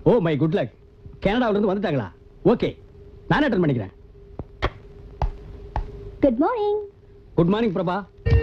O my good luck கனடாவில இருந்து வந்துட்டாங்களா ஓகே நான் அட்டன் பண்ணிக்கிறேன் good morning good morning Prabha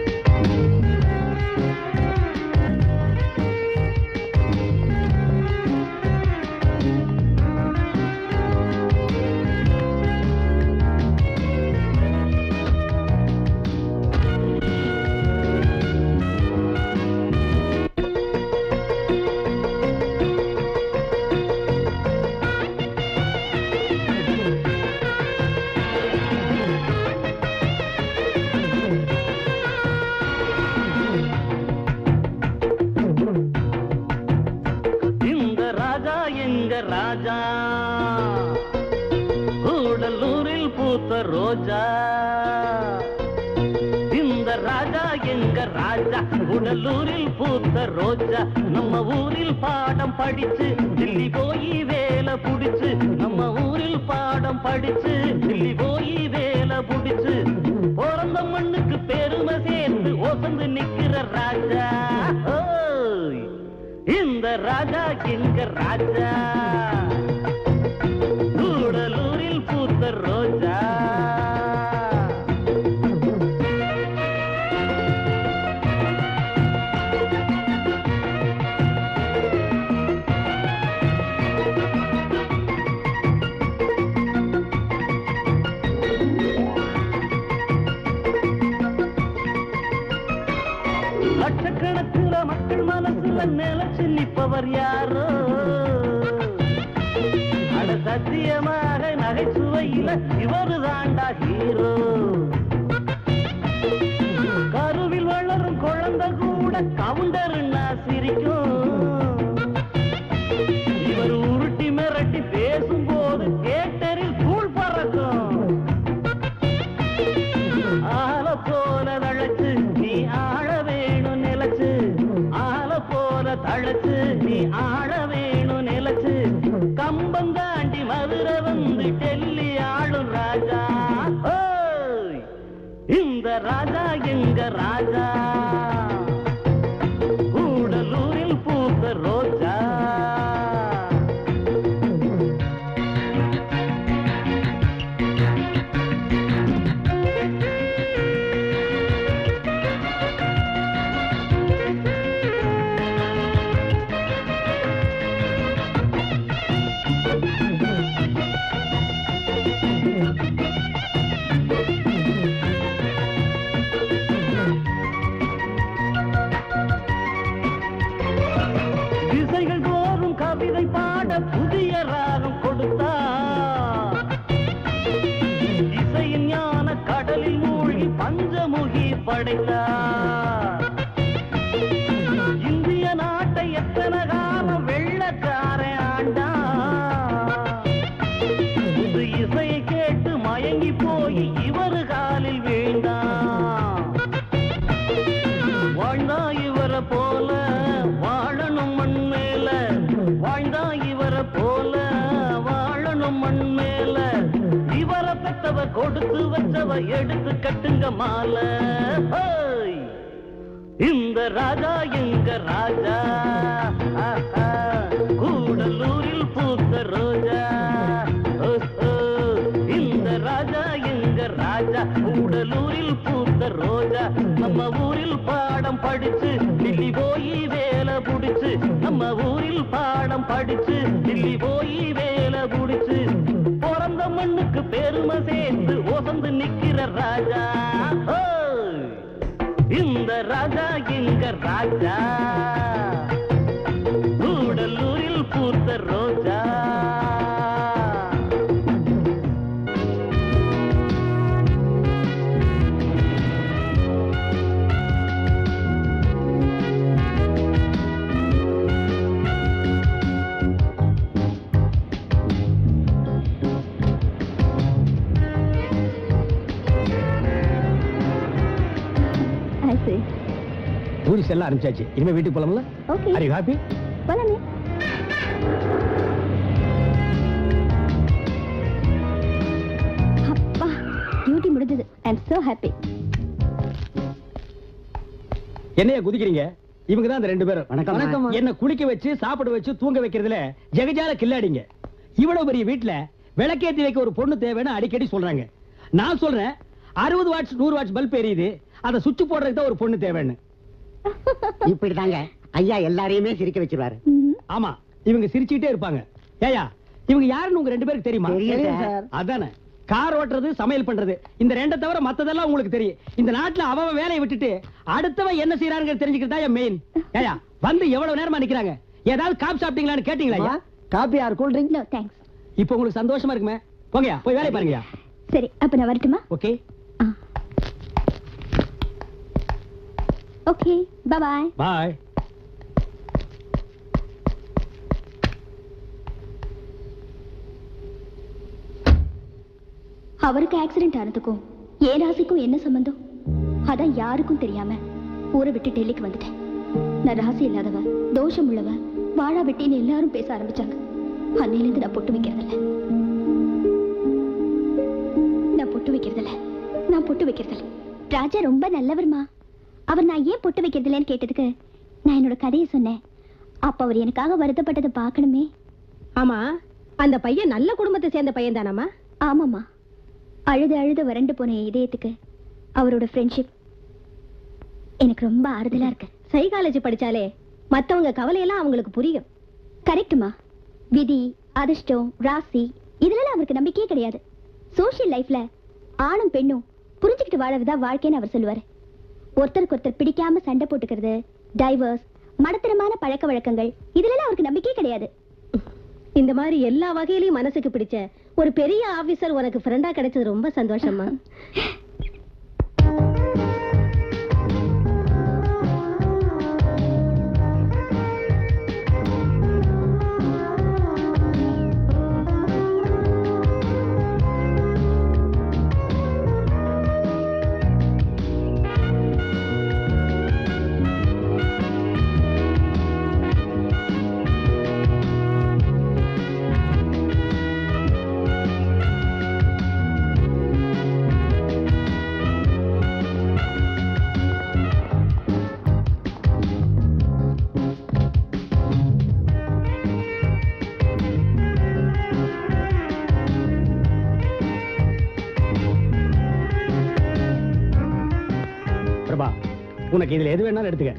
இந்த ராஜா எங்க ராஜா கூடலூரில் பூத்த ரோஜா இந்த ராஜா எங்க ராஜா உடலூரில் பூத்த ரோஜா நம்ம ஊரில் பாடம் படிச்சு தில்லி போய் வேலை புடிச்சு நம்ம ஊரில் பாடம் படிச்சு தில்லி போய் வேலை புடிச்சு பிறந்த மண்ணுக்கு பெருமை சேர்த்து ஒசந்து நிக்கிற ராஜா ஓய் இந்த ராஜா எங்க ராஜா கூடலூரில் பூத்த ரோஜா லட்சக்கணக்கில் மக்கள் மனசுல நிலைச்சு நிற்பவர் யாரோ அட சத்தியமாக நகைச்சுவையில இவரு தாண்டா ஹீரோ கருவில் வளரும் குழந்தை கூட கவுண்டர்னா சிரிக்கும் இவர் உருட்டி மிரட்டி பேசும்போது கேட்டரில் தூள் பறக்கும் ஆள போல தழைச்சு நீ ஆழ வேணும் நிலச்சு ஆள போல தழைச்சு நீ ஆழ வேணும் நிலச்சு கம்பம் தாண்டி மதுரை வந்து டெல்லி ஆளும் ராஜா ஓய்! இந்த ராஜா எங்க ராஜா கூடலூரில் பூத்த ரோஜா திசைகள் தோறும் கவிதை பாட புதிய ராகம் கொடுத்தா இசையின் ஞான கடலில் மூழ்கி பஞ்சமுகி படைத்தார் இந்திய நாட்டை எத்தனை காலம் வெள்ளக்காரன் ஆண்டா புது இசையை கேட்டு மயங்கி போய் இவரு காலில் வீழ்ந்தான் வாழ்ந்தா இவரை போல வாழணும் மண் மேல வாழ்ந்தா இவரை போல வாழணும் மண் மேல இவரை பெத்தவ கொடுத்து வச்சவ எடுத்து கட்டுங்க மாலை ஹோய்! இந்த ராஜா எங்க ராஜா ஆஹா, கூடலூரில் பூத்த ரோஜா ஓ, ஓ, இந்த ராஜா எங்க ராஜா கூடலூரில் பூத்த ரோஜா நம்ம ஊரில் பாடம் படிச்சு தில்லி போய் வேலை புடிச்சு நம்ம ஊரில் பாடம் படிச்சு தில்லி போய் வேலை புடிச்சு பிறந்த மண்ணுக்கு பெருமை சேர்த்து ஒசந்து நிக்கிற ராஜா ஓய்! இந்த ராஜா எங்க ராஜா கூடலூரில் பூத்த ரோஜா I see. டூரிஸ்ட் எல்லாம் ஆரம்பிச்சாச்சு இனிமே வீட்டுக்கு போலாம்ல Okay. ஆர் யூ ஹாப்பி போலாமே அப்பா டியூட்டி முடிஞ்சது ஐ அம் so happy என்னையா குதிக்கிறீங்க இவங்க தான் அந்த ரெண்டு பேரும் வணக்கம். வணக்கம் என்ன குளிக்க வச்சு சாப்பிட வச்சு தூங்க வைக்கிறதுல ஜெகஜால கில்லாடிங்க இவ்வளவு பெரிய வீட்டுல விளக்கேத்தி வைக்க ஒரு பொண்ணு தேவைன்னு அடிக்கடி சொல்றாங்க நான் சொல்றேன் அறுபது வாட்ஸ் நூறு வாட்ஸ் பல்ப் எரியுது அதை சுவிட்ச் போடுறதுக்கு தான் ஒரு பொண்ணு தேவைன்னு இப்படிதாங்க ஐயா எல்லாரையுமே சிரிக்க வச்சிருவாரு ம்ஹும். ஆமா இவங்க சிரிச்சுக்கிட்டே இருப்பாங்க ஏயா இவங்க யாருன்னு உங்க ரெண்டு பேருக்கு தெரியுமா தெரியும் சார். அதானே கார் ஓட்டுறது சமையல் பண்றது இந்த ரெண்டை தவிர மத்ததெல்லாம் உங்களுக்கு தெரியும் இந்த நாட்டுல அவன் அவன் வேலையை விட்டுட்டு அடுத்தவன் என்ன செய்யறாங்க தெரிஞ்சுக்கிறதா என் மெயின் ஏயா வந்து எவ்வளவு நேரமா நிக்கிறாங்க ஏதாவது காப் சாப்பிட்டீங்களான்னு கேட்டீங்களா ஐயா coffee or cool drink No, thanks. இப்போ உங்களுக்கு சந்தோஷமா இருக்குமே போங்கயா போய் வேலையை பாருங்கயா சரி அப்ப நான் வரட்டுமா ஓகே ஓகே பாய் பாய் அவருக்கு ஆக்சிடென்ட் ஆனதுக்கும் என் ராசிக்கும் என்ன சம்பந்தம் அதான் யாருக்கும் தெரியாம ஊரை விட்டு டெல்லிக்கு வந்துட்டேன் நான் ராசி இல்லாதவ தோஷம் உள்ளவ வாழா வெட்டின்னு எல்லாரும் பேச ஆரம்பிச்சாங்க அன்னையிலிருந்து நான் பொட்டு வைக்கிறதில்ல நான் பொட்டு வைக்கிறதில்ல நான் பொட்டு வைக்கிறதில்ல ராஜா ரொம்ப நல்லவர்மா அவர் நான் ஏன் பொட்டு வைக்கிறதில்லன்னு கேட்டதுக்கு நான் என்னோட கதையை சொன்னேன் அப்ப அவர் எனக்காக வருத்தப்பட்டதை பார்க்கணுமே ஆமா அந்த பையன் நல்ல குடும்பத்தை சேர்ந்த பையன் தானாமா ஆமாம்மா அழுது அழுது வறண்டு போன என் இதயத்துக்கு அவரோட ஃப்ரெண்ட்ஷிப் எனக்கு ரொம்ப ஆறுதலா இருக்கு சைக்காலஜி படிச்சாலே மத்தவங்க கவலையெல்லாம் அவங்களுக்கு புரியும் கரெக்ட்டுமா விதி அதிர்ஷ்டம் ராசி இதுலலாம் அவருக்கு நம்பிக்கையே கிடையாது சோஷியல் லைஃப்ல ஆணும் பெண்ணும் புரிஞ்சுக்கிட்டு வாழறதா வாழ்க்கைன்னு அவர் சொல்லுவாரு ஒருத்தருக்கு ஒருத்தர் பிடிக்காம சண்டை போட்டுக்கிறது டைவர்ஸ் மடத்தனமான பழக்க வழக்கங்கள் இதுலலாம் அவருக்கு நம்பிக்கையே கிடையாது இந்த மாதிரி எல்லா வகையிலயும் மனசுக்கு பிடிச்ச ஒரு பெரிய ஆபீசர் உனக்கு ஃப்ரெண்டா கிடைச்சது ரொம்ப சந்தோஷமா பிரபா உனக்கு இதுல எது வேணாலும் எடுத்துக்க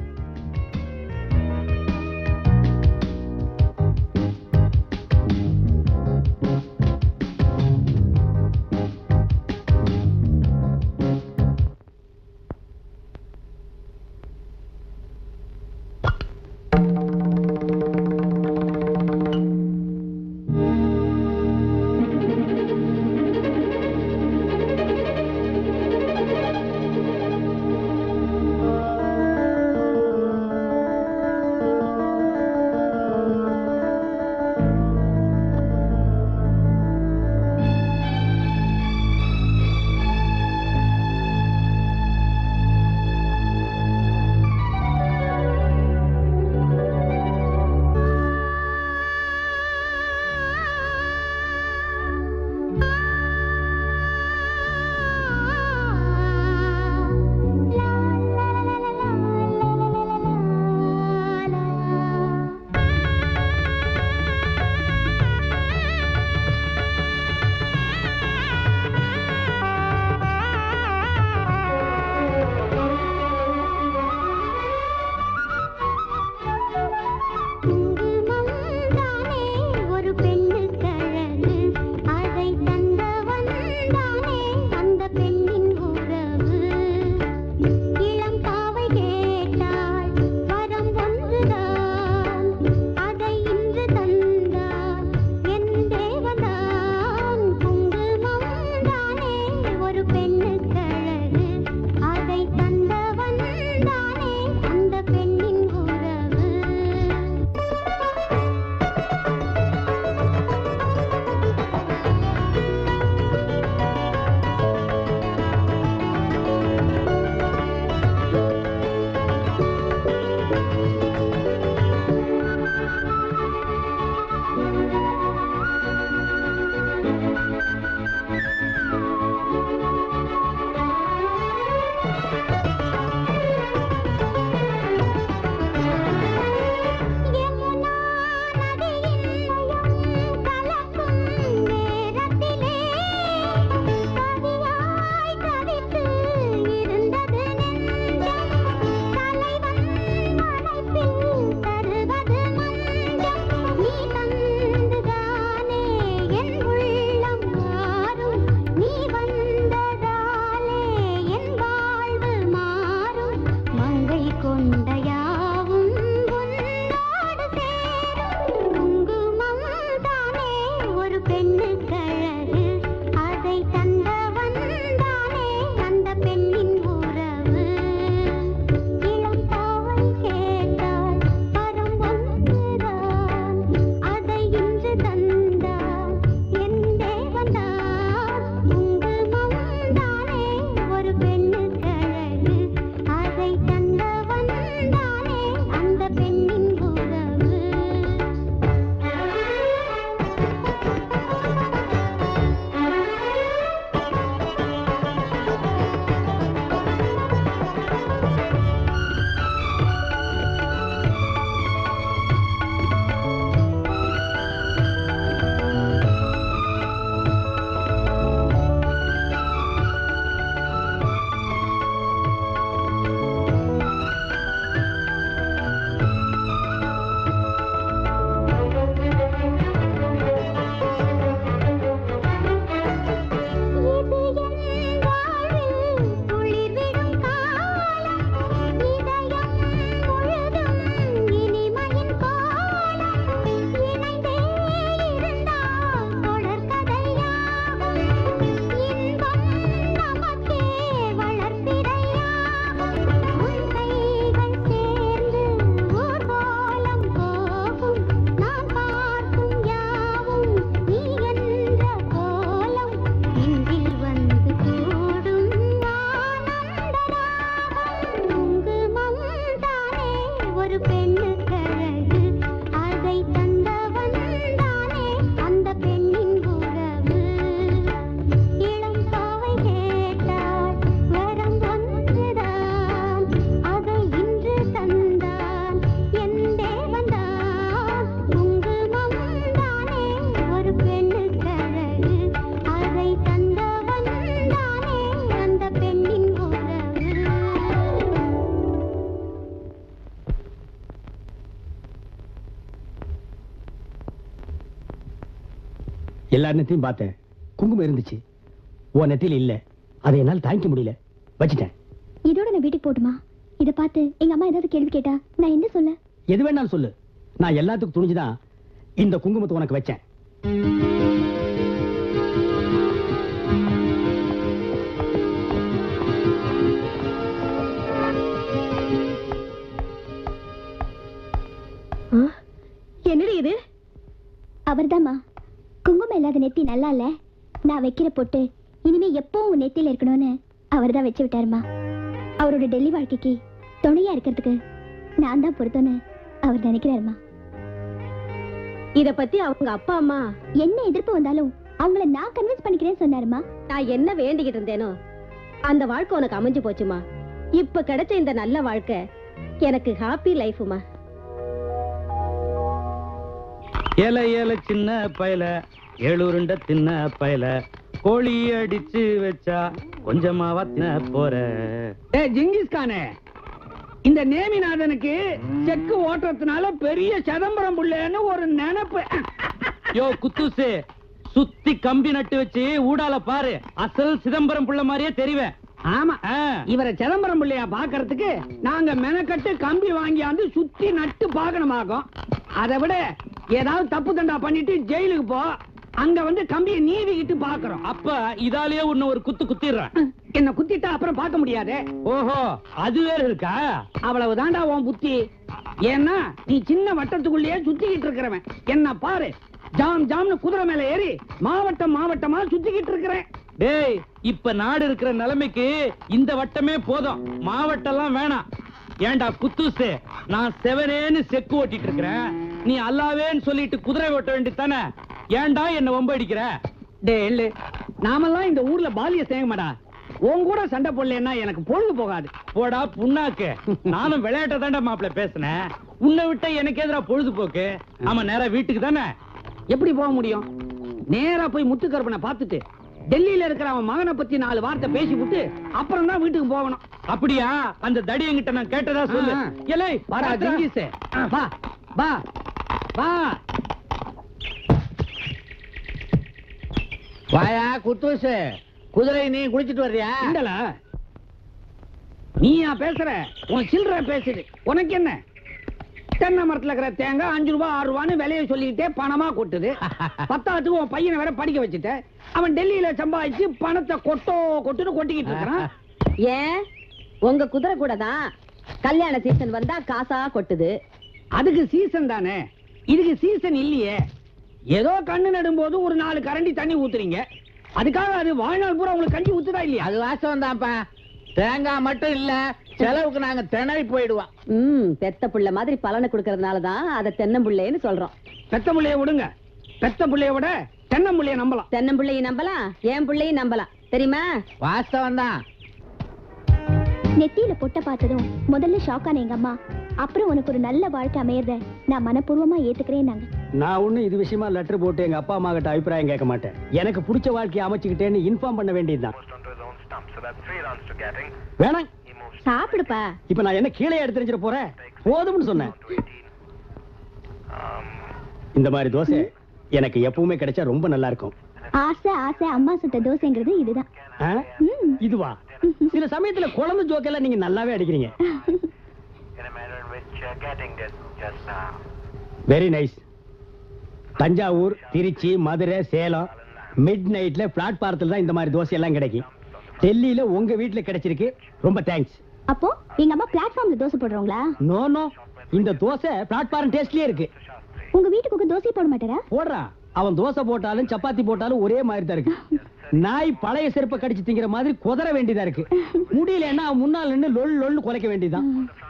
எல்லா நெத்தையும் பார்த்தேன் குங்குமம் இருந்துச்சு உன் நெத்தியில இல்ல அதை என்னால் தாங்கிக்க முடியல வச்சுட்டேன் இதோட நான் வீட்டுக்கு போட்டுமா இத பார்த்து எங்க அம்மா ஏதாவது கேள்வி கேட்டா நான் என்ன சொல்ல எது வேணாலும் சொல்லு நான் எல்லாத்துக்கும் துணிஞ்சுதான் இந்த குங்குமத்தை உனக்கு வச்சேன் ஆ, என்னடி இது அவர்தாம்மா குங்குமம் இல்லாத நெத்தி நல்லா இல்ல நான் வைக்கிற பொட்டு இனிமே எப்பவும் உன் நெத்தியில இருக்கணும்னு அவர்தான் வச்சு விட்டாருமா அவரோட டெல்லி வாழ்க்கைக்கு துணையா இருக்கிறதுக்கு நான் தான் பொருத்தம்னு அவர் நினைக்கிறாருமா இத பத்தி அவங்க அப்பா அம்மா என்ன எதிர்ப்பு வந்தாலும் அவங்கள நான் கன்வின்ஸ் பண்ணிக்கிறேன்னு சொன்னாருமா நான் என்ன வேண்டிக்கிட்டு இருந்தேனோ அந்த வாழ்க்கை உனக்கு அமைஞ்சு போச்சுமா இப்ப கிடைச்ச இந்த நல்ல வாழ்க்கை எனக்கு ஹாப்பி லைஃப்மா ஏல ஏல சின்ன பயல ஏழுருண்ட தின்ன பயல கோழி அடிச்சு வச்சா கொஞ்சமா வத்தின போற ஏ ஜிங்கிஸ் கானே இந்த நேமிநாதனுக்கு செக்கு ஓட்டுறதுனால பெரிய சிதம்பரம் புள்ளன்னு ஒரு நினைப்பு யோ குத்துசு சுத்தி கம்பி நட்டு வச்சு ஊடால பாரு அசல் சிதம்பரம் புள்ள மாதிரியே தெரிவேன் ஆமா ஆ. இவரை சிதம்பரம் பிள்ளையா பாக்குறதுக்கு நாங்க மெனக்கட்டு கம்பி வாங்கியாந்து சுத்தி நட்டு பாக்கணுமாக்கும் அதை விட ஏதாவது தப்பு தண்டா பண்ணிட்டு ஜெயிலுக்கு போ அங்க வந்து கம்பியை நீவிக்கிட்டு பாக்குறோம் அப்ப இதாலேயே உன்னை ஒரு குத்து குத்திடுறேன் என்ன குத்திட்டா அப்புறம் பார்க்க முடியாது ஓஹோ அது வேற இருக்கா அவ்வளவு தாண்டா உன் புத்தி ஏன்னா நீ சின்ன வட்டத்துக்குள்ளேயே சுத்திக்கிட்டு இருக்கிறவன் என்ன பாரு ஜாம் ஜாம்னு குதிரை மேல ஏறி மாவட்டம் மாவட்டமா சுத்திக்கிட்டு இருக்கிறேன் டேய் இப்ப நாடு இருக்கிற நிலைமைக்கு இந்த வட்டமே போதும் மாவட்டம்லாம் வேணாம் ஏன்டா குத்துசு நான் செவனேன்னு செக்கு ஓட்டிட்டு இருக்கிறேன் நீ அல்லாவேன்னு சொல்லிட்டு குதிரை ஓட்ட வேண்டியதானே ஏன்டா என்ன வம்பு அடிக்கிற டே எள்ளு நாமெல்லாம் இந்த ஊர்ல பாலிய சேங்கமாடா உன் கூட சண்டை போடலன்னா எனக்கு பொழுது போகாது போடா புண்ணாக்கு நானும் விளையாட்ட தாண்டா மாப்பிள பேசினேன் உன்னை விட்ட எனக்கு எதிரா பொழுதுபோக்கு ஆமா நேரா வீட்டுக்கு தானே எப்படி போக முடியும் நேரா போய் முத்துக்கருப்பனை பார்த்துட்டு டெல்லியில இருக்கிற அவன் மகனை பத்தி நாலு வார்த்தை பேசி விட்டு அப்புறம் தான் வீட்டுக்கு போகணும் அப்படியா அந்த தடி என்கிட்ட நான் கேட்டதா சொல்லு ஆ. ஏலே வாடா ஜிங்கிஸ் வா வா வா வாயா குத்தூசு குதிரை நீ குளிச்சிட்டு வர்றியா இந்தல நீயா பேசுற உன் சில்லற பேசுது உனக்கு என்ன தென்னை மரத்துல இருக்கிற தேங்காய் அஞ்சு ரூபாய் ஆறு ரூபான்னு விலைய சொல்லிக்கிட்டே பணமா கொட்டுது பத்தாத்துக்கு உன் பையனை வேற படிக்க வச்சுட்ட அவன் டெல்லியில சம்பாதிச்சு பணத்தை கொட்டோ கொட்டுன்னு கொட்டிக்கிட்டு இருக்கிறான் ஏன் உங்க குதிரை கூட தான் கல்யாண சீசன் வந்தா காசா கொட்டுது அதுக்கு சீசன் தானே இதுக்கு சீசன் இல்லையே ஏதோ கண்ணு நடும்போது ஒரு நாலு கரண்டி தண்ணி ஊத்துறீங்க அதுக்காக அது வாழ்நாள் பூரா உங்களுக்கு கஞ்சி ஊத்துதா இல்லையா அது வாசம் தான்ப்பா தேங்காய் மட்டும் இல்ல செலவுக்கு நாங்க திணறி போயிடுவோம் ம் பெத்த புள்ள மாதிரி பலனை கொடுக்கறதுனால தான் அதை தென்னம்புள்ளைன்னு சொல்றோம் பெத்த புள்ளைய விடுங்க பெத்த புள்ளைய விட தென்னம்புள்ளைய நம்பலாம் தென்னம்புள்ளையும் நம்பலாம் என் பிள்ளையும் நம்பலாம் தெரியுமா வாஸ்தவம் தான் நெத்தியில பொட்ட பார்த்ததும் முதல்ல ஷாக் ஆன எங்க அம்மா அப்புறம் உனக்கு ஒரு நல்ல வாழ்க்கை அமையறத நான் மனப்பூர்வமா ஏத்துக்கிறேன் நாங்க நான் ஒண்ணும் இது விஷயமா லெட்டர் போட்டு எங்க அப்பா அம்மா கிட்ட அபிப்பிராயம் கேட்க மாட்டேன் எனக்கு பிடிச்ச வாழ்க்கையை அமைச்சுக்கிட்டேன்னு இன்ஃபார்ம் பண்ண வேண்டியதுதான் வேணாம் சாப்பிடுப்பா இப்ப நான் என்ன கீழே எடுத்துரிஞ்சிட போறேன் போதும்னு சொன்னேன் இந்த மாதிரி தோசை எனக்கு எப்பவுமே கிடைச்சா ரொம்ப நல்லா இருக்கும் ஆசை ஆசை அம்மா சுட்ட தோசைங்கிறது இதுதான் ஆ? ம். இதுவா சில சமயத்துல குழம்பு ஜோக்கெல்லாம் நீங்க நல்லாவே அடிக்கிறீங்க very nice Thanjavur Trichy Madurai Salem mid நைட்ல பிளாட்பாரத்தில் தான் இந்த மாதிரி தோசை எல்லாம் கிடைக்கும் டெல்லியில உங்க வீட்டுல கிடைச்சிருக்கு ரொம்ப தேங்க்ஸ் அப்போ எங்க அம்மா பிளாட்ஃபார்ம்ல தோசை போடுறவங்களா நோ நோ இந்த தோசை பிளாட்பாரம் டேஸ்ட்லயே இருக்கு உங்க வீட்டுக்கு தோசை போட மாட்டாரா போடுறான் அவன் தோசை போட்டாலும் சப்பாத்தி போட்டாலும் ஒரே மாதிரி தான் இருக்கு நாய் பழைய செருப்பை கடிச்சு திங்கிற மாதிரி குதற வேண்டியதா இருக்கு முடியலன்னா அவன் முன்னால் நின்னு லொல் லொல்னு குலைக்க வேண்டியதுதான்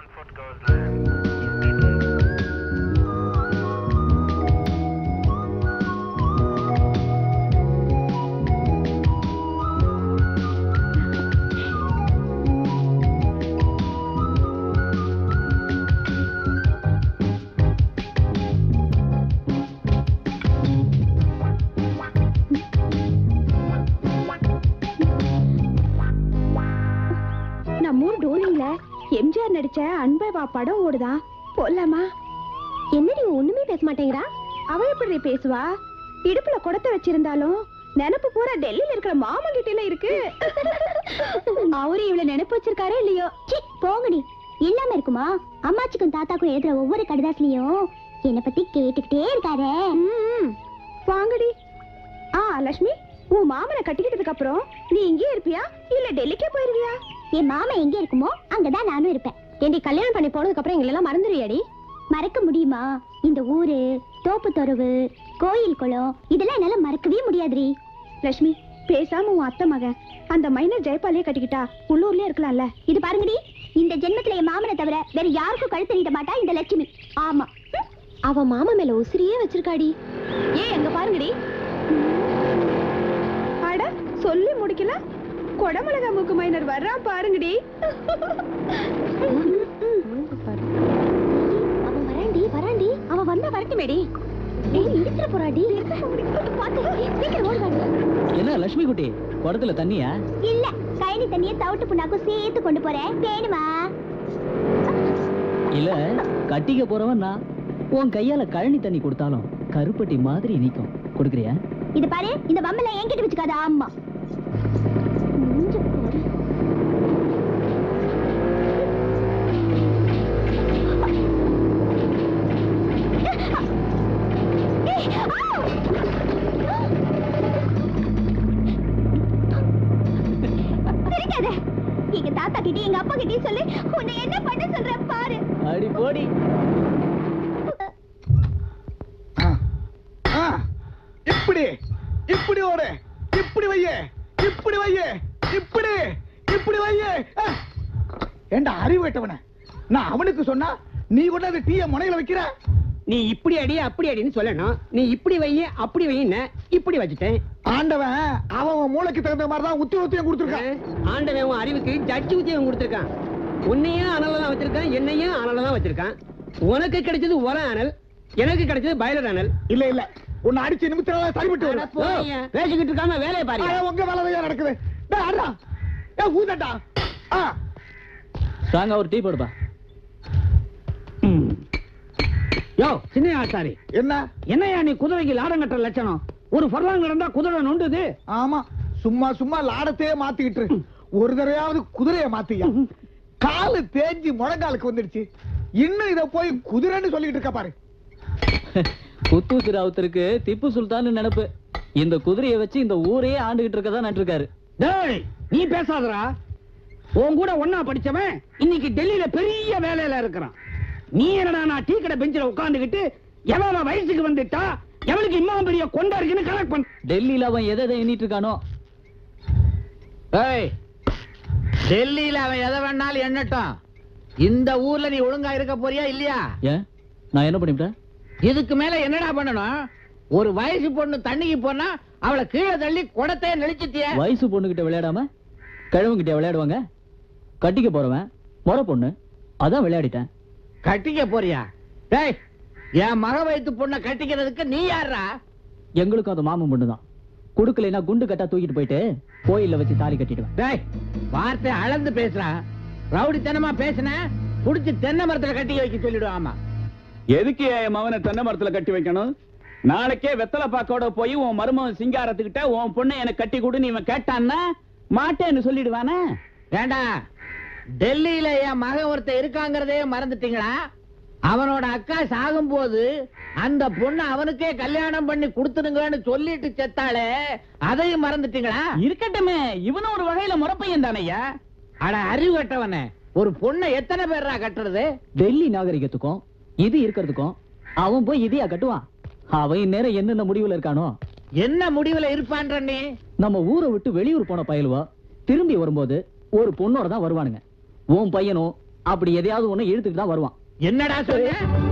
நம்ம ஊர் டோலிங்ல எம்ஜிஆர் நடிச்ச அன்பை வா படம் ஓடுதா போலாமா என்னடி ஒண்ணுமே பேச மாட்டேங்கிறா அவ எப்படி பேசுவா இடுப்புல குடத்தை வச்சிருந்தாலும் நினப்பு பூரா டெல்லியில இருக்கிற மாமா கிட்ட இருக்கு அவரு இவ்வளவு நினைப்பு வச்சிருக்காரே இல்லையோ சி போங்கடி இல்லாம இருக்குமா அம்மாச்சிக்கும் தாத்தாக்கும் எழுதுற ஒவ்வொரு கடிதாசிலையும் என்ன பத்தி கேட்டுக்கிட்டே இருக்காரே வாங்கடி ஆ லட்சுமி உன் மாமனை கட்டிக்கிட்டதுக்கு அப்புறம் நீ இங்கே இருப்பியா இல்ல டெல்லிக்கே போயிருவியா என் மாமா எங்க இருக்குமோ அங்கதான் நானும் இருப்பேன் ஏண்டி கல்யாணம் பண்ணி போனதுக்கு அப்புறம் எங்களெல்லாம் மறந்துடுவியாடி மறக்க முடியுமா இந்த ஊரு தோப்பு தொரவு கோயில் குளம் இதெல்லாம் என்னால மறக்கவே முடியாதுரி லட்சுமி பேசாம உன் அத்தை மகன் அந்த மைனர் ஜெயபாலியே கட்டிக்கிட்டா உள்ளூர்லயே இருக்கலாம்ல இது பாருங்கடி இந்த ஜென்மத்துல என் மாமனை தவிர வேற யாருக்கும் கழுத்து நீட்ட மாட்டா இந்த லட்சுமி ஆமா அவ மாமா மேல உசிரியே வச்சிருக்காடி ஏ எங்க பாருங்கடி அட சொல்லி முடிக்கல கொடமிளகா மூக்கு மைனர் வர்றா பாருங்கடி அவன் வராண்டி வராண்டி அவன் வந்தா வரட்டுமேடி டேய் இருக்கிற போறாடி பாத்து சீக்கிரம் ஓடுவாடி என்ன லட்சுமி குட்டி குடத்துல தண்ணியா இல்ல கைனி தண்ணிய தவிட்டு புண்ணாக்கும் சேர்த்து கொண்டு போறேன் வேணுமா இல்ல கட்டிக்க போறவன் நான் உன் கையால கழனி தண்ணி கொடுத்தாலும் கருப்பட்டி மாதிரி நிக்கும் கொடுக்குறியா இது பாரு இந்த பம்பல என்கிட்ட வச்சுக்காத ஆமா மூஞ்ச பாரு. ஏய், ஆ! சிரிக்காத. எங்க தாத்தா கிட்ட எங்க அப்பா கிட்டயும் சொல்லி உன்னை என்ன பண்ண சொல்றேன் பாரு அடி போடி ஆ, இப்படி இப்படி ஓடு இப்படி வையே இப்படி வையே இப்படி இப்படி வையே ஆ. ஏண்டா அறிவு வெட்டவன நான் அவனுக்கு சொன்னா நீ கொண்டாந்து டீய முனையில வைக்கிற நீ இப்படி அடி அப்படி அடின்னு சொல்லணும் நீ இப்படி வைய அப்படி வையின்னு இப்படி வச்சுட்டேன் ஆண்டவன் அவன் அவன் மூளைக்கு தகுந்த மாதிரி தான் உத்தி உத்தியம் கொடுத்துருக்கான் ஆண்டவன் உன் அறிவுக்கு ஜட்ஜி உத்தியோகம் கொடுத்திருக்கான் உன்னையும் அனல தான் வச்சிருக்கான் என்னையும் அனல தான் வச்சிருக்கான் உனக்கு கிடைச்சது உர அனல் எனக்கு கிடைச்சது பயலர் அனல் இல்ல இல்ல உன்னை அடிச்சு நிமித்தம் சரிபட்டு அட வரும். போய்யா. பேசிக்கிட்டு இருக்காம வேலையை பாரு ஆ, உங்க வேலை தான் நடக்குது டேய், அட்ரா. ஏய், ஊதட்டா ஆ தாங்க ஒரு டீ போடுப்பா யோ சின்ன ஆசாரி என்ன என்னையா நீ குதிரைக்கு லாடம் கட்டுற லட்சணம் ஒரு பரவாங்க நடந்தா குதிரை நொண்டுது ஆமா சும்மா சும்மா லாடத்தையே மாத்திக்கிட்டு இரு. ஒரு தடவையாவது குதிரைய மாத்தியா காலு தேஞ்சு முழங்காலுக்கு வந்துடுச்சு இன்னும் இத போய் குதிரைன்னு சொல்லிட்டு இருக்க பாரு குத்தூசி ராவுத்தருக்கு திப்பு சுல்தான் நினைப்பு இந்த குதிரையை வச்சு இந்த ஊரையே ஆண்டுகிட்டு இருக்கதான் நட்டிருக்காரு டேய் நீ பேசாதடா உன் கூட ஒன்னா படிச்சவன் இன்னைக்கு டெல்லியில பெரிய வேலையில இருக்கிறான் நீ என்னடா நான் டீ கடை பெஞ்சில உட்கார்ந்துகிட்டு எவ்வளவு வயசுக்கு வந்துட்டா எவனுக்கு இன்னும் பெரிய கொண்டா இருக்குன்னு கலெக்ட் பண்ண டெல்லியில அவன் எதை எதை எண்ணிட்டு இருக்கானோ ஏய் டெல்லியில அவன் எதை வேணாலும் எண்ணட்டும் இந்த ஊர்ல நீ ஒழுங்கா இருக்க போறியா இல்லையா ஏன் நான் என்ன பண்ணிவிட்டேன் இதுக்கு மேல என்னடா பண்ணணும் ஒரு வயசு பொண்ணு தண்ணிக்கு போனா அவளை கீழே தள்ளி குடத்தையே நெளிச்சிட்டிய வயசு பொண்ணுகிட்ட விளையாடாம கிழவங்கிட்ட விளையாடுவாங்க கட்டிக்க போறவன் முறை பொண்ணு அதான் விளையாடிட்டேன் கட்டிக்க போறியா டேய் என் மக வயித்து பொண்ணை கட்டிக்கிறதுக்கு நீ யாரா எங்களுக்கும் அது மாமன் பொண்ணு தான் குடுக்கலைன்னா குண்டு கட்டா தூக்கிட்டு போயிட்டு கோயில்ல வச்சு தாலி கட்டிடுவேன் டேய் வார்த்தை அளந்து பேசுறா ரவுடித்தனமா பேசுன புடிச்சு தென்னை மரத்துல கட்டி வைக்க சொல்லிடுவான் ஆமா எதுக்கு என் மவனை தென்னை மரத்துல கட்டி வைக்கணும் நாளைக்கே வெத்தலை பாக்கோட போய் உன் மருமகன் சிங்காரத்துக்கிட்ட உன் பொண்ணை எனக்கு கட்டி கொடு நீ இவன் கேட்டான்னா மாட்டேன்னு சொல்லிடுவானே ஏண்டா டெல்லியில என் மகன் ஒருத்தன் இருக்காங்கிறதே மறந்துட்டீங்களா அவனோட அக்கா சாகும்போது அந்த பொண்ணு அவனுக்கே கல்யாணம் பண்ணி கொடுத்துடுங்கன்னு சொல்லிட்டு செத்தாளே அதையும் மறந்துட்டீங்களா இருக்கட்டுமே இவனும் ஒரு வகையில முறப்பையன் தானையா அட அறிவு கட்டவனே ஒரு பொண்ணை எத்தனை பேர்ரா கட்டுறது டெல்லி நாகரிகத்துக்கும் இது இருக்கிறதுக்கும் அவன் போய் இதையா கட்டுவான் அவன் இந்நேரம் என்னென்ன முடிவுல இருக்கானோ என்ன முடிவுல இருப்பான்ற நீ நம்ம ஊரை விட்டு வெளியூர் போன பயலுவா திரும்பி வரும்போது ஒரு பொண்ணோட தான் வருவானுங்க உன் பையனும் அப்படி எதையாவது ஒண்ணு இழுத்துட்டு தான் வருவான் என்னடா சொல்ற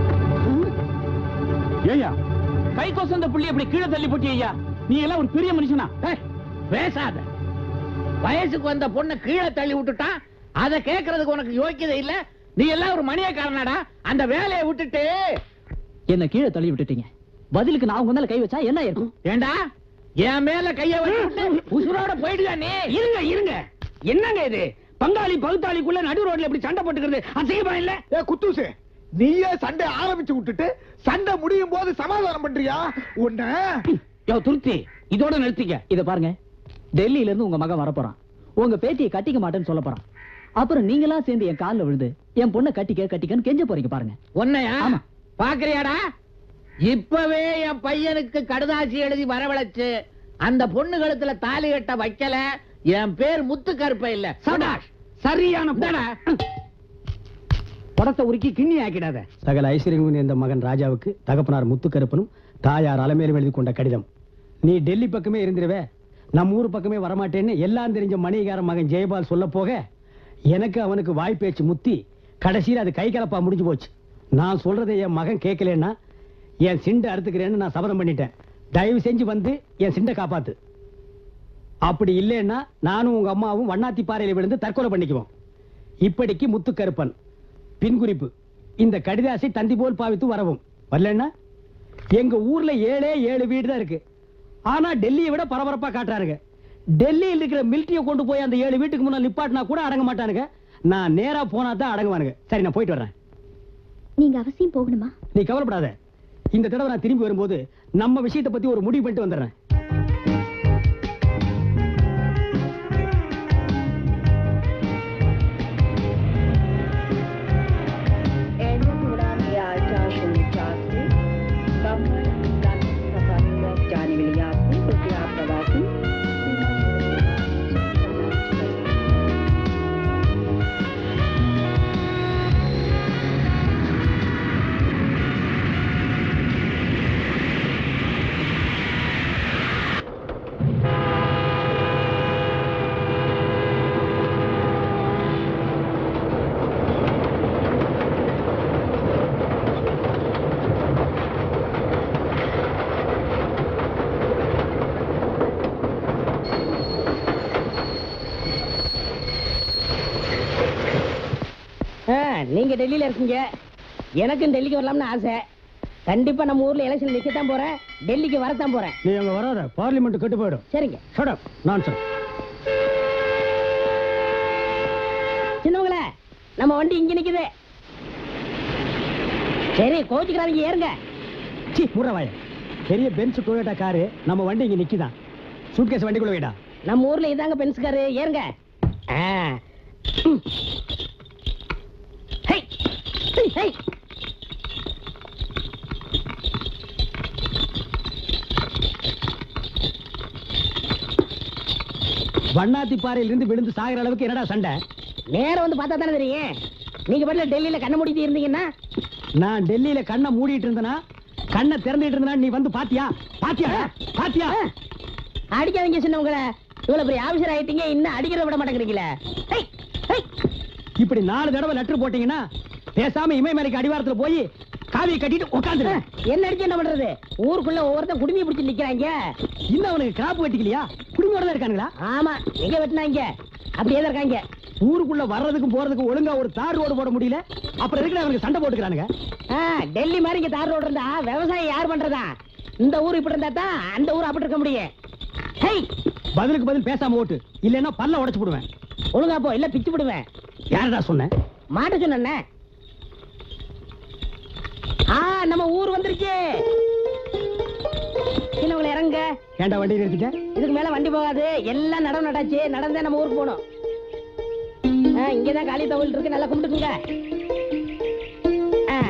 ஏய்யா கை கொசந்த புள்ளி அப்படி கீழே தள்ளி போட்டி ஐயா நீ எல்லாம் ஒரு பெரிய மனுஷனா ஏய், பேசாத வயசுக்கு வந்த பொண்ணை கீழே தள்ளி விட்டுட்டான் அதை கேட்கறதுக்கு உனக்கு யோக்கியதை இல்ல நீ எல்லாம் ஒரு மணியக்காரனாடா அந்த வேலையை விட்டுட்டு என்ன கீழே தள்ளி விட்டுட்டீங்க பதிலுக்கு நான் உங்க மேல கை வச்சா என்ன இருக்கும் ஏண்டா என் மேல கைய வச்சுட்டு உசுரோட போயிடுவா நீ இருங்க இருங்க என்னங்க இது பங்காளி பகுத்தாளிக்குள்ள நடு ரோட்ல இப்படி சண்டை போட்டுக்கிறது அசிங்கமா இல்ல ஏ குத்தூசு நீயே சண்டை ஆரம்பிச்சு விட்டுட்டு சண்டை முடியும் போது சமாதானம் பண்றியா உன்ன யோ துருத்தி இதோட நிறுத்திக்க இத பாருங்க டெல்லியில இருந்து உங்க மகன் வரப்போறான் உங்க பேத்தியை கட்டிக்க மாட்டேன்னு சொல்ல போறான் அப்புறம் நீங்களா சேர்ந்து என் கால்ல விழுந்து என் பொண்ணை கட்டிக்க கட்டிக்கன்னு கெஞ்ச போறீங்க பாருங்க உன்னையா ஆமா. பாக்குறியாடா இப்பவே என் பையனுக்கு கடுதாசி எழுதி வரவழைச்சு அந்த பொண்ணு கழுத்துல தாலி கட்ட வைக்கல என் பேர் முத்து கருப்ப இல்ல சபாஷ் சரியான போடா படத்தை உருக்கி கிண்ணி ஆக்கிடாத சகல ஐஸ்வர்யம் என்ற மகன் ராஜாவுக்கு தகப்பனார் முத்துக்கருப்பனும் தாயார் அலமேலும் எழுதி கொண்ட கடிதம் நீ டெல்லி பக்கமே இருந்துருவே நம்ம ஊர் பக்கமே வரமாட்டேன்னு எல்லாம் தெரிஞ்ச மணிகார மகன் ஜெயபால் சொல்ல போக எனக்கு அவனுக்கு வாய்ப்பேச்சு முத்தி கடைசியில் அது கை கலப்பா முடிஞ்சு போச்சு நான் சொல்றதை என் மகன் கேட்கலன்னா என் சிண்டை அறுத்துக்கிறேன்னு நான் சபதம் பண்ணிட்டேன் தயவு செஞ்சு வந்து என் சிண்டை காப்பாத்து அப்படி இல்லைன்னா நானும் உங்க அம்மாவும் வண்ணாத்தி பாறையில விழுந்து தற்கொலை பண்ணிக்குவோம் இப்படிக்கு முத்துக்கருப்பன் பின்குறிப்பு இந்த கடிதாசை தந்தி போல் பாவித்து வரவும் வரலன்னா எங்க ஊர்ல ஏழே ஏழு வீடு தான் இருக்கு ஆனா டெல்லியை விட பரபரப்பா காட்டுறாருங்க டெல்லியில் இருக்கிற மிலிட்டரியை கொண்டு போய் அந்த ஏழு வீட்டுக்கு முன்னாடி நிப்பாட்டினா கூட அடங்க மாட்டானுங்க நான் நேரா போனா தான் அடங்குவானுங்க சரி நான் போயிட்டு வரேன் நீங்க அவசியம் போகணுமா நீ கவலைப்படாத இந்த தடவை நான் திரும்பி வரும்போது நம்ம விஷயத்தை பத்தி ஒரு முடிவு பண்ணிட்டு வந்துடுறேன் Ende Urania Shunchasi, Kamar dan Kapamila Jani Vilayati, Putya Pravasi, ஆ, நீங்க டெல்லியில இருக்கீங்க எனக்கும் டெல்லிக்கு வரலாம்னு ஆசை கண்டிப்பா நம்ம ஊர்ல எலெக்ஷன் நிக்கத்தான் போறேன் டெல்லிக்கு வரத்தான் போறேன் நீ அங்க வராத பார்லிமெண்ட் கெட்டு போயிடும் சரிங்க ஷட் நான் சார் சின்னவங்களே நம்ம வண்டி இங்க நிக்குது சரி கோச்சுக்கிறாங்க ஏறுங்க சி முறவாய பெரிய பென்ஸ் டொயோட்டா காரு நம்ம வண்டி இங்க நிக்குதான் சூட்கேஸ் வண்டிக்குள்ள வைடா நம்ம ஊர்ல இதாங்க பென்ஸ்காரு ஏறுங்க ஆ. ம். ஹை. High, high. வண்ணாத்தி பாறையில இருந்து விழுந்து சாகிற அளவுக்கு என்னடா சண்டை நேரம் வந்து பார்த்தா தானே தெரியும் நீங்க பாட்டுல டெல்லியில கண்ண மூடிட்டு இருந்தீங்கன்னா நான் டெல்லியில கண்ணை மூடிட்டு இருந்தனா கண்ணை திறந்துட்டு இருந்தா நீ வந்து பாத்தியா பாத்தியா பாத்தியா அடிக்காதீங்க சின்னவங்கள இவ்வளவு பெரிய ஆபீசர் ஆயிட்டீங்க இன்னும் அடிக்கிறத விட மாட்டேங்கிறீங்களே ஹை, ஹை. இப்படி நாலு தடவை லெட்டர் போட்டீங்கன்னா பேசாம இமயமலைக்கு அடிவாரத்துல போய் காவியை கட்டிட்டு உட்காந்துரு என்ன அடிச்சு என்ன பண்றது ஊருக்குள்ள ஒவ்வொருத்தன் குடுமி பிடிச்சு நிக்கிறாங்க இன்னும் அவனுக்கு கிராப் வெட்டிக்கலையா குடும்பத்தோட தான் இருக்கானுங்களா ஆமா எங்க வெட்டினாங்க அப்படியே தான் இருக்காங்க ஊருக்குள்ள வர்றதுக்கும் போறதுக்கும் ஒழுங்கா ஒரு தார் ரோடு போட முடியல அப்புறம் இருக்கிற அவனுக்கு சண்டை போட்டுக்கிறானுங்க ஆ, டெல்லி மாதிரி இங்க தார் ரோடு இருந்தா விவசாயம் யார் பண்றதா இந்த ஊர் இப்படி இருந்தா தான் அந்த ஊர் அப்படி இருக்க முடியும் ஹை பதிலுக்கு பதில் பேசாம ஓட்டு இல்லைன்னா பல்ல உடைச்சு போடுவேன் ஒழுங்கா போ இல்ல பிச்சு விடுவேன் யாரடா சொன்னேன் மாட்ட சொன்ன ஆ நம்ம ஊர் வந்துருச்சு சின்னவங்களை இறங்க ஏன்டா வண்டி நிறுத்திட்ட இதுக்கு மேல வண்டி போகாது எல்லாம் நடவு நட்டாச்சு நடந்தே நம்ம ஊருக்கு போகணும் ஆ, இங்கதான் காளி தவில் இருக்கு நல்லா கும்பிட்டுக்குங்க ஆ.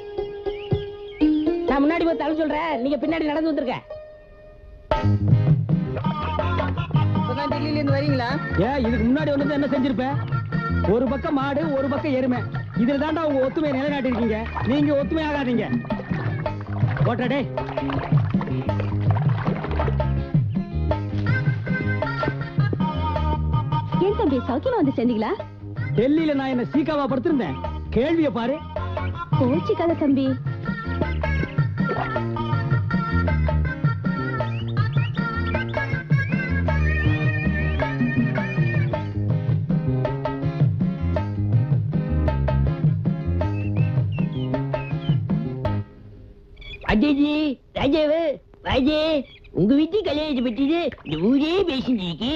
நான் முன்னாடி போய் தலை சொல்றேன் நீங்க பின்னாடி நடந்து வந்துருங்க டெல்லியில இருந்து வரீங்களா ஏன் இதுக்கு முன்னாடி வந்து என்ன செஞ்சிருப்ப ஒரு பக்கம் மாடு ஒரு பக்கம் எருமை இதுல தாண்டா உங்க ஒத்துமையை நிலைநாட்டிருக்கீங்க நீங்க ஒத்துமை ஆகாதீங்க ஓட்டா டேய் ஏன் தம்பி சௌக்கியமா வந்து சேர்ந்தீங்களா டெல்லியில நான் என்ன சீக்காவா படுத்திருந்தேன் கேள்வியை பாரு கோச்சிக்காத தம்பி அஜய்ஜி ராஜாவு ராஜே உங்க வீட்டு கல்யாணத்தை பற்றிது இந்த ஊரே பேசிட்டு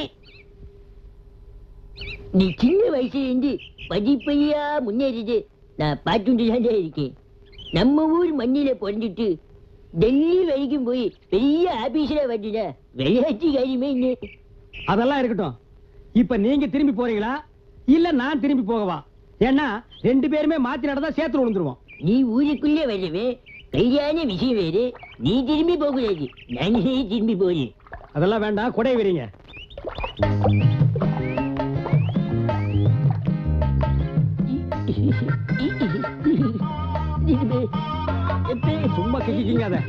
நீ சின்ன வயசுல இருந்து படிப்பையா முன்னேறிது நான் பார்த்துட்டு தான் இருக்கேன் நம்ம ஊர் மண்ணில பிறந்துட்டு டெல்லி வரைக்கும் போய் பெரிய ஆபீஸ்ல வண்டின விளையாட்டு காரியமே இல்லை அதெல்லாம் இருக்கட்டும் இப்ப நீங்க திரும்பி போறீங்களா இல்ல நான் திரும்பி போகவா ஏன்னா ரெண்டு பேருமே மாத்தி நடந்தா சேர்த்து விழுந்துருவோம் நீ ஊருக்குள்ளே வரவே கல்யாண விஷயம் வேறு நீ திரும்பி போகக்கூடாது நாங்களே திரும்பி போறேன் அதெல்லாம் வேண்டாம் கொடை விரிங்க சும்மா கிக்கிங்க அத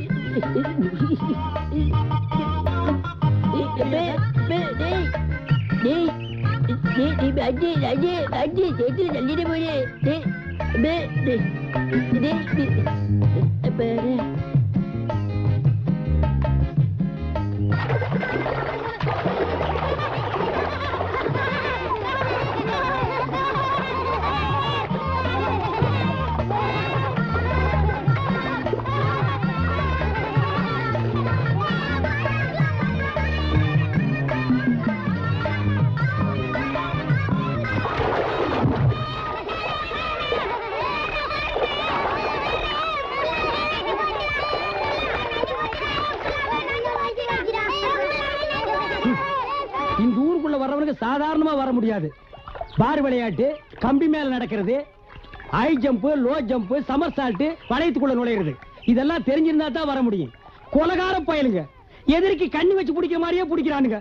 இந்த ஊருக்குள்ள வர்றவனுக்கு சாதாரணமா வர முடியாது பார் விளையாட்டு கம்பி மேல நடக்கிறது high jump low jump somersault வளையத்துக்குள்ள நுழையிறது இதெல்லாம் தெரிஞ்சிருந்தா தான் வர முடியும் கொலகார பயலுங்க எதிர்க்கு கண்ணி வச்சு பிடிக்கிற மாதிரியே பிடிக்கிறானுங்க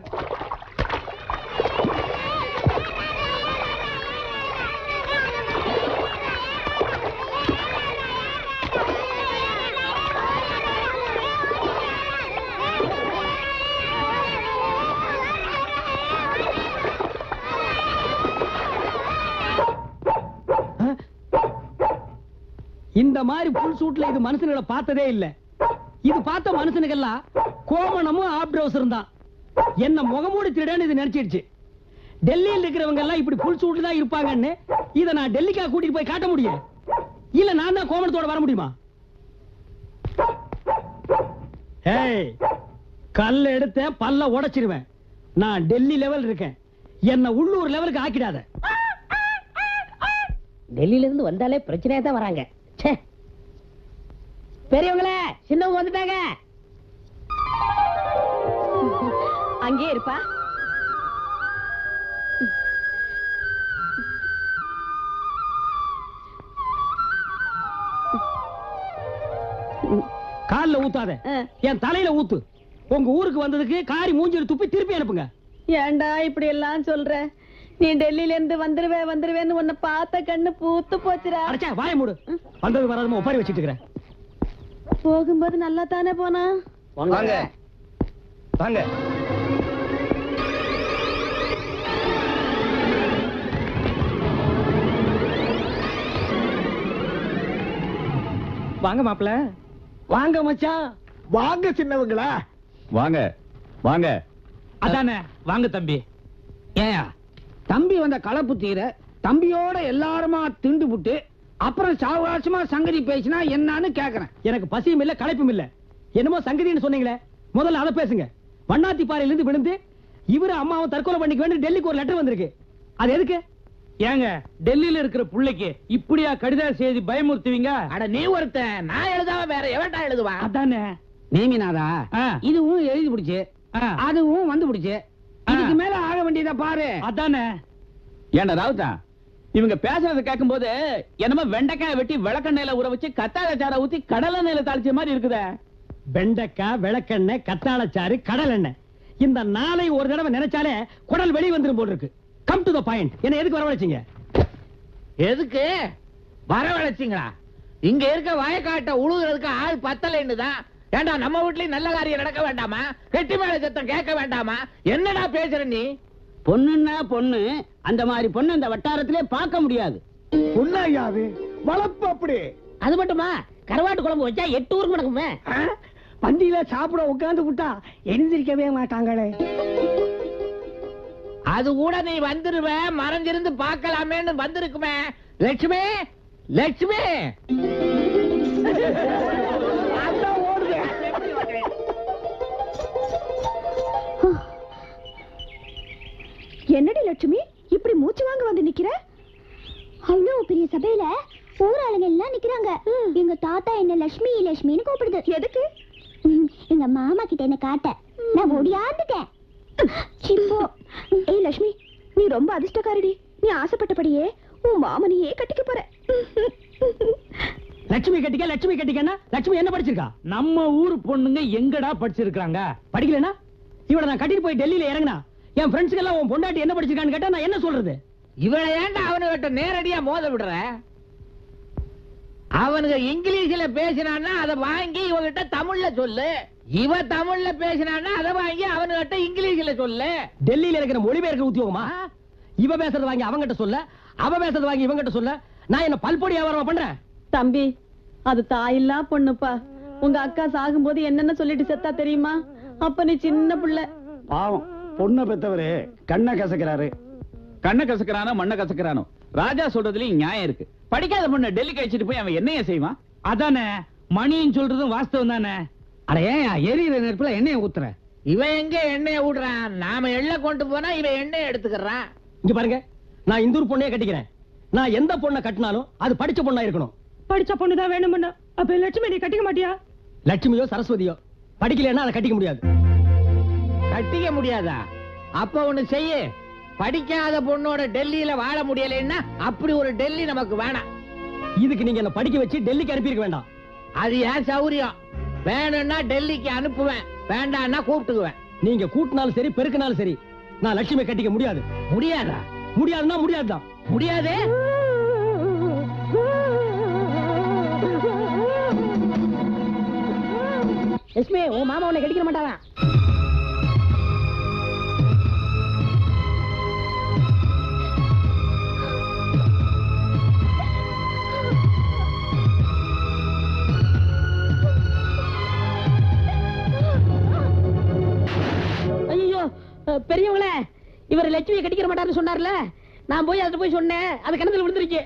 இந்த மாதிரி புல் சூட்ல இது மனுஷனுங்களை பார்த்ததே இல்ல இது பார்த்த மனுஷனுக்கெல்லாம் கோமணமும் ஆப் ட்ரௌசரும் தான் என்ன முகமூடி திருடன்னு இது நினைச்சிடுச்சு டெல்லியில் இருக்கிறவங்க எல்லாம் இப்படி புல் சூட்ல தான் இருப்பாங்கன்னு இத நான் டெல்லிக்கா கூட்டிட்டு போய் காட்ட முடியும் இல்ல நான் தான் கோமணத்தோட வர முடியுமா ஏய் கல்ல எடுத்த பல்ல உடைச்சிருவேன் நான் டெல்லி லெவல் இருக்கேன் என்ன உள்ளூர் லெவலுக்கு ஆக்கிடாத டெல்லியில இருந்து வந்தாலே பிரச்சனையா தான் வராங்க ச்சே பெரியவங்களே சின்னவங்க வந்துட்டாங்க அங்கே இருப்பா கால்ல ஊத்தாத என் தலையில ஊத்து உங்க ஊருக்கு வந்ததுக்கு காரி மூஞ்சில துப்பி திருப்பி அனுப்புங்க ஏன்டா இப்படி எல்லாம் சொல்ற நீ டெல்லியில இருந்து வந்துருவே வந்துருவேன்னு உன்னை பார்த்த கண்ணு பூத்து போச்சுடா அடைச்சா வாய மூடு வந்தது வராதமா ஒப்பாரி வச்சிட்டு இருக்கிறேன் போகும்போது நல்லா தானே போனா வாங்க வாங்க வாங்க மாப்பிள வாங்க மச்சான் வாங்க சின்னவங்களா வாங்க வாங்க அதானே வாங்க தம்பி ஏயா தம்பி வந்த கலப்பு தீர தம்பியோட எல்லாருமா திண்டு புட்டு அப்புறம் சாவகாசமா சங்கதி பேசினா என்னன்னு கேக்குறேன் எனக்கு பசியும் இல்ல களைப்பும் இல்ல என்னமோ சங்கதின்னு சொன்னீங்களே முதல்ல அதை பேசுங்க வண்ணாத்தி பாறையில இருந்து விழுந்து இவரு அம்மாவும் தற்கொலை பண்ணிக்க வேண்டி டெல்லிக்கு ஒரு லெட்டர் வந்திருக்கு அது எதுக்கு ஏங்க டெல்லியில இருக்கிற புள்ளைக்கு இப்படியா கடித செய்தி பயமுறுத்துவீங்க அட நீ ஒருத்தன் நான் எழுதாம வேற எவன்டா எழுதுவான் அதானே நேமிநாதா ஆ. இதுவும் எழுதி பிடிச்சு ஆ. அதுவும் வந்து பிடிச்சு இதுக்கு மேல ஆக வேண்டியதை பாரு அதானே ஏண்டா ராவுத்தா இவங்க பேசுறத கேட்கும்போது என்னமோ வெண்டைக்காய் வெட்டி விளக்கெண்ணெயில ஊற வச்சு கத்தாழை சாரை ஊத்தி கடலை நெய்ல தாளிச்ச மாதிரி இருக்குதே வெண்டைக்காய் விளக்கெண்ணெய் கத்தாழச்சாறு கடல் எண்ணெய் இந்த நாளை ஒரு தடவை நினைச்சாலே குடல் வெளியே வந்துரும் போல் இருக்கு கம் டு த பாயிண்ட் என்ன எதுக்கு வரவழைச்சீங்க எதுக்கு வரவழைச்சிங்களா இங்க இருக்க வயக்காட்ட உழுகுறதுக்கு ஆள் பத்தலைன்னு தான் ஏண்டா நம்ம வீட்லயும் நல்ல காரியம் நடக்க வேண்டாமா கெட்டி மேல சத்தம் கேட்க வேண்டாமா என்னடா பேசுற நீ பொண்ணுன்னா பொண்ணு அந்த மாதிரி பொண்ணு இந்த வட்டாரத்திலே பார்க்க முடியாது பொண்ணாயாது வளர்ப்பு அப்படி அது மட்டுமா கருவாட்டு குழம்பு வச்சா எட்டு ஊருக்கு நடக்குமே பந்தியில சாப்பிட உட்கார்ந்து விட்டா எழுந்திருக்கவே மாட்டாங்களே அது கூட நீ வந்துருவ மறைஞ்சிருந்து பார்க்கலாமேன்னு வந்திருக்குமே லட்சுமி லட்சுமி அதான் ஓடுது. என்னடி லட்சுமி இப்படி மூச்சு வாங்க வந்து நிக்கிற அவ்வளவு பெரிய சபையில ஊராளுங்க எல்லாம் நிக்கிறாங்க எங்க தாத்தா என்ன லட்சுமி லட்சுமின்னு கூப்பிடுது எதுக்கு ம், எங்க மாமா கிட்ட என்ன காட்ட நான் ஓடியாந்துட்டேன் சிப்போ ஏய் லட்சுமி நீ ரொம்ப அதிர்ஷ்டக்காரடி நீ ஆசைப்பட்டபடியே உன் மாமனையே கட்டிக்க போற லட்சுமி கட்டிக்க லட்சுமி கட்டிக்கன்னா லட்சுமி என்ன படிச்சிருக்கா நம்ம ஊர் பொண்ணுங்க எங்கடா படிச்சிருக்காங்க படிக்கலனா இவள நான் கட்டிட்டு போய் டெல்லியில இறங்கினா என் ஃப்ரெண்ட்ஸ்க்கு எல்லாம் உன் பொண்டாட்டி என்ன படிச்சிருக்கான்னு கேட்டா நான் என்ன சொல்றது இவளை ஏன்டா அவனுகிட்ட நேரடியா மோத விடுற அவனுங்க இங்கிலீஷ்ல பேசினான்னா அதை வாங்கி இவகிட்ட தமிழ்ல சொல்லு இவ தமிழ்ல பேசினான்னா அதை வாங்கி அவனுகிட்ட இங்கிலீஷ்ல சொல்லு டெல்லியில இருக்கிற மொழிபெயர்க்கிற உத்தியோகமா இவ பேசுறத வாங்கி அவங்கிட்ட சொல்ல அவ பேசுறத வாங்கி இவங்கிட்ட சொல்ல நான் என்ன பல்பொடி வியாபாரம் பண்றேன் தம்பி அது தாயில்லா பொண்ணுப்பா உங்க அக்கா சாகும்போது என்னென்ன சொல்லிட்டு செத்தா தெரியுமா அப்ப நீ சின்ன பிள்ளை பாவம் பொண்ணை பெத்தவரு கண்ணை கசக்கிறாரு கண்ணை கசக்கிறானோ மண்ணை கசக்கிறானோ ராஜா சொல்றதுலயும் நியாயம் இருக்கு படிக்காத பொண்ணை டெல்லிக்கு அழைச்சிட்டு போய் அவன் என்னைய செய்வான் அதானே மணின்னு சொல்றதும் வாஸ்தவம் தானே அட ஏன் எரியிற நெருப்புல எண்ணெயை ஊத்துற இவன் எங்க எண்ணெயை விடுறான் நாம எள்ள கொண்டு போனா இவன் எண்ணெய் எடுத்துக்கிறான் இங்க பாருங்க நான் இந்தூர் பொண்ணையே கட்டிக்கிறேன் நான் எந்த பொண்ணை கட்டினாலும் அது படிச்ச பொண்ணா இருக்கணும் படிச்ச பொண்ணுதான் வேணும்னா அப்ப லட்சுமி நீ கட்டிக்க மாட்டியா லட்சுமியோ சரஸ்வதியோ படிக்கலைன்னா அதை கட்டிக்க முடியாது கட்டிக்க முடியாதா அப்ப ஒண்ணு செய்யு படிக்காத பொண்ணோட டெல்லியில வாழ முடியலைன்னா அப்படி ஒரு டெல்லி நமக்கு வேணாம் இதுக்கு நீங்க என்ன படிக்க வச்சு டெல்லிக்கு அனுப்பியிருக்க வேண்டாம் அது ஏன் சௌரியம் வேணும்னா டெல்லிக்கு அனுப்புவேன் வேண்டாம்னா கூப்பிட்டுக்குவேன் நீங்க கூட்டினாலும் சரி பெருக்கினாலும் சரி நான் லட்சுமி கட்டிக்க முடியாது முடியாதா முடியாதுன்னா முடியாதுதான் முடியாதே லட்சுமி உன் மாமா உன்னை கட்டிக்க மாட்டானா ஐயோ பெரியவங்களே இவர் லட்சுமியை கட்டிக்கிற மாட்டாருன்னு சொன்னார்ல நான் போய் அதுல போய் சொன்னேன் அது கிணத்துல விழுந்துருச்சு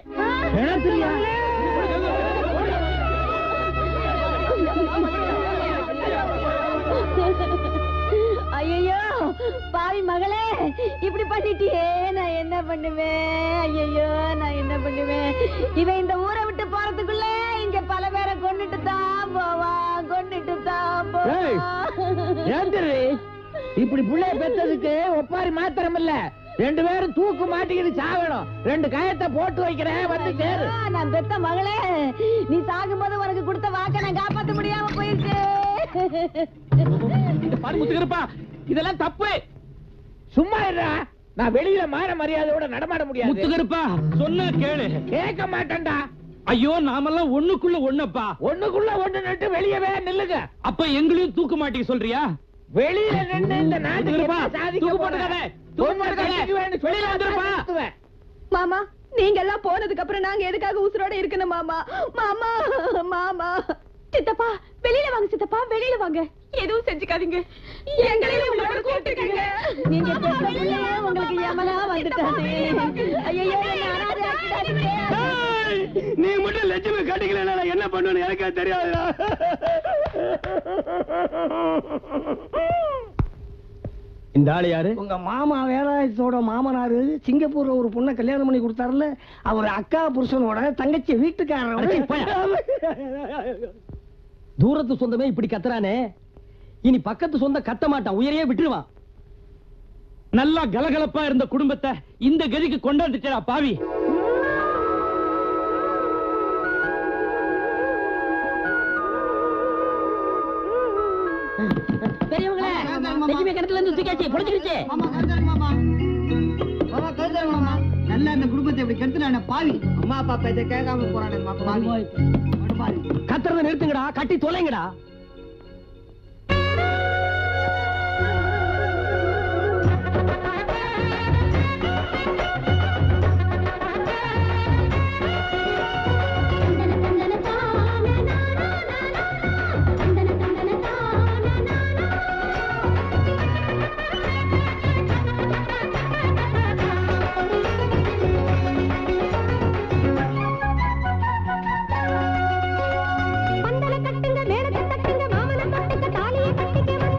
ஐயோ பாவி மகளே இப்படி பண்ணிட்டியே நான் என்ன பண்ணுவேன் ஐயோ நான் என்ன பண்ணுவேன் இவன் இந்த ஊரை விட்டு போறதுக்குள்ள இங்க பல பேரை கொண்டுட்டு தான் போவான் கொண்டுட்டு தான் போவான் ஏந்திரி இப்படி புள்ளைய பெத்ததுக்கு ஒப்பாரி மாத்திரம் இல்ல ரெண்டு பேரும் தூக்கு மாட்டிக்கிட்டு சாகணும் ரெண்டு கயத்தை போட்டு வைக்கிறேன் வந்து சேரு ஐயோ, நான் பெத்த மகளே நீ சாகும்போது உனக்கு கொடுத்த வாக்க நான் காப்பாத்த முடியாம போயிடுச்சு பாரு முத்துக்கிறப்பா இதெல்லாம் தப்பு சும்மா இருடா நான் வெளியில மான மரியாதையோட நடமாட முடியாது முத்துக்கருப்பா சொன்ன கேளு கேட்க மாட்டேன்டா ஐயோ நாமெல்லாம் ஒண்ணுக்குள்ள ஒண்ணப்பா ஒண்ணுக்குள்ள ஒண்ணு நட்டு வெளியவே நில்லுங்க அப்ப எங்களையும் தூக்க மாட்டீங்க சொல்றியா வெளியில நின்னு இந்த நாட்டுக்கு முத்துக்கருப்பா, என்ன சாதிக்க தூக்கு போறேன்? போட்டுக்காத, தூக்கு பொண்ணை போட்டுக்காத. கட்டிக்குவேன்னு சொல்லி வெளியில வந்துருப்பா. நிறுத்துவேன். மாமா நீங்க எல்லாம் போனதுக்கு அப்புறம் நாங்க எதுக்காக உசுரோட இருக்கணும் மாமா மாமா மாமா சித்தப்பா வெளியில வாங்க சித்தப்பா வெளியில வாங்க எதுவும் செஞ்சுக்காதீங்க எங்களையும் உங்களோட கூப்பிட்டுக்கங்க நீங்க பெத்த பிள்ளைய உங்களுக்கு யமனா வந்துட்டாரு ஐயோ என்ன அனாதை ஆக்கிடாதீங்க நீ மட்டும் லட்சுமி கட்டிக்கலன்னா நான் என்ன பண்ணுவேன்னு எனக்கு தெரியாதுடா இந்த ஆளு யாரு உங்க மாமா வேலாயுதத்தோட மாமனாரு சிங்கப்பூர்ல ஒரு பொண்ணை கல்யாணம் பண்ணி கொடுத்தாருல அவர் அக்கா புருஷனோட தங்கச்சி அடச்சீ, வீட்டுக்காரர் போயா. தூரத்து சொந்தமே இப்படி கத்துறானே இனி பக்கத்து சொந்த கத்த மாட்டான் உயிரையே விட்டுருவான் நல்லா கலகலப்பா இருந்த குடும்பத்தை இந்த கதிக்கு கொண்டாந்துட்டா பாவி பெரியவங்களே லட்சுமி கிணத்துல இருந்து தூக்கியாச்சு புடிச்சிருச்சு நல்லா இந்த குடும்பத்தை இப்படி கெடுத்துட்டான பாவி அம்மா அப்பா பேச்ச கேட்காம போறானே பாவி பாவி கத்துறத நிறுத்துங்கடா கட்டி தொலைங்கடா பந்தல கட்டுங்க மேளத்தை தட்டுங்க மாமன தொட்டுக்க தாலியை கட்டிக்க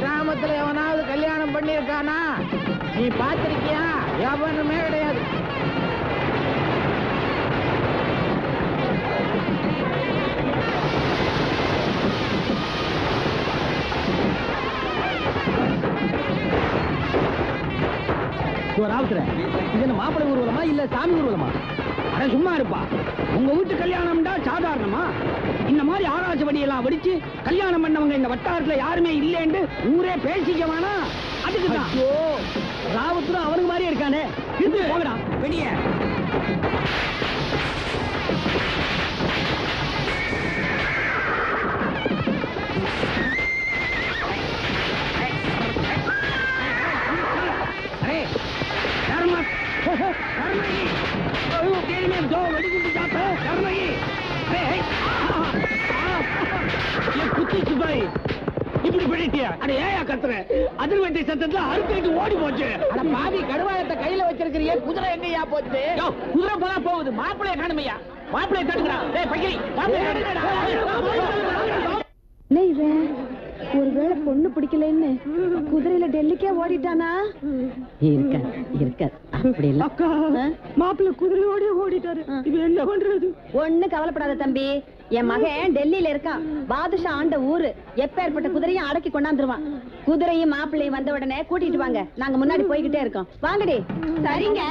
கிராமத்துல எவனாவது கல்யாணம் பண்ணியிருக்கானா நீ பாத்திருக்கியா எவனுமே கிடையாது ராவுத்தர இது என்ன மாப்பிள்ளை ஊர்வலமா இல்ல சாமி ஊர்வலமா அட சும்மா இருப்பா உங்க வீட்டு கல்யாணம்டா சாதாரணமா இந்த மாதிரி ஆராய்ச்சி வடியெல்லாம் வெடிச்சு கல்யாணம் பண்ணவங்க இந்த வட்டாரத்துல யாருமே இல்லைன்னு ஊரே பேசிக்க வேணாம் அதுக்கு தான் ஐயோ ராவுத்தரும் அவனுக்கு மாதிரியே இருக்கானே இருந்து போகடா வெளியே अरे डर मत डर नहीं अरे वो तेरे में दो वेडिंग जाता है डर नहीं अरे हे ये कुत्ती सिपाही இப்படி பண்ணிட்டியா அட ஏயா கத்துற அதிர்வெட்டி சத்தத்துல அறுத்துட்டு ஓடி போச்சு அட பாவி கடுவாயத்தை கையில வச்சிருக்கிறியே குதிரை எங்கயா போச்சு யோ, குதிரை போனா போகுது மாப்பிளைய காணுமையா மாப்பிளைய தட்டுக்கிறா டேய் பக்கிரி மாப்பிளைய தட்டுங்கடா என்ன இவன் ஒருவேளை பொண்ணு பிடிக்கலன்னு குதிரையில டெல்லிக்கே ஓடிட்டானா இருக்க இருக்க அப்படி இல்ல அக்கா மாப்பிள்ள குதிரையோட ஓடிட்டாரு இவன் என்ன பண்றது ஒண்ணு கவலைப்படாத தம்பி என் மகன் டெல்லியில இருக்கான் பாதுஷா ஆண்ட ஊரு எப்பேற்பட்ட குதிரையும் அடக்கி கொண்டாந்துருவான் குதிரையும் மாப்பிள்ளையும் வந்த உடனே கூட்டிட்டு வாங்க நாங்க முன்னாடி போய்கிட்டே இருக்கோம் வாங்கடி சரிங்க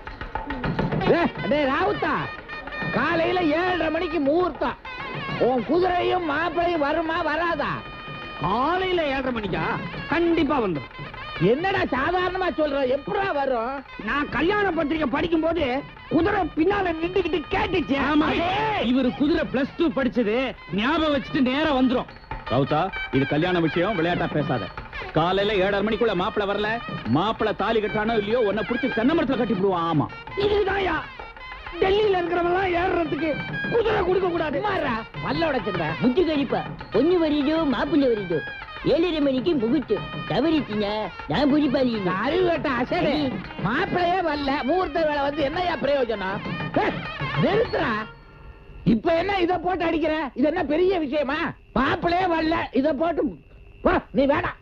டேய் ராவுத்தா காலையில ஏழரை மணிக்கு முகூர்த்தம் உன் குதிரையும் மாப்பிளையும் வருமா வராதா காலையில ஏழரை மணிக்கா கண்டிப்பா வந்துடும் என்னடா சாதாரணமா சொல்ற எப்படா வரும் நான் கல்யாண பத்திரிக்கை படிக்கும் போது குதிரை பின்னால நின்றுகிட்டு கேட்டுச்சு இவரு குதிரை பிளஸ் டூ படிச்சது ஞாபகம் வச்சுட்டு நேரா வந்துரும் ரவுத்தா இது கல்யாண விஷயம் விளையாட்டா பேசாத காலையில ஏழரை மணிக்குள்ள மாப்பிளை வரல மாப்பிளை தாலி கட்டானோ இல்லையோ உன்னை பிடிச்சி தென்னை மரத்துல கட்டி விடுவான் ஆமா இதுதான்யா டெல்லியில இருக்கிறவங்க எல்லாம் ஏறுறதுக்கு குதிரை கொடுக்க கூடாது மாறா பல்ல உடைச்சிருவேன் முத்து கழிப்பா பொண்ணு வரிதோ மாப்பிள்ளை வரிதோ ஏழரை மணிக்கு முகுத்து தவறிச்சிங்க நான் புரிப்பாளி அறிவு கேட்ட அசடு மாப்பிளையே வரல முகூர்த்த வேலை வந்து என்னய்யா பிரயோஜனம் ஏய், நிறுத்துறா இப்ப என்ன இத போட்டு அடிக்கிற இது என்ன பெரிய விஷயமா மாப்பிளையே வரல இத போட்டு வா நீ வேணாம்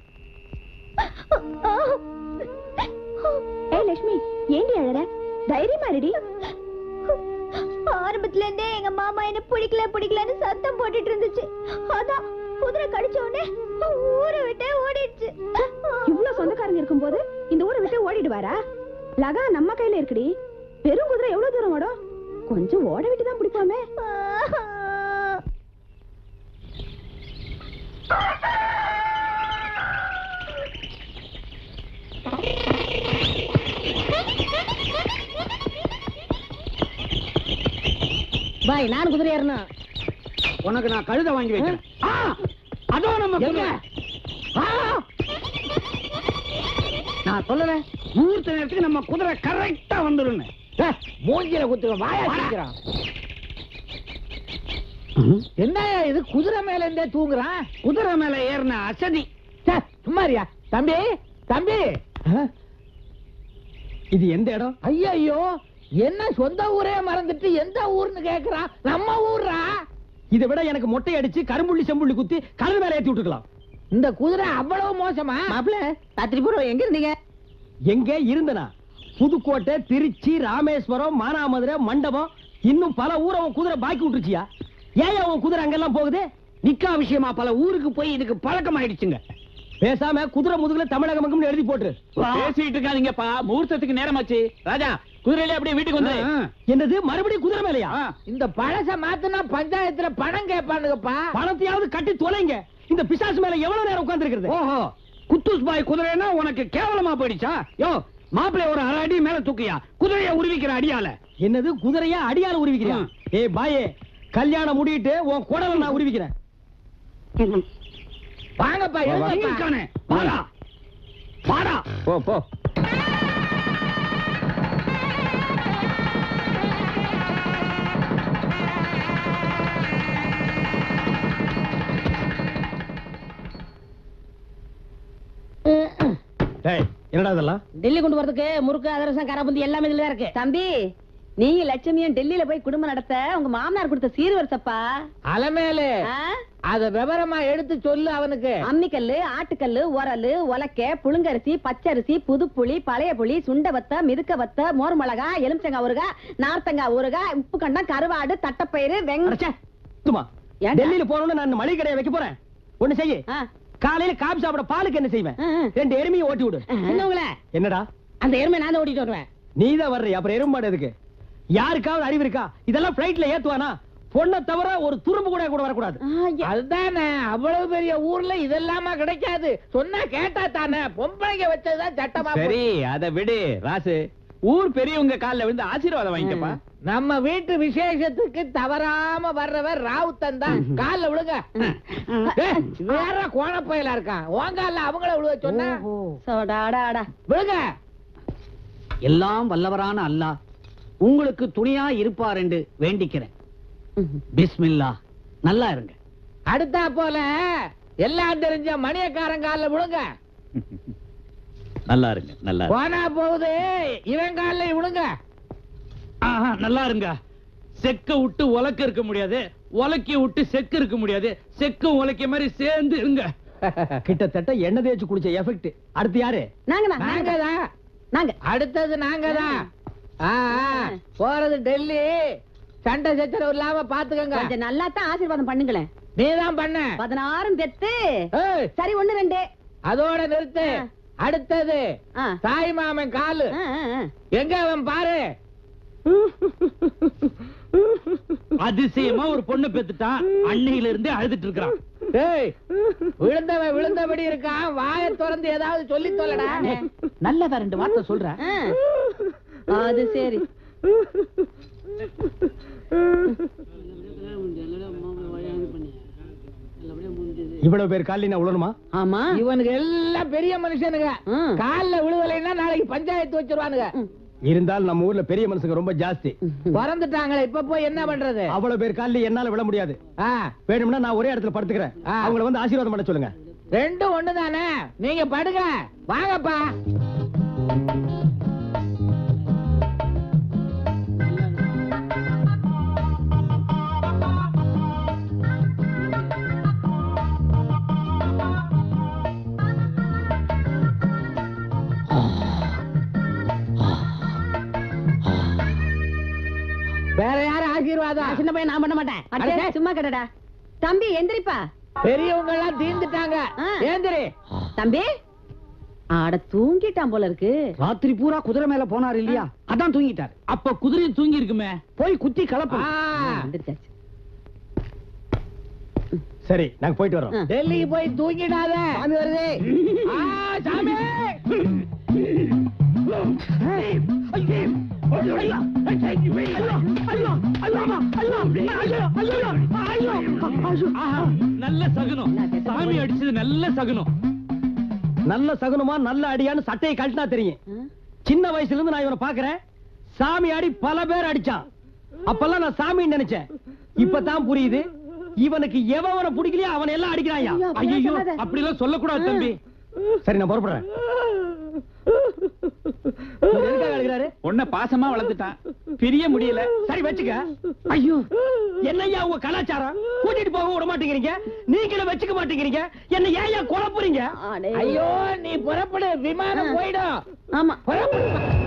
ஏய் லட்சுமி ஏண்டி அழற தைரியமா இருடி ஆரம்பத்துல இருந்தே எங்க மாமா என்ன பிடிக்கல பிடிக்கலன்னு சத்தம் போட்டுட்டு இருந்துச்சு அதான் குதிரை கடிச்ச உடனே ஊரை விட்டே ஓடிடுச்சு இவ்வளவு சொந்தக்காரங்க இருக்கும்போது இந்த ஊரை விட்டு ஓடிடுவாரா லகா நம்ம கையில இருக்குடி பெரும் குதிரை எவ்வளவு தூரம் ஓடும் கொஞ்சம் ஓட விட்டு தான் பிடிப்பாமே பாய் நான் குதிரை ஏறணும் உனக்கு நான் கழுத வாங்கி வைக்கிறேன் ஆ, அதோ நம்ம குதிரை. ஆ! நான் சொல்லல முகூர்த்த நேரத்துக்கு நம்ம குதிரை கரெக்டா வந்துடும் ஏய், மூஞ்சில குத்துக்க வாயா சீக்கிரம் என்னய்யா இது குதிரை மேல இருந்தே தூங்குறான் குதிரை மேல ஏறின அசதி ச்சே, சும்மாரியா தம்பி தம்பி இது எந்த இடம் ஐயோ என்ன சொந்த ஊரே மறந்துட்டு எந்த ஊர்னு கேக்குறான் நம்ம ஊர்ரா இதை விட எனக்கு மொட்டை அடிச்சு கரும்புள்ளி செம்புள்ளி குத்தி கடல் மேல ஏத்தி விட்டுக்கலாம் இந்த குதிரை அவ்வளவு மோசமா மாப்பிள்ள ராத்திரி பூரா எங்க இருந்தீங்க எங்க இருந்தனா புதுக்கோட்டை திருச்சி ராமேஸ்வரம் மானாமதுரை மண்டபம் இன்னும் பல ஊரை உன் குதிரை பாக்கி விட்டுருச்சியா ஏன் உன் குதிரை அங்கெல்லாம் போகுது நிக்கா விஷயமா பல ஊருக்கு போய் இதுக்கு பழக்கம் ஆயிடுச்சுங்க பேசாம குதிரை முதுகுல தமிழகம் எழுதி போட்டு பேசிட்டு இருக்காதீங்கப்பா முகூர்த்தத்துக்கு நேரமாச்சு ராஜா குதிரையில அப்படியே வீட்டுக்கு வந்து என்னது மறுபடியும் குதிரை மேலையா இந்த பழச மாத்துனா பஞ்சாயத்துல பணம் கேட்பானுங்கப்பா பணத்தையாவது கட்டி தொலைங்க இந்த பிசாசு மேல எவ்வளவு நேரம் உட்கார்ந்து இருக்கிறது ஓஹோ குத்தூஸ் பாய் குதிரைனா உனக்கு கேவலமா போயிடுச்சா யோ மாப்பிள்ளை ஒரு அரை அடி மேல தூக்கியா குதிரைய உருவிக்கிற அடியால என்னது குதிரையா அடியால உருவிக்கிறியா ம். ஏய் பாயே கல்யாணம் முடியிட்டு உன் குடலை நான் உருவிக்கிறேன் வாங்கப்பா எங்க எழுங்கப்பா. இருக்கானே? வாடா வாடா போ போ டேய் என்னடா இதெல்லாம் டெல்லி கொண்டு வரதுக்கு முறுக்கு அதிரசம் கரபுந்தி எல்லாமே இதுல தான் இருக்கு தம்பி நீங்க லட்சுமியும் டெல்லியில போய் குடும்பம் நடத்த உங்க மாமனார் கொடுத்த சீர்வரிசப்பா அலமேலு ஆ? அத விவரமா எடுத்து சொல்லு அவனுக்கு அம்மிக்கல்லு ஆட்டுக்கல்லு உரலு உலக்க புழுங்கரிசி பச்சரிசி புதுப்புளி பழைய புளி சுண்ட வத்த மிதுக்க வத்த மோர் மிளகா எலுமிச்சங்காய் ஊறுகாய் நார்த்தங்காய் ஊறுகாய் உப்பு கண்டம் கருவாடு தட்டப்பயிறு வெங்க அடச்சே, சும்மா ஏன்டா? டெல்லியில போறோம்னு நான் மளிகை கடையை வைக்க போறேன் ஒண்ணு செய்ய ஆ. காலையில காபி சாப்பிட பாலுக்கு என்ன செய்வேன் ஆ, ஆ. ரெண்டு எருமையை ஓட்டி விடு சின்னவங்கள என்னடா அந்த எருமை நான் தான் ஓட்டிட்டு வருவேன் நீதான் வர்றீ அப்புறம் எருமாடு எதுக்கு யாருக்காவது அறிவு இருக்கா இதெல்லாம் பிளைட்ல ஏத்துவானா பொண்ணை தவிர ஒரு துரும்பு கூட கூட வரக்கூடாது அதுதானே அவ்வளவு பெரிய ஊர்ல இதெல்லாமா கிடைக்காது சொன்னா கேட்டா தானே பொம்பளைங்க வச்சதுதான் சட்டமா போச்சு. சரி அத விடு ராசு ஊர் பெரியவங்க கால்ல விழுந்து ஆசீர்வாதம் வாங்கிக்கப்பா நம்ம வீட்டு விசேஷத்துக்கு தவறாம வர்றவர் ராவுத்தன் தான் கால்ல விழுங்க டேய், வேற கோணப்பயலா இருக்கான் உங்கால அவங்கள விழுக சொன்னா சோடாடாடா விழுங்க எல்லாம் வல்லவரான அல்லாஹ் உங்களுக்கு துணியா இருப்பார் என்று வேண்டிக்கிறேன் பிஸ்மில்லா நல்லா இருங்க அடுத்தா போல எல்லாம் தெரிஞ்ச மணியக்காரன் கால்ல விழுங்க நல்லா இருங்க நல்லா இருங்க. போனா போகுது இவன் கால்ல விழுங்க ஆஹா, நல்லா இருங்க செக்க விட்டு உலக்க இருக்க முடியாது உலக்கி விட்டு செக்கு இருக்க முடியாது செக்கும் உலக்க மாதிரி சேர்ந்து இருங்க கிட்டத்தட்ட எண்ணெய் தேய்ச்சி குடிச்ச எஃபெக்ட் அடுத்து யாரு நாங்க தான், நாங்க நாங்க தான் நாங்க அடுத்தது நாங்க தான் ஆ, ஆ, போறது டெல்லி சண்டை சச்சரவு இல்லாம பாத்துக்கங்க கொஞ்சம் நல்லா தான் ஆசீர்வாதம் பண்ணுங்களேன் நீதான் பண்ண பதினாறும் பெத்து ஏய், சரி ஒண்ணு ரெண்டு அதோட நிறுத்து ஆ. அடுத்தது ஆ. தாய் மாமன் காலு ஆ, ஆ, ஆ. எங்க அவன் பாரு அதிசயமா ஒரு பொண்ணு பெத்துட்டான் அன்னையில இருந்தே அழுதுட்டு இருக்கிறான் டேய் விழுந்தவன் விழுந்தபடி இருக்கான் வாயை திறந்து ஏதாவது சொல்லி சொல்லடா நல்லதா ரெண்டு வார்த்தை சொல்றேன் ஆ. அது சரி இவ்வளவு பேர் காலையில நான் உழணுமா ஆமா இவனுக்கு எல்லாம் பெரிய மனுஷனுங்க ம். கால்ல விழுவலைன்னா நாளைக்கு பஞ்சாயத்து வச்சிருவானுங்க இருந்தாலும் நம்ம ஊர்ல பெரிய மனுஷங்க ரொம்ப ஜாஸ்தி பிறந்துட்டாங்களே இப்ப போய் என்ன பண்றது அவ்வளவு பேர் காலையில என்னால விழ முடியாது ஆ, வேணும்னா நான் ஒரே இடத்துல படுத்துக்கிறேன் ஆ. அவங்கள வந்து ஆசீர்வாதம் பண்ண சொல்லுங்க ரெண்டும் ஒண்ணுதானே நீங்க படுங்க வாங்கப்பா வேற யாரு ஆசீர்வாதம் சின்ன பையன் நான் பண்ண மாட்டேன் அடே, சும்மா கடடா தம்பி எந்திரிப்பா பெரியவங்க எல்லாம் தீர்ந்துட்டாங்க ஆ. ஏந்திரி தம்பி ஆட தூங்கிட்டான் போல இருக்கு ராத்திரி பூரா குதிரை மேல போனார் இல்லையா அதான் தூங்கிட்டார் அப்ப குதிரையும் தூங்கி இருக்குமே போய் குத்தி கலப்ப ஆ, எந்திரிச்சாச்சு. சரி நாங்க போயிட்டு வரோம் ஆ. டெல்லிக்கு போய் தூங்கிடாத சாமி வருது ஆ, சாமி ஆஹா, நல்ல சகுனம் சாமி அடிச்சது நல்ல சகுனம் நல்ல சகுனமா நல்ல அடியான்னு சட்டையை கழட்டினா தெரியும் சின்ன வயசுல இருந்து நான் இவனை பாக்குறேன் சாமி ஆடி பல பேர் அடிச்சான் அப்பெல்லாம் நான் சாமின்னு நினைச்சேன் இப்பதான் புரியுது இவனுக்கு எவனை பிடிக்கலையோ அவனை எல்லாம் அடிக்கிறாயா ஐயோ அப்படி எல்லாம் சொல்லக்கூடாது தம்பி சரி நான் புறப்படுறேன் இவர் எதுக்காக அழுகிறாரு உன்னை பாசமா வளர்த்துட்டான் பிரிய முடியல சரி வச்சுக்க ஐயோ என்னய்யா உங்க கலாச்சாரம் கூட்டிட்டு போக விட மாட்டேங்கிறீங்க நீங்களும் வச்சுக்க மாட்டேங்கிறீங்க என்ன ஏன் குழப்புறீங்க அடே. ஐயோ நீ புறப்படு விமானம் போயிடும் ஆமா புறப்படு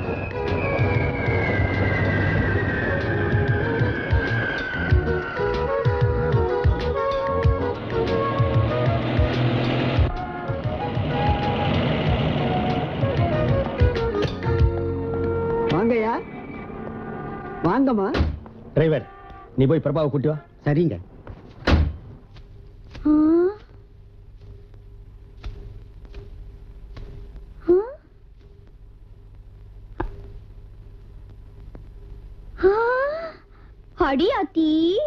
வாங்கய்யா வாங்கம்மா டிரைவர் நீ போய் பிரபாவை கூட்டி வா சரிங்க ஆ? ஆ? ஆ? அடியாத்தி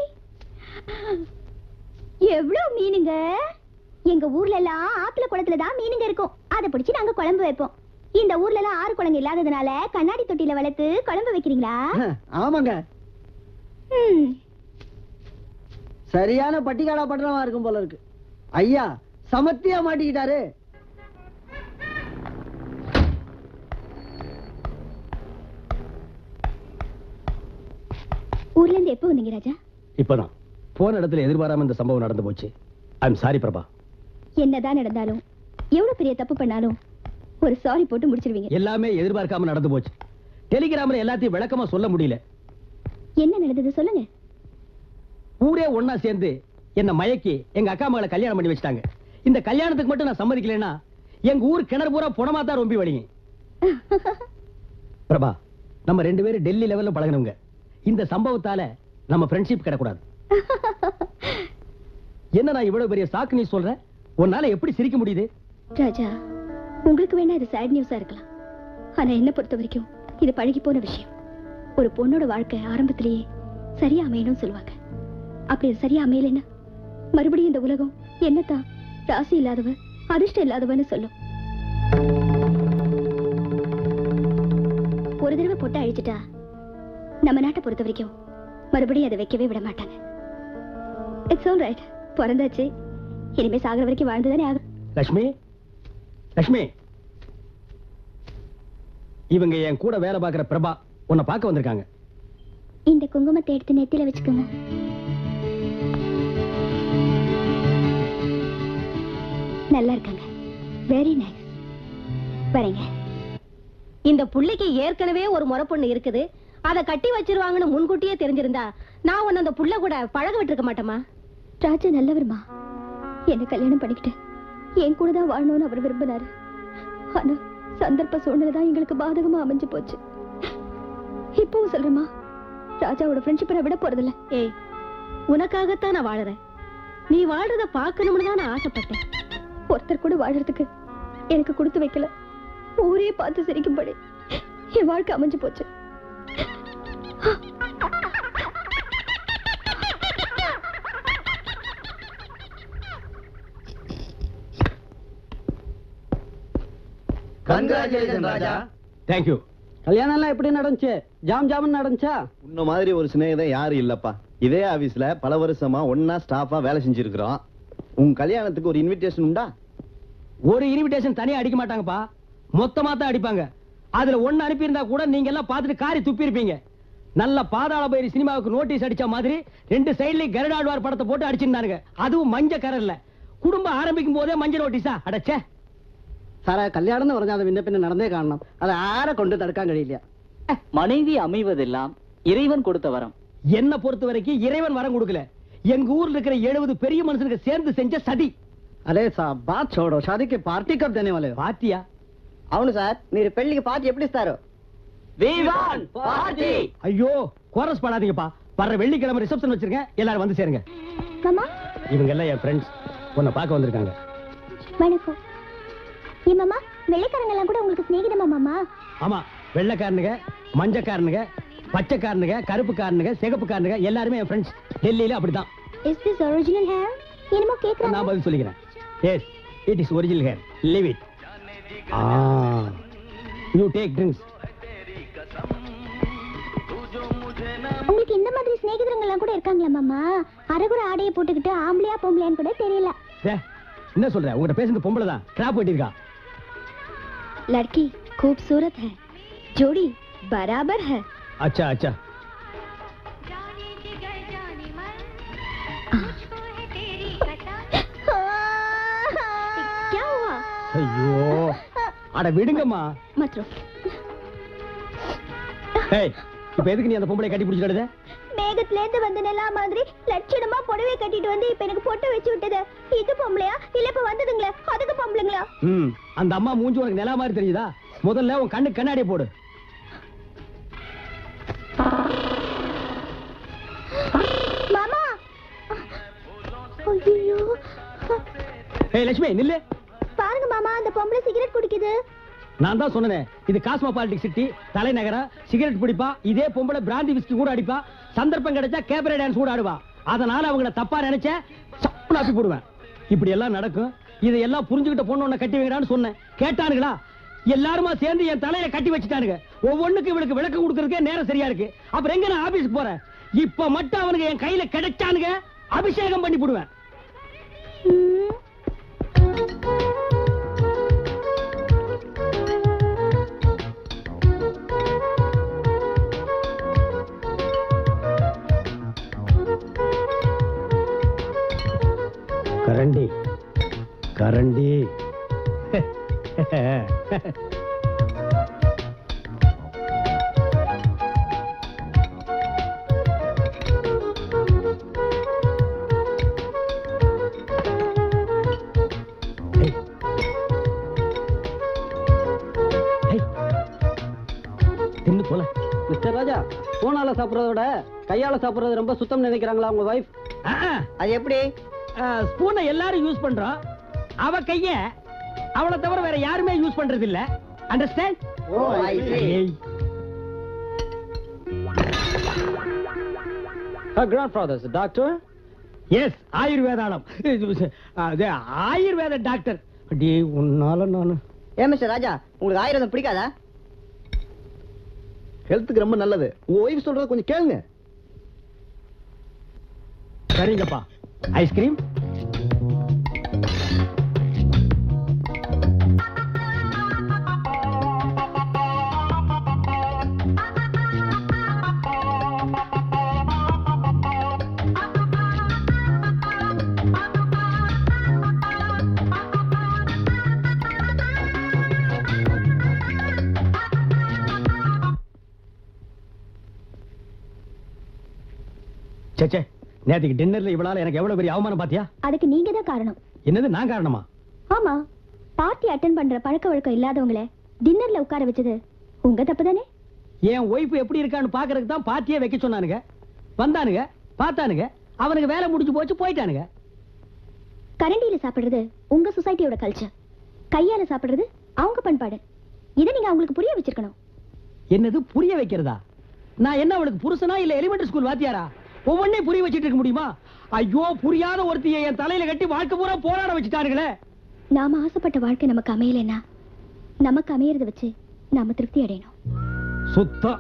எவ்வளவு மீனுங்க எங்க ஊர்ல எல்லாம் ஆத்துல குளத்துல தான் மீனுங்க இருக்கும் அதை பிடிச்சு நாங்க குழம்பு வைப்போம் இந்த ஊர்ல எல்லாம் ஆறு குளங்க இல்லாததுனால கண்ணாடி தொட்டில வளர்த்து குழம்பு வைக்கிறீங்களா ஆமாங்க ம். சரியான பட்டிக்காடா பட்டணமா இருக்கும் போல இருக்கு ஐயா சமத்தியா மாட்டிக்கிட்டாரு ஊர்ல இருந்து எப்போ வந்தீங்க ராஜா இப்பதான் போன இடத்துல எதிர்பாராம இந்த சம்பவம் நடந்து போச்சு ஐம் சாரி பிரபா என்னதான் நடந்தாலும் எவ்வளவு பெரிய தப்பு பண்ணாலும் ஒரு சாரி போட்டு முடிச்சிருவீங்க எல்லாமே எதிர்பார்க்காம நடந்து போச்சு டெலிகிராம்ல எல்லாத்தையும் விளக்கமா சொல்ல முடியல என்ன நடந்தது சொல்லுங்க ஊரே ஒண்ணா சேர்ந்து என்ன மயக்கி எங்க அக்கா மகளை கல்யாணம் பண்ணி வச்சிட்டாங்க இந்த கல்யாணத்துக்கு மட்டும் நான் சம்மதிக்கலைன்னா எங்க ஊர் கிணறு பூரா புணமா தான் ரொம்பி வழிங்க பிரபா நம்ம ரெண்டு பேரும் டெல்லி லெவல்ல பழகினவங்க இந்த சம்பவத்தால நம்ம ஃப்ரெண்ட்ஷிப் கிடக்கூடாது என்ன நான் இவ்வளவு பெரிய சாக்கு நீ சொல்ற உன்னால எப்படி சிரிக்க முடியுது ராஜா உங்களுக்கு வேணா இது சேட் நியூஸா இருக்கலாம் ஆனா என்ன பொறுத்த வரைக்கும் இது பழகி போன விஷயம் ஒரு பொண்ணோட வாழ்க்கை ஆரம்பத்திலேயே சரியா அமையணும்னு சொல்லுவாங்க அப்படி அது சரியா அமையலைன்னா மறுபடியும் இந்த உலகம் என்னத்தான் ராசி இல்லாதவ அதிர்ஷ்டம் இல்லாதவன்னு சொல்லும் ஒரு தடவை பொட்டை அழிச்சிட்டா நம்ம நாட்டை பொறுத்த வரைக்கும் மறுபடியும் அதை வைக்கவே விட மாட்டாங்க இட்ஸ் ஆல் ரைட் பிறந்தாச்சு இனிமே சாகுற வரைக்கும் வாழ்ந்துதானே ஆகும் லட்சுமி லட்சுமி இவங்க என் கூட வேலை பார்க்கிற பிரபா உன்னை பார்க்க வந்திருக்காங்க இந்த குங்குமத்தை எடுத்து நெத்தியில வச்சுக்கோங்க நல்லா இருக்காங்க வெரி நைஸ் வரேங்க இந்த புள்ளைக்கு ஏற்கனவே ஒரு முறை பொண்ணு இருக்குது அத கட்டி வச்சிருவாங்கன்னு முன்கூட்டியே தெரிஞ்சிருந்தா நான் உன்னை அந்த புள்ள கூட பழக விட்டுருக்க மாட்டேமா ராஜா நல்லவருமா என்ன கல்யாணம் பண்ணிக்கிட்டு என் கூட தான் வாழணும்னு அவர் விரும்பினாரு ஆனா சந்தர்ப்ப சூழ்நிலை தான் எங்களுக்கு பாதகமா அமைஞ்சு போச்சு இப்பவும் சொல்றேம்மா ராஜாவோட ஃப்ரெண்ட்ஷிப்பை நான் விட போறதில்ல ஏய் உனக்காகத்தான் நான் வாழறேன் நீ வாழ்றத பார்க்கணும்னு தான் நான் ஆசைப்பட்டேன் ஒருத்தர் கூட வாழறதுக்கு எனக்கு கொடுத்து வைக்கல ஊரே பார்த்து சிரிக்கும்படி என் வாழ்க்கை அமைஞ்சு போச்சு கங்க்ராச்சுலேஷன் ராஜா தேங்க்யூ கல்யாணம் எல்லாம் எப்படி நடந்துச்சு ஜாம் ஜாமன் நடந்துச்சா உன்ன மாதிரி ஒரு சிநேகிதன் யாரும் இல்லப்பா இதே ஆபீஸ்ல பல வருஷமா ஒன்னா ஸ்டாஃபா வேலை செஞ்சிருக்கிறோம் உன் கல்யாணத்துக்கு ஒரு இன்விடேஷன் உண்டா ஒரு இன்விடேஷன் தனியா அடிக்க மாட்டாங்கப்பா மொத்தமா தான் அடிப்பாங்க அதுல ஒண்ணு அனுப்பியிருந்தா கூட நீங்க எல்லாம் பார்த்துட்டு காரி துப்பி இருப்பீங்க நல்ல பாதாள பயிர் சினிமாவுக்கு நோட்டீஸ் அடிச்ச மாதிரி ரெண்டு சைடுலயும் கருடாழ்வார் படத்தை போட்டு அடிச்சிருந்தானுங்க அதுவும் மஞ்ச கரல்ல குடும்பம் ஆரம்பிக்கும் போதே மஞ்சள் நோட்டீஸா அடச்சே സാറേ കല്യാണം എന്ന് പറഞ്ഞാൽ അത് പിന്നെ പിന്നെ നടന്നേ കാണണം അത് ആരെ കൊണ്ട് തടുക്കാൻ കഴിയില്ല மனைவி அமைவதெல்லாம் இறைவன் கொடுத்த வரம் என்ன பொறுத்த வரைக்கும் இறைவன் வரம் கொடுக்கல எங்க ஊர்ல இருக்கிற எழுபது பெரிய மனுஷனுக்கு சேர்ந்து செஞ்ச சதி అరే సాబ్ బాత్ छोड़ो शादी की पार्टी कब देने वाले हो பாத்தியா అవును సార్ మీరు పెళ్లికి పార్టీ ఎప్పుడు ఇస్తారు ஐயோ கோரஸ் பாடாதீங்கப்பா வர்ற வெள்ளிக்கிழமை ரிசப்ஷன் வச்சிருக்கேன் எல்லாரும் வந்து சேருங்க மாமா இவங்க எல்லாம் என் ஃப்ரெண்ட்ஸ் உன்னை பார்க்க வந்திருக்காங்க வணக்கம் ஏன் மாமா வெள்ளைக்காரங்க எல்லாம் கூட உங்களுக்கு சிநேகிதமா மாமா ஆமா வெள்ளைக்காரனுங்க மஞ்சக்காரனுங்க பச்சைக்காரனுங்க கருப்புக்காரனுங்க சிகப்புக்காரனுங்க எல்லாருமே என் ஃப்ரெண்ட்ஸ் டெல்லியில அப்படிதான் இஸ் திஸ் ஒரிஜினல் ஹேர் என்னமோ நான் கேக்குறாங்க பதில் சொல்லிக்கிறேன் yes it is original hair leave it ah you take drinks உங்களுக்கு இந்த மாதிரி சிநேகிதரங்க எல்லாம் கூட இருக்காங்களா மாமா அரைகுறை ஆடையை போட்டுக்கிட்டு ஆம்பளையா பொம்பளையான்னு கூட தெரியல என்ன சொல்ற உங்ககிட்ட பேசுறது பொம்பளை தான் ட்ராப் வெட்டிருக்கா लड़की खूबसूरत है जोड़ी बराबर है अच्छा अच्छा क्या हुआ ஐயோ அட விடுங்கம்மா मत रो ஏய் இப்ப எதுக்கு நீ அந்த பொம்பளை கட்டி பிடிச்சிட்டு மேகத்துல இருந்து வந்த நிலா மாதிரி லட்சணமா புடவை கட்டிட்டு வந்து இப்ப எனக்கு பொட்டு வச்சு விட்டது இது பொம்பளையா இல்ல இப்ப வந்ததுங்களே அதுக்கு பொம்பளைங்களா ம் அந்த அம்மா மூஞ்சி உனக்கு நிலா மாதிரி தெரியுதா முதல்ல உன் கண்ணு கண்ணாடியை போடு மாமா ஐயோ ஏய் லட்சுமி நில்லு பாருங்க மாமா அந்த பொம்பளை சிகரெட் குடிக்குது நான் தான் சொன்னேன் இது காஸ்மோபாலிட்டிக் சிட்டி தலைநகரம் சிகரெட் பிடிப்பா இதே பொம்பளை பிராந்தி விஸ்கி கூட அடிப்பா சந்தர்ப்பம் கிடைச்சா கேபரே டான்ஸ் கூட ஆடுவா அதனால அவங்கள தப்பா நினைச்ச சப்புன்னு அப்பி போடுவேன் இப்படி எல்லாம் நடக்கும் இதையெல்லாம் புரிஞ்சுக்கிட்ட பொண்ணு உன்னை கட்டி வைக்கிறான்னு சொன்னேன் கேட்டானுங்களா எல்லாருமா சேர்ந்து என் தலையில கட்டி வச்சுட்டானுங்க ஒவ்வொன்றுக்கு இவளுக்கு விளக்கம் கொடுக்கறதுக்கே நேரம் சரியா இருக்கு அப்புறம் எங்க நான் ஆபீஸ் போறேன் இப்ப மட்டும் அவனுக்கு என் கையில கிடைச்சானுங்க அபிஷேகம் பண்ணி போடுவேன் கரண்டி கரண்டி தின்னு போல மிஸ்டர் ராஜா போனால சாப்பிடுறத விட கையால சாப்பிடுறது ரொம்ப சுத்தம் நினைக்கிறாங்களா உங்க வைஃப் அது எப்படி ஸ்பூனை எல்லாரும் யூஸ் பண்றோம் அவ கைய அவளை தவிர வேற யாருமே யூஸ் பண்றது இல்ல understand Oh, I see. Her grandfather's a doctor. Yes ஆயுர்வேதாளம் அது ஆயுர்வேத டாக்டர் அடி உன்னால நானு ஏன் மிஸ்டர் ராஜா உங்களுக்கு ஆயுர்வேதம் பிடிக்காதா ஹெல்த்துக்கு ரொம்ப நல்லது உங்க ஒய்ஃப் சொல்றத கொஞ்சம் கேளுங்க சரிங்கப்பா ஐஸ்கிரீம் சேச்சே நேத்துக்கு டின்னர்ல இவளால எனக்கு எவ்வளவு பெரிய அவமானம் பாத்தியா அதுக்கு நீங்க தான் காரணம் என்னது நான் காரணமா ஆமா பார்ட்டி அட்டன் பண்ற பழக்க வழக்கம் இல்லாதவங்கள டின்னர்ல உட்கார வச்சது உங்க தப்பு தானே என் ஒய்ஃப் எப்படி இருக்கான்னு பாக்குறதுக்கு தான் பாத்தியே வைக்க சொன்னானுங்க வந்தானுங்க பார்த்தானுங்க அவனுக்கு வேலை முடிஞ்சு போச்சு போயிட்டானுங்க கரண்டியில சாப்பிடுறது உங்க சொசைட்டியோட கல்ச்சர் கையால சாப்பிடுறது அவங்க பண்பாடு இதை நீங்க அவங்களுக்கு புரிய வச்சிருக்கணும் என்னது புரிய வைக்கிறதா நான் என்ன அவளுக்கு புருஷனா இல்ல எலிமெண்டரி ஸ்கூல் வாத்தியாரா ஒவ்வொன்னையும் புரிய வச்சிட்டு இருக்க முடியுமா ஐயோ புரியாத ஒருத்தியை என் தலையில கட்டி வாழ்க்கை பூரா போராட வச்சுட்டானுங்களே நாம ஆசைப்பட்ட வாழ்க்கை நமக்கு அமையலைன்னா நமக்கு அமையறத வச்சு நாம திருப்தி அடையணும் சுத்தம்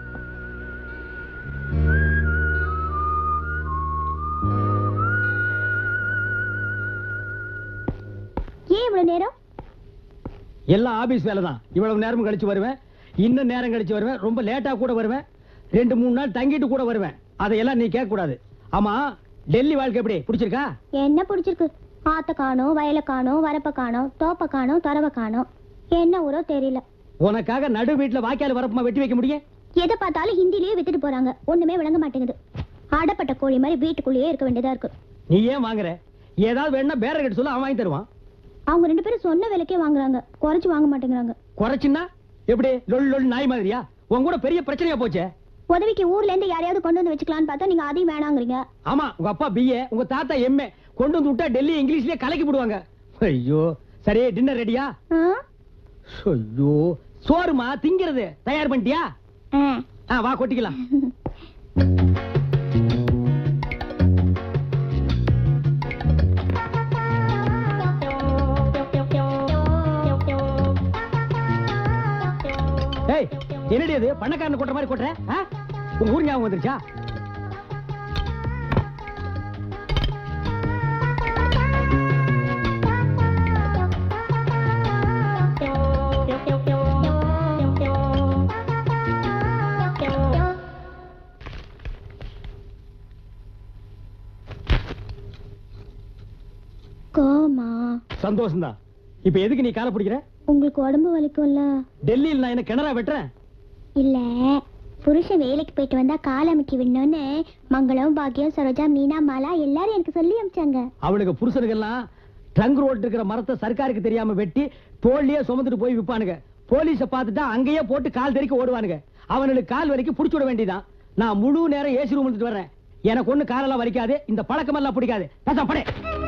ஏன் இவ்வளவு நேரம் எல்லாம் ஆபீஸ் வேலை தான் இவ்வளவு நேரம் கழிச்சு வருவேன் இன்னும் நேரம் கழிச்சு வருவேன் ரொம்ப லேட்டா கூட வருவேன் ரெண்டு மூணு நாள் தங்கிட்டு கூட வருவேன் அதையெல்லாம் நீ கேட்க கூடாது ஆமா டெல்லி வாழ்க்கை எப்படி பிடிச்சிருக்கா என்ன பிடிச்சிருக்கு ஆத்த காணோம் வயல காணோம் வரப்ப காணோம் தோப்ப காணோம் தரவ காணோம் என்ன ஊரோ தெரியல உனக்காக நடு வீட்டுல வாய்க்கால் வரப்புமா வெட்டி வைக்க முடியும் எதை பார்த்தாலும் ஹிந்திலேயே வித்துட்டு போறாங்க ஒண்ணுமே விளங்க மாட்டேங்குது ஆடப்பட்ட கோழி மாதிரி வீட்டுக்குள்ளேயே இருக்க வேண்டியதா இருக்கு நீ ஏன் வாங்குற ஏதாவது வேணா பேர கிட்ட சொல்ல அவன் வாங்கி தருவான் அவங்க ரெண்டு பேரும் சொன்ன விலைக்கே வாங்குறாங்க குறைச்சு வாங்க மாட்டேங்கிறாங்க குறைச்சுன்னா எப்படி லொல் லொல் நாய் மாதிரியா உன் கூட பெரிய பிரச்சனையா போச்சே உதவிக்கு ஊர்ல இருந்து யாரையாவது கொண்டு வந்து வச்சுக்கலாம்னு பார்த்தா நீங்க அதையும் வேணாங்கிறீங்க ஆமா உங்க அப்பா பிஏ உங்க தாத்தா எம்ஏ கொண்டு வந்து விட்டா டெல்லி இங்கிலீஷ்லயே கலக்கி போடுவாங்க ஐயோ சரி டின்னர் ரெடியா ஆ? ஐயோ சோறுமா திங்கிறது தயார் பண்ணிட்டியா ஆ. ஆ, வா கொட்டிக்கலாம் ஏய் என்னடி அது பண்ணக்காரன் கொட்டுற மாதிரி கொட்டுற ஆ? உங்க ஊர் ஞாபகம் வந்துருச்சா கோவமா சந்தோஷம் தான் இப்ப எதுக்கு நீ காலை பிடிக்கிற உங்களுக்கு உடம்பு வலிக்கும்ல டெல்லியில் நான் என்ன கிணறா வெட்டுறேன் இல்ல புருஷன் வேலைக்கு போயிட்டு வந்தா கால் அமைக்கி விடணும்னு மங்களம் பாக்கியம் சரோஜா மீனா மாலா எல்லாரும் எனக்கு சொல்லி அமிச்சாங்க அவளுக்கு புருஷனுக்கெல்லாம் ட்ரங்க் ரோட் இருக்கிற மரத்தை சர்க்காருக்கு தெரியாம வெட்டி தோல்லையே சுமந்துட்டு போய் விப்பானுங்க போலீஸ பார்த்துட்டா அங்கேயே போட்டு கால் தெறிக்க ஓடுவானுங்க அவனுக்கு கால் வரைக்கும் புடிச்சு விட வேண்டியதான் நான் முழு நேரம் ஏசி ரூம் எடுத்துட்டு வர்றேன் எனக்கு ஒண்ணு காலெல்லாம் வலிக்காது இந்த பழக்கமெல்லாம் பிடிக்காது பேச படே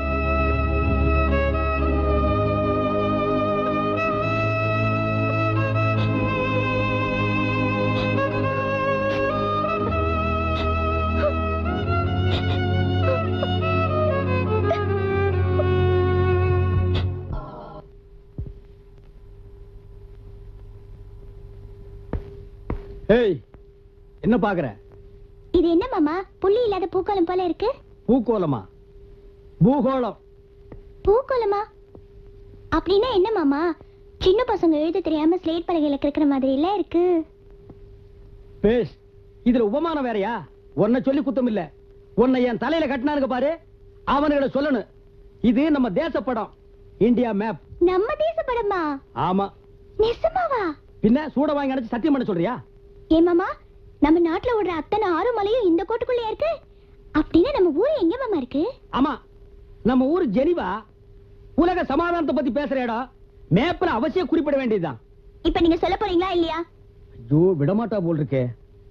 ஏய் என்ன பாக்குற இது என்ன மாமா புள்ளி இல்லாத பூக்கோலம் போல இருக்கு பூக்கோலமா பூகோளம் பூக்கோலமா அப்படின்னா என்ன மாமா சின்ன பசங்க எழுத தெரியாம ஸ்லேட் பலகையில கிடக்குற மாதிரி எல்லாம் இருக்கு பேஸ் இதுல உபமானம் வேறயா உன்னை சொல்லி குத்தம் இல்ல உன்னை என் தலையில கட்டினானுங்க பாரு அவனுங்களை சொல்லணும் இது நம்ம தேச படம் இந்தியா மேப் நம்ம தேச படமா ஆமா நெசமாவா பின்ன சூட வாங்கி அடைச்சு சத்தியம் பண்ண சொல்றியா ஏ மாமா நம்ம நாட்டுல ஓடுற அத்தனை ஆறு மலையும் இந்த கோட்டுக்குள்ளே இருக்கு அப்படின்னா நம்ம ஊரு எங்க மாமா இருக்கு ஆமா நம்ம ஊர் ஜெனிவா உலக சமாதானத்தை பத்தி பேசுற இடம் மேப்ல அவசியம் குறிப்பிட வேண்டியதுதான் இப்ப நீங்க சொல்ல போறீங்களா இல்லையா ஐயோ விடமாட்டா போல் இருக்கே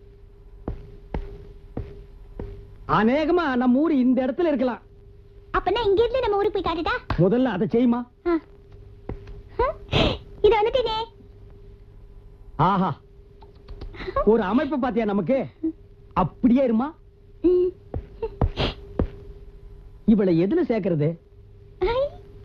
அநேகமா நம்ம ஊர் இந்த இடத்துல இருக்கலாம் அப்பனா இங்க இருந்து நம்ம ஊருக்கு போய் காட்டுட்டா முதல்ல அதை செய்யுமா ஆ. ஹம், இது வந்துட்டேனே ஆஹா ஒரு அமைப்பு பாத்தியா நமக்கு அப்படியே இருமா ம். இவளை எதுல சேர்க்கறது ஐ.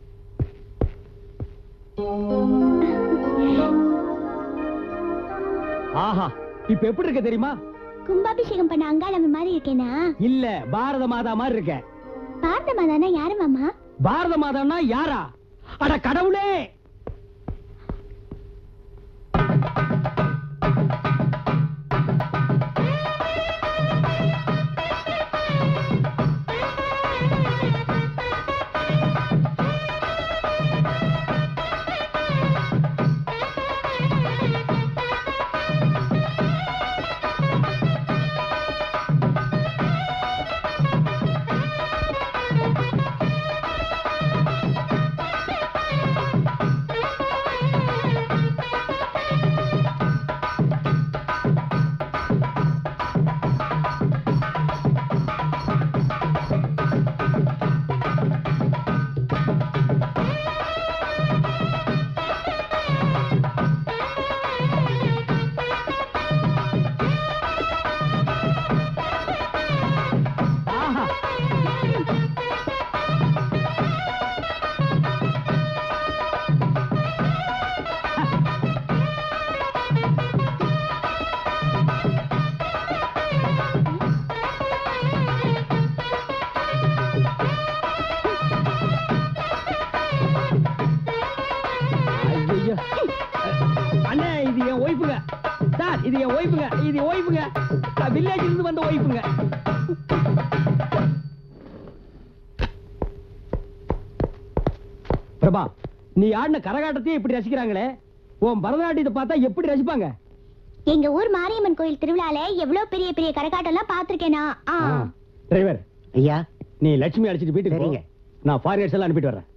ஆஹா இப்ப எப்படி இருக்க தெரியுமா கும்பாபிஷேகம் பண்ண அங்காளம்ம மாதிரி இருக்கேனா இல்ல பாரத மாதா மாதிரி இருக்க பார்த்த மாதானா யாரு மாமா பாரத மாதான்னா யாரா அட கடவுளே ஆஹா ஐயையோ. அண்ணே இது என் ஒய்ஃபுங்க சார் இது என் ஒய்ஃபுங்க இது என் ஒய்ஃபுங்க வில்லேஜ் இருந்து வந்த ஒய்ஃபுங்க பிரபா நீ ஆடின கரகாட்டத்தையே இப்படி ரசிக்கிறாங்களே உன் பரதநாட்டியத்தை பார்த்தா எப்படி ரசிப்பாங்க எங்க ஊர் மாரியம்மன் கோயில் திருவிழால எவ்வளவு பெரிய பெரிய கரகாட்டம் எல்லாம் பாத்திருக்கேனா டிரைவர் ஐயா நீ லட்சுமி அழைச்சிட்டு வீட்டுக்கு சரிங்க. போங்க நான் ஃபாரினர்ஸ் எல்லாம் அனுப்பிட்டு வரேன்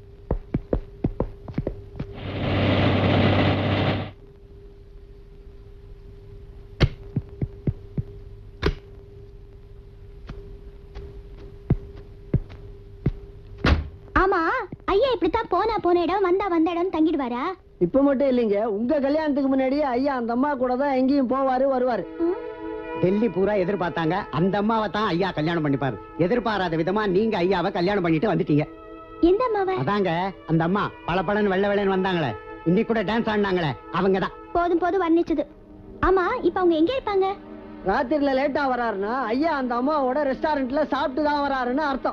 ஆமா ஐயா இப்படித்தான் போனா போன இடம் வந்தா வந்த இடம் தங்கிடுவாரா இப்ப மட்டும் இல்லைங்க உங்க கல்யாணத்துக்கு முன்னாடியே ஐயா அந்த அம்மா கூட தான் எங்கேயும் போவாரு வருவாரு டெல்லி பூரா எதிர்பார்த்தாங்க அந்த அம்மாவை தான் ஐயா கல்யாணம் பண்ணிப்பாரு எதிர்பாராத விதமா நீங்க ஐயாவை கல்யாணம் பண்ணிட்டு வந்துட்டீங்க எந்த அம்மாவ அதாங்க அந்த அம்மா பளபளன்னு வெள்ளை வெள்ளன்னு வந்தாங்களே இன்னைக்கு கூட டான்ஸ் ஆடினாங்களே அவங்க தான் போதும் போதும் வர்ணிச்சது ஆமா இப்ப அவங்க எங்க இருப்பாங்க ராத்திரில லேட்டா வராருன்னா ஐயா அந்த அம்மாவோட ரெஸ்டாரண்ட்ல சாப்பிட்டு தான் வராருன்னு அர்த்தம்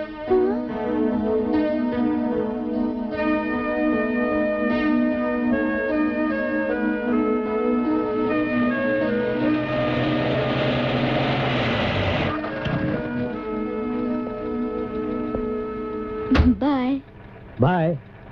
பாய் பாய்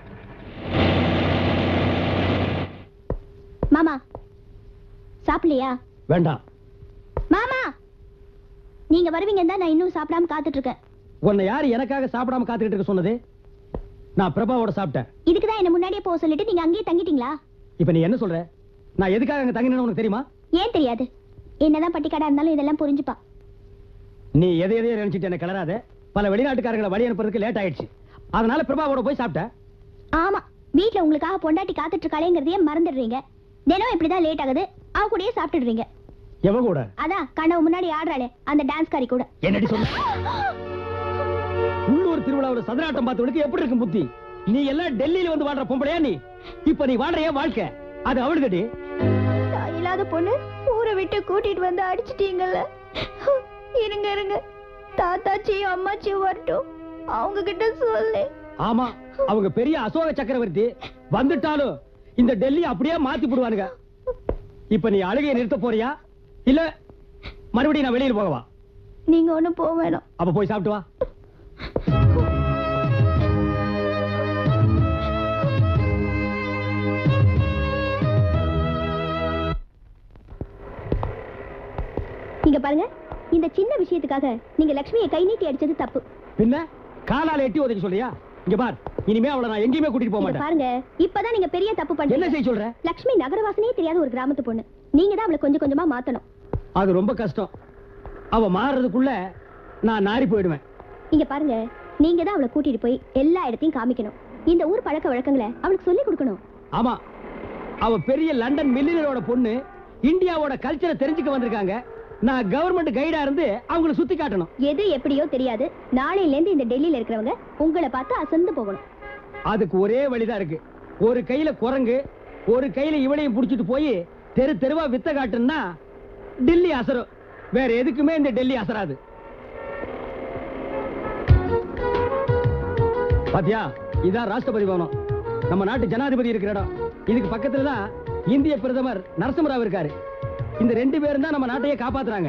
மாமா சாப்பிடலையா வேண்டாம் மாமா நீங்க வருவீங்கன்னு தான் நான் இன்னும் சாப்பிடாம காத்துட்டு இருக்கேன் உன்னை யாரு எனக்காக சாப்பிடாம காத்துக்கிட்டு இருக்க சொன்னது நான் பிரபாவோட சாப்பிட்டேன் இதுக்கு தான் என்ன முன்னாடியே போக சொல்லிட்டு நீங்க அங்கேயே தங்கிட்டீங்களா இப்ப நீ என்ன சொல்ற நான் எதுக்காக அங்க தங்கினேன்னு உனக்கு தெரியுமா ஏன் தெரியாது என்னதான் பட்டிக்காடா இருந்தாலும் இதெல்லாம் புரிஞ்சுப்பா நீ எதை எதையோ நினைச்சிட்டு என்ன கிளறாத பல வெளிநாட்டுக்காரங்களை வழி அனுப்புறதுக்கு லேட் ஆயிடுச்சு அதனால பிரபாவோட போய் சாப்பிட்டேன் ஆமா வீட்ல உங்களுக்காக பொண்டாட்டி காத்துட்டு இருக்காளேங்கிறதையே மறந்துடுறீங்க தினம் இப்படிதான் லேட் ஆகுது அவ கூடயே சாப்பிட்டுடுறீங்க எவன் கூட அதான் கனவு முன்னாடி ஆடுறாளே அந்த டான்ஸ்காரி கூட என்னடி சொல்ல உள்ளூர் திருவிழாவோட சதுராட்டம் பார்த்தவளுக்கு எப்படி இருக்கும் புத்தி நீ எல்லாம் டெல்லியில வந்து வாழ்ற பொம்பளையா நீ இப்ப நீ வாழ்ற ஏன் வாழ்க்கை அது அவளுக்கடி நான் இல்லாத பொண்ணு ஊரை விட்டு கூட்டிட்டு வந்து அடிச்சிட்டீங்கல்ல இருங்க இருங்க தாத்தாச்சியும் அம்மாச்சியும் வரட்டும் அவங்க கிட்ட சொல்லு ஆமா அவங்க பெரிய அசோக சக்கரவர்த்தி வந்துட்டாலும் இந்த டெல்லி அப்படியே மாத்தி போடுவானுங்க இப்ப நீ அழுகையை நிறுத்த போறியா இல்ல மறுபடியும் நான் வெளியில போகவா நீங்க ஒண்ணும் போக வேணாம் அப்ப போய் சாப்பிட்டு வா இங்க பாருங்க இந்த சின்ன விஷயத்துக்காக நீங்க லக்ஷ்மியை கை நீட்டி அடிச்சது தப்பு பின்ன காலால எட்டி உதைக்க சொல்றியா இங்க பார் இனிமே அவளை நான் எங்கேயுமே கூட்டிட்டு போக இங்க மாட்டேன் பாருங்க இப்பதான் நீங்க பெரிய தப்பு என்ன பண்றீங்க செய்ய சொல்ற லக்ஷ்மி நகரவாசனே தெரியாத ஒரு கிராமத்து பொண்ணு நீங்க தான் அவளை கொஞ்சம் கொஞ்சமா மாத்தணும் அது ரொம்ப கஷ்டம் அவ மாறுறதுக்குள்ள நான் நாரி போயிடுவேன் இங்க பாருங்க நீங்க தான் அவளை கூட்டிட்டு போய் எல்லா இடத்தையும் காமிக்கணும் இந்த ஊர் பழக்க வழக்கங்களை அவளுக்கு சொல்லி கொடுக்கணும் ஆமா அவ பெரிய லண்டன் மில்லியனரோட பொண்ணு இந்தியாவோட கல்ச்சரை தெரிஞ்சுக்க வந்திருக்காங்க நான் கவர்மெண்ட் கைடா இருந்து அவங்கள சுத்தி காட்டணும் எது எப்படியோ தெரியாது நாளையில இருந்து இந்த டெல்லியில இருக்கிறவங்க உங்களை பார்த்து அசந்து போகணும் அதுக்கு ஒரே வழிதான் இருக்கு ஒரு கையில குரங்கு ஒரு கையில இவளையும் புடிச்சிட்டு போய் தெரு தெருவா வித்த காட்டுன்னா டெல்லி அசரும் வேற எதுக்குமே இந்த டெல்லி அசராது பாத்தியா இதான் ராஷ்டிரபதி பவனம் நம்ம நாட்டு ஜனாதிபதி இருக்கிற இடம் இதுக்கு பக்கத்துல தான் இந்திய பிரதமர் நரசிம்மராவ் இருக்காரு இந்த ரெண்டு பேரும் தான் நம்ம நாட்டையே காப்பாத்துறாங்க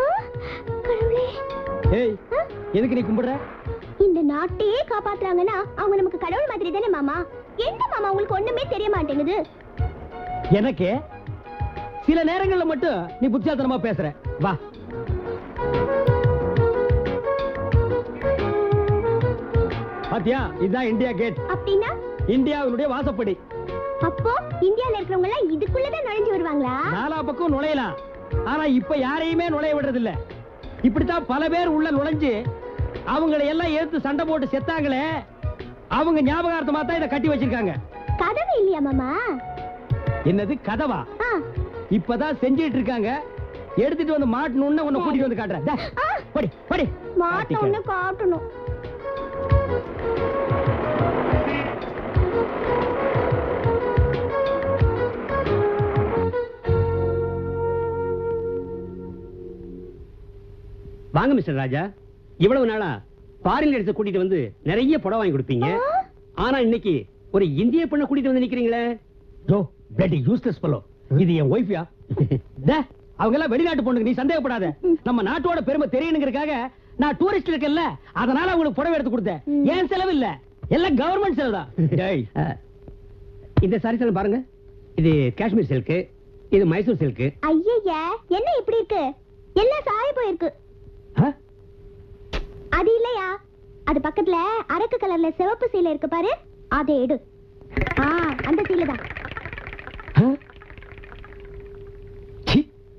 ஏய் எதுக்கு நீ கும்பிடுற இந்த நாட்டையே காப்பாத்துறாங்கன்னா அவங்க நமக்கு கடவுள் மாதிரி தானே மாமா என்ன மாமா உங்களுக்கு ஒண்ணுமே தெரிய மாட்டேங்குது எனக்கு சில நேரங்கள்ல மட்டும் நீ புத்தியாத்தனமா பேசுற வா பாத்தியா இதுதான் இந்தியா கேட் அப்படின்னா இந்தியாவினுடைய வாசப்படி அப்போ இந்தியால இருக்கிறவங்க எல்லாம் இதுக்குள்ளதான் நுழைஞ்சு வருவாங்களா நாலா பக்கம் நுழையலாம் ஆனா இப்ப யாரையுமே நுழைய விடுறது இல்ல இப்படித்தான் பல பேர் உள்ள நுழைஞ்சு அவங்களை எல்லாம் எடுத்து சண்டை போட்டு செத்தாங்களே அவங்க ஞாபகார்த்தமா தான் இதை கட்டி வச்சிருக்காங்க கதவு இல்லையா மாமா என்னது கதவா ஆ, இப்பதான் செஞ்சிட்டு இருக்காங்க எடுத்துட்டு வந்து மாட்டணும்னு உன்னை கூட்டிட்டு வந்து காட்டுறேன் டா, படி படி மாட்டோம்னு காட்டணும் வாங்க மிஸ்டர் ராஜா இவ்வளவு நாளா ஃபாரின் எடுத்து கூட்டிட்டு வந்து நிறைய புடவை வாங்கி கொடுப்பீங்க ஆனா இன்னைக்கு ஒரு இந்திய பெண்ணை கூட்டிட்டு வந்து நிக்கிறீங்களே ஜோ பிளடி யூஸ்லெஸ் ஃபெலோ இது என் ஒய்ஃப்யா அவங்க எல்லாம் வெளிநாட்டு பொண்ணுங்க நீ சந்தேகப்படாத நம்ம நாட்டோட பெருமை தெரியணுங்கிறதுக்காக நான் டூரிஸ்ட் இருக்கேன்ல அதனால அவங்களுக்கு புடவை எடுத்து கொடுத்தேன் ஏன் செலவு இல்ல எல்லாம் கவர்மெண்ட் செலவு தான் டேய், அஹ், இந்த சாரி சார் பாருங்க இது காஷ்மீர் சில்க்கு இது மைசூர் சில்க்கு ஐயய்யா என்ன இப்படி இருக்கு எல்லாம் சாய போயிருக்கு ஆ? அது இல்லையா அது பக்கத்துல அரக்கு கலர்ல சிவப்பு சீலை இருக்கு பாரு அதை எடு ஆ அந்த சீலை தான் சீ,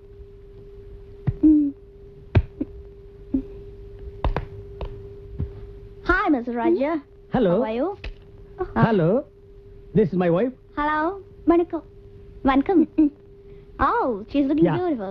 hi mister Raja Hello. How are you? Hello this is my wife Hello. வணக்கம் வணக்கம் Oh, she's looking Yeah. beautiful.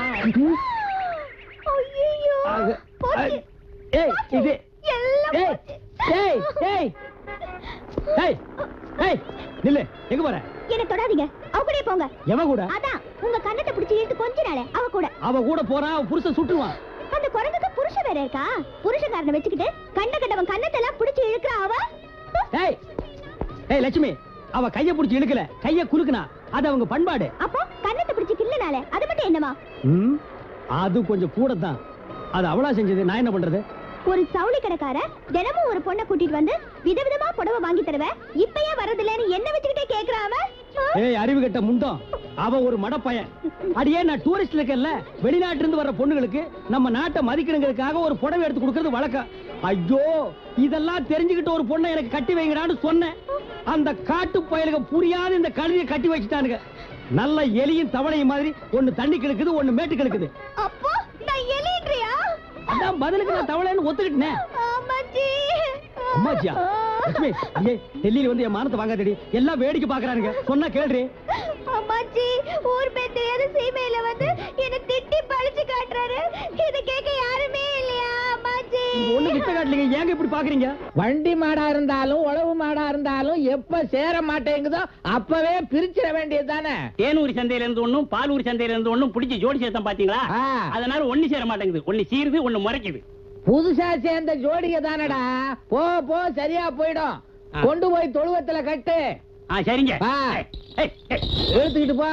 ஐயோ அது- போச்சு. ஏய் இது எல்லாம் ஏய் போச்சு. ஏய் ஏய் ஏய் ஏய் நில்லு எங்க போற என்ன தொடாதீங்க அவ கூடயே போங்க எவ கூட அதான் உங்க கண்ணத்தை பிடிச்சி இழுத்து கொஞ்ச நாளே அவ கூட அவ கூட போறா அவ புருஷன் சுட்டுவான் அந்த குரங்குக்கு புருஷன் வேற இருக்கா புருஷக்காரனை வச்சுக்கிட்டு கண்ட கண்டவன் கண்ணத்தை எல்லாம் பிடிச்சி இழுக்கிறா அவ ஏய் ஏய் லட்சுமி அவ கைய புடிச்சு இழுக்கல கைய குலுக்குனா அது அவங்க பண்பாடு அப்போ கண்ணத்தை பிடிச்சி கிள்ளனாலே அது மட்டும் என்னமா ம், அது கொஞ்சம் கூட தான் அது அவளா செஞ்சது நான் என்ன பண்றது ஒரு சவுளி கடைக்கார தினமும் ஒரு பொண்ணை கூட்டிட்டு வந்து விதவிதமா புடவை வாங்கி தருவேன் இப்பயே வரதில்லைன்னு என்ன வச்சுக்கிட்டே கேக்குறா அவ ஆ? ஏய் அறிவு கெட்ட முண்டம் அவ ஒரு மடப்பையன் அடியே நான் டூரிஸ்ட் இருக்கேன்ல வெளிநாட்டுல இருந்து வர்ற பொண்ணுங்களுக்கு நம்ம நாட்டை மதிக்கணுங்கிறதுக்காக ஒரு புடவை எடுத்து கொடுக்கறது வழக்கம் ஐயோ இதெல்லாம் தெரிஞ்சுக்கிட்டு ஒரு பொண்ணை எனக்கு கட்டி வைங்கடான்னு சொன்னேன் அந்த காட்டு பயலுக புரியாத இந்த கழுதியை கட்டி வச்சுட்டானுங்க நல்ல எலியும் தவளையும் மாதிரி ஒண்ணு தண்ணி கிழக்குது ஒண்ணு மேட்டு கிழக்குது அப்போ நான் எலின்றியா அதான் பதிலுக்கு நான் தவளைன்னு ஒத்துக்கிட்டேன் அம்மாச்சி அம்மாச்சியா லட்சுமி ஐயே டெல்லியில வந்து என் மானத்தை வாங்காதடி எல்லாம் வேடிக்கை பாக்குறானுங்க சொன்னா கேள்றி அம்மாச்சி ஊர் பேர் தெரியாத சீமையில வந்து என்ன திட்டி பழிச்சு காட்டுறாரு இத கேட்க யாருமே இல்லையா அம்மாச்சி ஒண்ணு கிட்ட காட்டலீங்க ஏங்க இப்படி பாக்குறீங்க வண்டி மாடா இருந்தாலும் உழவு மாடா இருந்தாலும் எப்ப சேர மாட்டேங்குதோ அப்பவே பிரிச்சிட வேண்டியது தானே தேனூர் சந்தையில இருந்து ஒண்ணும் பாலூர் சந்தையில இருந்து ஒண்ணும் பிடிச்சி ஜோடி சேர்த்தோம் பாத்தீங்களா அதனால ஒண்ணு சேர மாட்டேங்குது ஒண்ணு சீருது ஒண்ணு முறைக்குது புதுசா சேர்ந்த ஜோடிக தானடா போ போ சரியா போயிடும் கொண்டு போய் தொழுவத்துல கட்டு ஆ சரிங்க ஆ. ஏய், ஏய். எடுத்துக்கிட்டு போ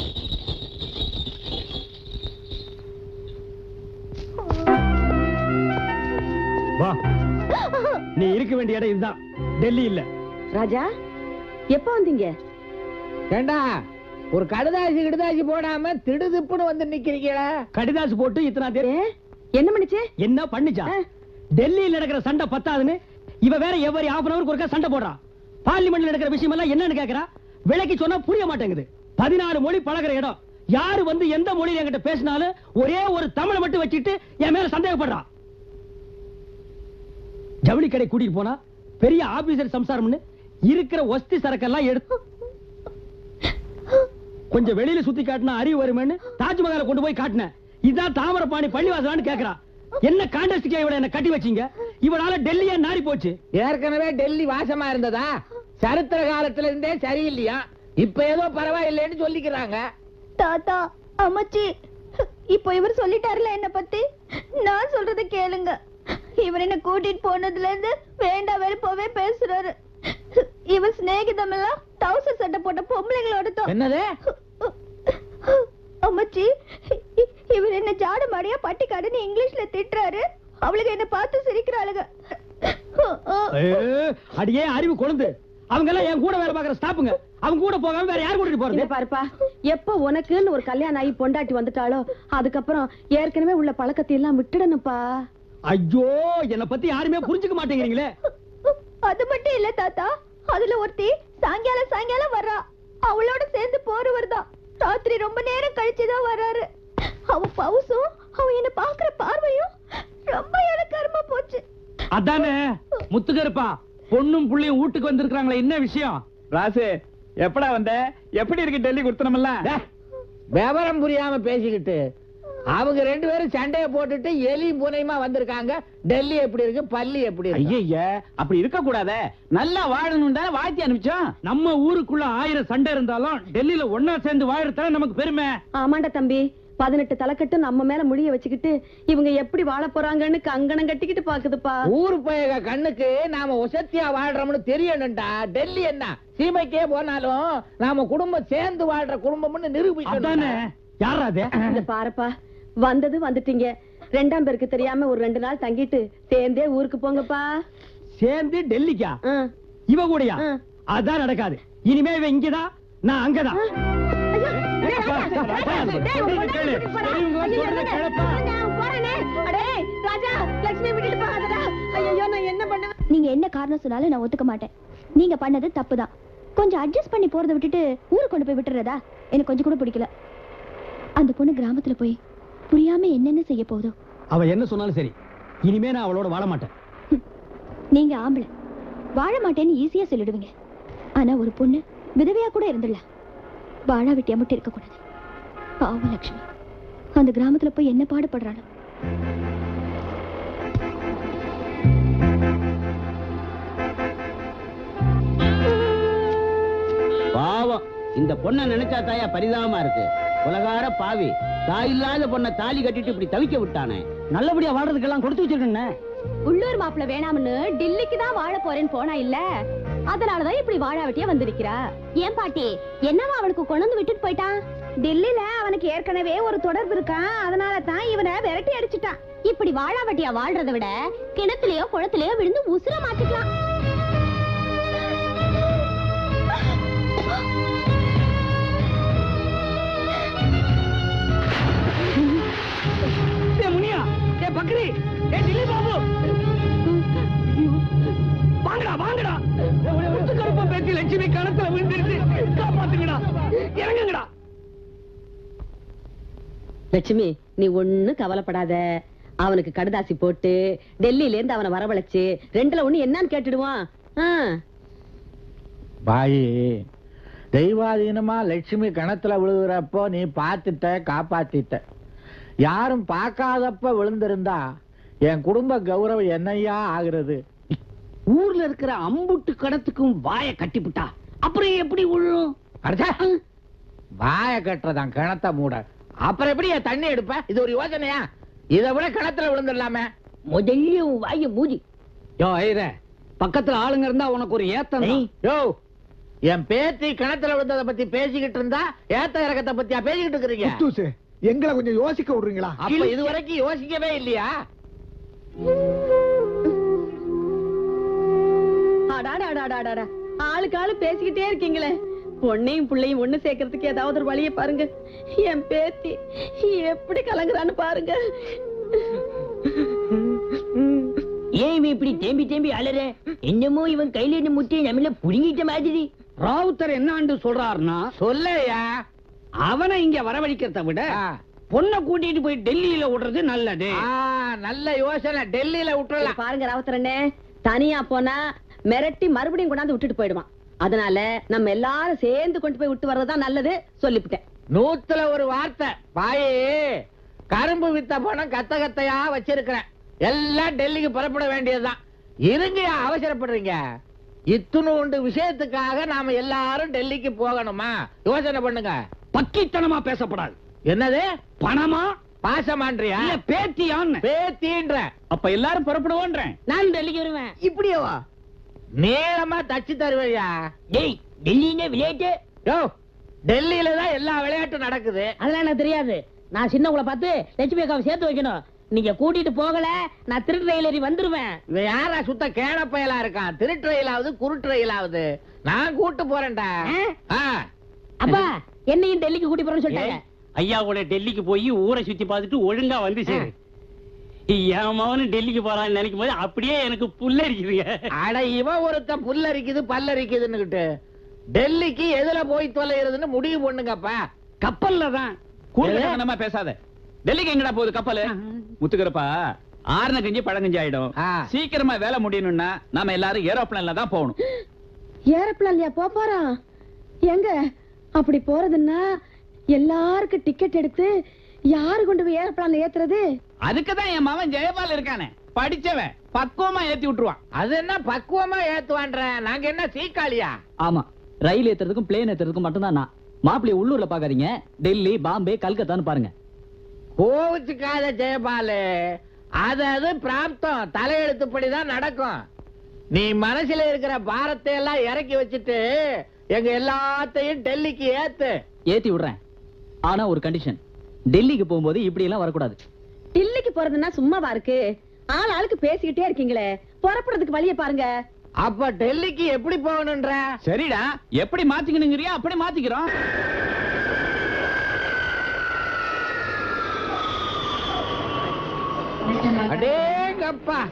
வா நீ இருக்க வேண்டிய இடம் இதுதான் டெல்லி இல்ல ராஜா எப்ப வந்தீங்க ஏண்டா ஒரு கடுதாசி கிடுதாசி போடாம திடுதிப்புன்னு வந்து நிக்கிறீங்களா கடிதாசு போட்டு இத்தனை தேர் என்ன பண்ணுச்சு என்ன பண்ணுச்சா டெல்லியில் நடக்கிற சண்டை பத்தாதுன்னு இவ வேற எவ்வரி half அன் அவருக்கு ஒருக்கா சண்டை போடுறான் பார்லிமெண்ட்ல நடக்கிற விஷயம் எல்லாம் என்னன்னு கேக்குறா விலைக்கு சொன்னா புரிய மாட்டேங்குது பதினாறு மொழி பழகுற இடம் யாரு வந்து எந்த மொழியில என்கிட்ட பேசினாலும் ஒரே ஒரு தமிழை மட்டும் வச்சுட்டு என் மேல சந்தேகப்படுறான் ஜவுளி கடை கூட்டிட்டு போனா பெரிய ஆபீசர் சம்சாரம்னு இருக்கிற ஒஸ்தி சரக்கெல்லாம் எடுத்து கொஞ்சம் வெளியில சுத்தி காட்டினா அறிவு வருமேன்னு தாஜ்மஹாலை கொண்டு போய் காட்டினேன் இதான் தாமரபாணி பள்ளிவாசலான்னு கேக்குறா என்ன காண்டஸ்டிக்கா இவள என்ன கட்டி வச்சீங்க இவனால டெல்லியே நாரி போச்சு ஏற்கனவே டெல்லி வாசமா இருந்ததா சரித்திர காலத்துல இருந்தே சரியில்லையா இப்ப ஏதோ பரவாயில்லைன்னு சொல்லிக்கிறாங்க தாத்தா அம்மாச்சி இப்போ இவர் சொல்லிட்டாருல என்ன பத்தி நான் சொல்றத கேளுங்க இவர் என்ன கூட்டிட்டு போனதுல இருந்து வேண்டாம் வெறுப்பாவே பேசுறாரு இவர் சிநேகிதம் எல்லாம் தௌசண்ட் சட்டை போட்ட பொம்பளைங்களோட தான் என்னது அம்மாச்சி இ- இவர் என்ன ஜாட மாடியா பட்டிக்காடுன்னு இங்கிலீஷ்ல திட்டுறாரு அவளுக்கு என்ன பார்த்து சிரிக்கிறாளுங்க ஏ, அடியே அறிவு கொழுந்து அவங்க எல்லாம் என் கூட வேலை பாக்குற ஸ்டாப்புங்க அவங்க கூட போகாம வேற யார் கூட்டிட்டு போறது இத பாருப்பா எப்ப உனக்குன்னு ஒரு கல்யாணம் ஆகி பொண்டாட்டி வந்துட்டாளோ அதுக்கப்புறம் ஏற்கனவே உள்ள பழக்கத்தை எல்லாம் விட்டுடணும்ப்பா ஐயோ என்ன பத்தி யாருமே புரிஞ்சுக்க மாட்டேங்கிறீங்களே அது மட்டும் இல்ல தாத்தா அதுல ஒருத்தி சாயங்காலம் சாயங்காலம் வர்றா அவளோட சேர்ந்து போறவர் தான் ராத்திரி ரொம்ப நேரம் கழிச்சுதான் வர்றாரு அவ பவுசும் அவ என்ன பாக்குற பார்வையும் ரொம்ப இலக்கரமா போச்சு அதானே முத்துக்கருப்பா பொண்ணும் புள்ளையும் வீட்டுக்கு வந்திருக்காங்களே என்ன விஷயம் ராசு எப்படா வந்த எப்படி இருக்கு டெல்லி குடுத்தனமெல்லாம் விவரம் புரியாம பேசிக்கிட்டு அவங்க ரெண்டு பேரும் சண்டைய போட்டுட்டு எலி பூனையுமா வந்திருக்காங்க டெல்லி எப்படி இருக்கு பள்ளி எப்படி இருக்கு ஐய அப்படி இருக்க கூடாதே நல்லா வாழணும் தானே வாழ்த்தி அனுப்பிச்சோம் நம்ம ஊருக்குள்ள ஆயிரம் சண்டை இருந்தாலும் டெல்லியில ஒன்னா சேர்ந்து வாழறதானே நமக்கு பெருமை ஆமாண்டா தம்பி பதினெட்டு தலைக்கட்டு நம்ம மேல முடிய வச்சுக்கிட்டு இவங்க எப்படி வாழ போறாங்கன்னு கங்கணம் கட்டிக்கிட்டு பாக்குதுப்பா ஊர் பயக கண்ணுக்கு நாம ஒசத்தியா வாழ்றோம்னு தெரியணும்டா டெல்லி என்ன சீமைக்கே போனாலும் நாம குடும்பம் சேர்ந்து வாழ்ற குடும்பம்னு நிரூபிக்கணும் யாரா அது இந்த பாருப்பா வந்தது வந்துட்டீங்க ரெண்டாம் பேருக்கு தெரியாம ஒரு ரெண்டு நாள் தங்கிட்டு சேர்ந்தே ஊருக்கு போங்கப்பா சேர்ந்து டெல்லிக்கா இவ கூடயா அதான் நடக்காது இனிமே இவ இங்கதான் நான் அங்கதான் நீங்க என்ன காரணம் சொன்னாலும் நான் ஒத்துக்க மாட்டேன் நீங்க பண்ணது தப்புதான் கொஞ்சம் அட்ஜஸ்ட் பண்ணி போறதை விட்டுட்டு ஊருக்கு கொண்டு போய் விட்டுறதா எனக்கு கொஞ்சம் கூட பிடிக்கல அந்த பொண்ணு கிராமத்துல போய் புரியாம என்னென்ன செய்ய போகுதோ அவ என்ன சொன்னாலும் சரி இனிமே நான் அவளோட வாழ மாட்டேன் நீங்க ஆம்பளை வாழ மாட்டேன்னு ஈஸியா சொல்லிடுவீங்க ஆனா ஒரு பொண்ணு விதவையா கூட இருந்துடலாம் வாழா வெட்டியா மட்டும் இருக்க கூடாது பாவம் லட்சுமி அந்த கிராமத்துல போய் என்ன பாடுபடுறாளோ பாவம் இந்த பொண்ணை நினைச்சா தாயா பரிதாபமா இருக்கு உலகார பாவி தாய் இல்லாத பொண்ணை தாலி கட்டிட்டு இப்படி தவிக்க விட்டானே நல்லபடியா வாழ்றதுக்கெல்லாம் கொடுத்து வச்சிருக்கேன் உள்ளூர் மாப்பிள வேணாம்னு டெல்லிக்கு தான் வாழ போறேன்னு போனா இல்ல அதனாலதான் இப்படி வாழாவட்டியா வந்திருக்கிறா ஏன் பாட்டி என்னவா அவனுக்கு கொண்டு வந்து விட்டுட்டு போயிட்டான் டெல்லியில அவனுக்கு ஏற்கனவே ஒரு தொடர்பு இருக்கான் அதனால தான் இவனை விரட்டி அடிச்சிட்டான் இப்படி வாழாவட்டியா வாழ்றதை விட கிணத்துலயோ குளத்துலயோ விழுந்து உசுர மாத்திக்கலாம் ஏ முனியா ஏ பக்ரி ஏ டில்லி பாபு வாங்கடா வாங்கடா முத்து கருப்ப பேச்சு லட்சுமி கணத்துல விழுந்துருச்சு காப்பாத்துங்கடா இறங்குங்கடா லட்சுமி நீ ஒண்ணு கவலைப்படாத அவனுக்கு கடுதாசி போட்டு டெல்லியில இருந்து அவனை வரவழைச்சு ரெண்டுல ஒண்ணு என்னன்னு கேட்டுடுவான் ஆ. பாயி தெய்வாதீனமா லட்சுமி கணத்துல விழுகிறப்போ நீ பார்த்துட்ட காப்பாத்திட்ட யாரும் பார்க்காதப்ப விழுந்திருந்தா என் குடும்ப கௌரவம் என்னையா ஆகுறது ஊர்ல இருக்கிற அம்புட்டு கடத்துக்கும் வாய கட்டிப்புட்டா அப்புறம் எப்படி உள்ளும் வாய கட்டுறதான் கிணத்த மூட அப்புறம் எப்படி என் தண்ணி எடுப்ப இது ஒரு யோசனையா இதை விட கிணத்துல விழுந்துடலாமே முதல்ல உன் வாய மூடி யோ ஐயரே பக்கத்துல ஆளுங்க இருந்தா உனக்கு ஒரு ஏத்தம் தான். யோ என் பேத்தி கிணத்துல விழுந்ததை பத்தி பேசிக்கிட்டு இருந்தா ஏத்த இறக்கத்தை பத்தியா பேசிக்கிட்டு இருக்கிறீங்க குத்தூசு எங்களை கொஞ்சம் யோசிக்க விடுறீங்களா அப்ப இது வரைக்கும் யோசிக்கவே இல்லையா அடாடாடாடாடா. ஆளுக்கு ஆளு பேசிக்கிட்டே இருக்கீங்களே பொண்ணையும் பிள்ளையும் ஒண்ணு சேர்க்கறதுக்கு ஏதாவது ஒரு வழியை பாருங்க என் பேத்தி எப்படி கலங்குறான்னு பாருங்க ஏன் இவன் இப்படி தேம்பி தேம்பி அலற என்னமோ இவன் கையில இருந்து முட்டியை நம்மள புடுங்கிட்ட மாதிரி ராவுத்தர் என்னான்னு சொல்றாருன்னா சொல்லையா அவனை இங்க வரவழைக்கிறத விட பொண்ணை கூட்டிட்டு போய் டெல்லியில விடுறது நல்லது நல்ல யோசனை டெல்லியில விட்டுறலாம் பாருங்க ராவுத்தரண்ணே தனியா போனா மிரட்டி மறுபடியும் கொண்டாந்து விட்டுட்டு போயிடுவான் அதனால நம்ம எல்லாரும் சேர்ந்து கொண்டு போய் விட்டு வர்றதுதான் நல்லது சொல்லிவிட்டேன் நூத்துல ஒரு வார்த்தை பாயே கரும்பு வித்த பணம் கத்த கத்தையா வச்சிருக்கிறேன் எல்லாம் டெல்லிக்கு புறப்பட வேண்டியதுதான் இருங்கயா அவசரப்படுறீங்க இத்துணுண்டு விஷயத்துக்காக நாம எல்லாரும் டெல்லிக்கு போகணுமா யோசனை பண்ணுங்க பக்கித்தனமா பேசப்படாது என்னது பணமா பாசமான்றியா இல்ல பேத்தியான்னு பேத்தின்ற அப்ப எல்லாரும் புறப்படுவோன்றேன் நான் டெல்லிக்கு வருவேன் இப்படியேவா நீளமா தச்சு தருவையா டேய் டெல்லினே விளையாட்டு யோ டெல்லியில தான் எல்லா விளையாட்டும் நடக்குது அதெல்லாம் எனக்கு தெரியாது நான் சின்னவங்கள பார்த்து லட்சுமி அக்காவை சேர்த்து வைக்கணும் நீங்க கூட்டிட்டு போகல நான் திருட்டு ரயில் ஏறி வந்துருவேன் இவன் யாரா சுத்த கேன பயலா இருக்கான் திருட்டுறையிலாவது குருட்டுறையிலாவது நான் கூட்டு போறேன்டா ஆ. அப்பா என்னையும் டெல்லிக்கு கூட்டி போறேன்னு சொல்லிட்டாங்க ஐயா கூட டெல்லிக்கு போய் ஊரை சுத்தி பார்த்துட்டு ஒழுங்கா வந்து சேரு என் மகனும் டெல்லிக்கு போறான்னு நினைக்கும் போது அப்படியே எனக்கு புல்லரிக்குதுங்க அட இவன் ஒருத்தன் புல்லரிக்குது பல்லரிக்குதுன்னுகிட்டு டெல்லிக்கு எதுல போய் தொலைகிறதுன்னு முடிவு பண்ணுங்கப்பா கப்பல்ல தான் கூடுதலமா பேசாத டெல்லிக்கு எங்கடா போகுது கப்பல் முத்துக்கிறப்பா ஆறுன கஞ்சி பழங்கஞ்சி ஆயிடும் சீக்கிரமா வேலை முடியணும்னா நாம எல்லாரும் ஏரோப்ளேன்ல தான் போகணும் ஏரோப்ளான்லயா போ போறான் எங்க அப்படி போறதுன்னா எல்லாருக்கும் டிக்கெட் எடுத்து யாரு கொண்டு போய் ஏரோப்ளான்ல ஏத்துறது அதுக்குதான் என் மகன் ஜெயபால் இருக்கானே படிச்சவன் பக்குவமா ஏத்தி விட்டுருவான் அது என்ன பக்குவமா ஏத்துவான்ற நாங்க என்ன சீக்காளியா ஆமா ரயில் ஏத்துறதுக்கும் பிளேன் ஏத்துறதுக்கும் மட்டும்தான் நான் மாப்பிள்ளைய உள்ளூர்ல பாக்காதீங்க டெல்லி பாம்பே கல்கத்தான்னு பாருங்க கோவிச்சுக்காத ஜெயபாலு அது அது பிராப்தம் தலையெழுத்துப்படிதான் நடக்கும் நீ மனசுல இருக்கிற பாரத்தை எல்லாம் இறக்கி வச்சுட்டு எங்க எல்லாத்தையும் டெல்லிக்கு ஏத்து ஏத்தி விடுறேன் ஆனா ஒரு கண்டிஷன் டெல்லிக்கு போகும்போது இப்படி எல்லாம் வரக்கூடாது டில்லிக்கு போறதுன்னா சும்மாவா இருக்கு ஆள் ஆளுக்கு பேசிக்கிட்டே இருக்கீங்களே புறப்படுறதுக்கு வழியை பாருங்க அப்ப டெல்லிக்கு எப்படி போகணுன்ற சரிடா எப்படி மாத்திக்கணுங்கிறியா அப்படி மாத்திக்கிறோம் அடேங்கப்பா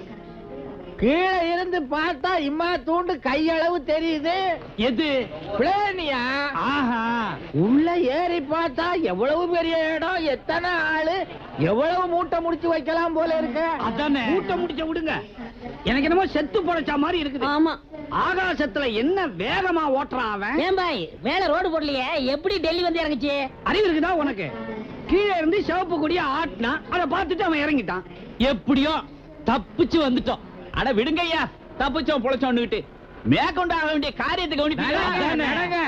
கீழே இருந்து பார்த்தா இம்மா தூண்டு கையளவு தெரியுது எது பிளேனியா ஆஹா உள்ள ஏறி பார்த்தா எவ்வளவு பெரிய இடம் எத்தனை ஆளு எவ்வளவு மூட்டை முடிச்சு வைக்கலாம் போல இருக்கு அதானே மூட்டை முடிச்ச விடுங்க எனக்கு என்னமோ செத்து பொழைச்ச மாதிரி இருக்குது ஆமா ஆகாசத்துல என்ன வேகமா ஓட்டுறான் அவன் ஏன் பாய் மேல ரோடு போடலையே எப்படி டெல்லி வந்து இறங்குச்சு அறிவு இருக்குதா உனக்கு கீழே இருந்து சிவப்பு கொடிய ஆட்டினா அதை பார்த்துட்டு அவன் இறங்கிட்டான் எப்படியோ தப்பிச்சு வந்துட்டோம் அட விடுங்க ஐயா தப்பிச்சோம் பொழைச்சோன்னுகிட்டு மேற்கொண்டு ஆக வேண்டிய காரியத்தை கவனிப்பீங்க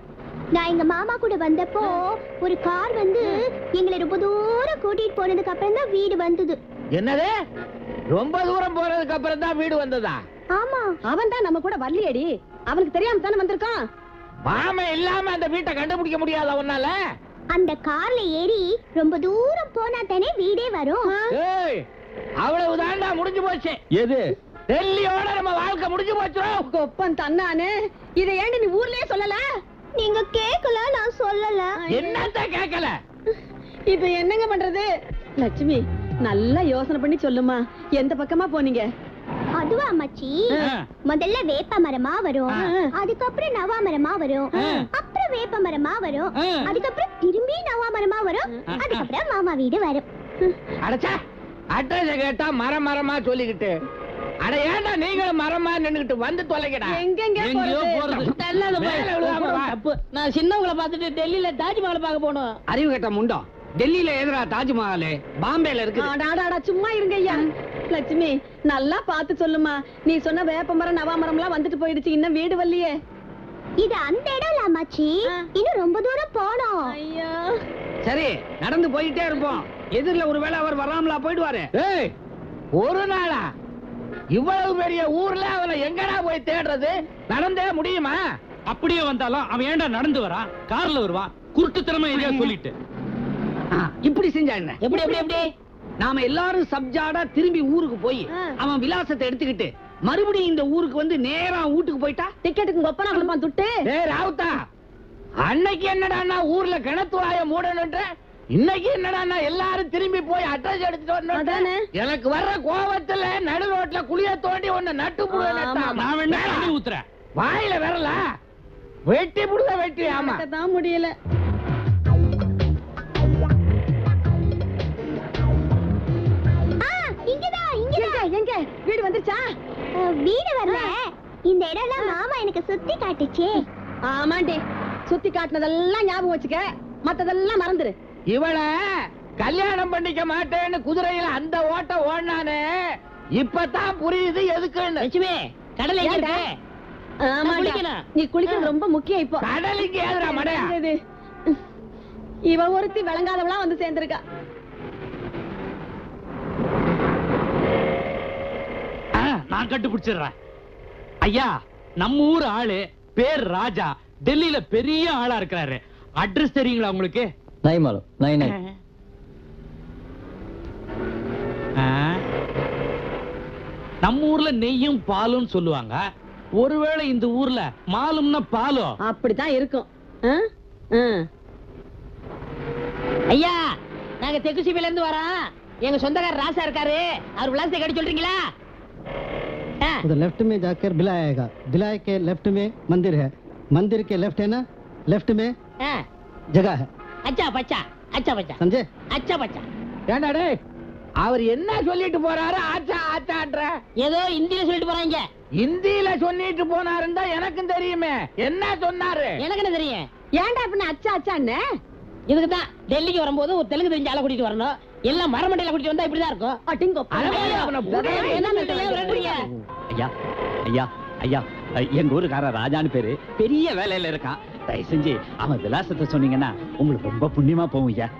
நான் எங்க மாமா கூட வந்தப்போ ஒரு கார் வந்து எங்களை ரொம்ப தூரம் கூட்டிட்டு போனதுக்கு அப்புறம் தான் வீடு வந்தது என்னது ரொம்ப தூரம் போறதுக்கு அப்புறம் தான் வீடு வந்ததா ஆமா அவன் தான் நம்ம கூட வரலையேடி அவனுக்கு தெரியாம தானே வந்திருக்கான் மாம இல்லாம அந்த வீட்டை கண்டுபிடிக்க முடியாத உன்னால அந்த கார்ல ஏறி ரொம்ப தூரம் போனா தானே வீடே வரும் ஏய் அவ்வளவு தாண்டா முடிஞ்சு போச்சு எது டெல்லியோட நம்ம வாழ்க்கை முடிஞ்சு போச்சு கொப்பன் தன்னானே இதை ஏண்டி நீ ஊர்லயே சொல்லல நீங்க கேக்கல நான் சொல்லல என்னத்த கேட்கல இப்ப என்னங்க பண்றது லட்சுமி நல்லா யோசனை பண்ணி சொல்லுமா எந்த பக்கமா போனீங்க அதுவா மச்சி முதல்ல வேப்ப மரமா வரும் அதுக்கப்புறம் நவா மரமா வரும் அப்புறம் வேப்ப மரமா வரும் அதுக்கப்புறம் திரும்பி நவா மரமா வரும் அதுக்கப்புறம் மாமா வீடு வரும் அடச்சா அட்ரஸ் கேட்டா மரம் மரமா சொல்லிக்கிட்டு அட ஏன்டா நீங்களும் மரமா நின்னுகிட்டு வந்து தொலைங்கடா எங்கெங்க எங்கேயோ போறது தள்ளாத போய். மேல விழுகாம வா. தப்பு நான் சின்னவங்கள பார்த்துட்டு டெல்லியில தாஜ்மஹால் பார்க்க போகணும் அறிவு கட்ட முண்டம் டெல்லியில எதிரா தாஜ்மஹால் பாம்பேல இருக்குது அடாடாடா சும்மா இருங்க ஐயா லட்சுமி நல்லா பார்த்து சொல்லுமா நீ சொன்ன வேப்பமரம் நவாமரம் எல்லாம் வந்துட்டு போயிடுச்சு இன்னும் வீடு வரலையே இது அந்த இடம் இல்ல மச்சி இன்னும் ரொம்ப தூரம் போனோம் ஐயா சரி நடந்து போயிட்டே இருப்போம் எதிரில ஒருவேளை அவர் வராமலா போயிடுவாரு ஏய் ஒரு நாளா இவ்வளவு பெரிய ஊர்ல அவனை எங்கடா போய் தேடுறது நடந்தே முடியுமா அப்படியே வந்தாலும் அவன் ஏன்டா நடந்து வரான் கார்ல வருவான் குருட்டுத்தனமா எதையா சொல்லிட்டு ஆ, இப்படி செஞ்சா என்ன எப்படி எப்படி எப்படி நாம எல்லாரும் சப்ஜாடா திரும்பி ஊருக்கு போய் அவன் விலாசத்தை எடுத்துக்கிட்டு மறுபடியும் இந்த ஊருக்கு வந்து நேரா வீட்டுக்கு போயிட்டா டிக்கெட்டுக்கு கொப்பனா கொடுப்பான் துட்டு டேய் ராவுத்தா அன்னைக்கு என்னடான்னா ஊர்ல கிணத்து வாய மூடணுன்ற இன்னைக்கு என்னடான்னா எல்லாரும் திரும்பி போய் அட்ரஸ் எடுத்துட்டு வரணும் எனக்கு வர்ற கோவத்துல நடு ரோட்ல குளிய தோண்டி ஒண்ணு நட்டு நான் வேணா தண்ணி ஊத்துறேன் வாயில வரல வெட்டி புடுத வெட்டி ஆமா தான் முடியல இங்கதான் இங்கதான் எங்க வீடு வந்துருச்சா வீடு வரல இந்த இடம்லாம் மாமா எனக்கு சுத்தி காட்டுச்சே ஆமாண்டி சுத்தி காட்டினதெல்லாம் ஞாபகம் வச்சுக்க மத்ததெல்லாம் மறந்துரு இவள கல்யாணம் பண்ணிக்க மாட்டேன்னு குதிரையில அந்த ஓட்ட ஓடினானே இப்பதான் புரியுது எதுக்குன்னு லட்சுமி கடலை எங்க ஏன்டா? இருக்கு? ஆமாண்டா. குளிக்கணும். நீ குளிக்கிறது ரொம்ப முக்கியம் இப்போ கடல் இங்க ஏதுடா மடையா? இது. இவ ஒருத்தி விளங்காதவளா வந்து சேர்ந்திருக்கா ஆ, நான் கண்டுபிடிச்சிடுறேன் ஐயா நம்ம ஊர் ஆளு பேர் ராஜா டெல்லியில பெரிய ஆளா இருக்கிறாரு அட்ரஸ் தெரியுங்களா உங்களுக்கு நை மாலும் நை நை ஆ? நம்ம ஊர்ல நெய்யும் பாலும் சொல்லுவாங்க ஒருவேளை இந்த ஊர்ல மாலும்னா பாலோ அப்படித்தான் இருக்கும் ஆ? ஆ. ஐயா நாங்க தெற்கு சிபில இருந்து வரோம் எங்க சொந்தக்காரர் ராசா இருக்காரு அவர் விளாசத்தை கட்டி சொல்றீங்களா ஆ, उधर लेफ्ट में जाकर बिला आएगा बिला के लेफ्ट में मंदिर है मंदिर के लेफ्ट है ना लेफ्ट में ஆ. जगह है அச்சா பச்சா அச்சா பச்சா समझे அச்சா பச்சா ஏண்டா டேய் அவர் என்ன சொல்லிட்டு போறாரு ஆச்சா ஆச்சான்ற ஏதோ இந்தியில சொல்லிட்டு போறாங்க இந்தியில சொல்லிட்டு போனாருன்னு தான் எனக்கும் தெரியுமே என்ன சொன்னாரு எனக்கு என்ன தெரியும் ஏன்டா அப்படின்னு அச்சா அச்சான்னு இதுக்கு தான் டெல்லிக்கு வரும்போது ஒரு தெலுங்கு தெரிஞ்ச ஆளை கூட்டிட்டு வரணும் எல்லாம் மரமண்டையில கூட்டிட்டு வந்தா இப்படிதான் இருக்கும் அட்டிங்கோ அடவே, அவனை புடி. என்ன சொல்றீங்க, விரட்டுறீங்க? ஐயா ஐயா ஐயா அஹ், எங்க ஊருக்காரன் ராஜான்னு பேரு பெரிய வேலையில இருக்கான் தயவு செஞ்சு அவன் விலாசத்தை சொன்னீங்கன்னா உங்களுக்கு ரொம்ப புண்ணியமா போகும் ஐயா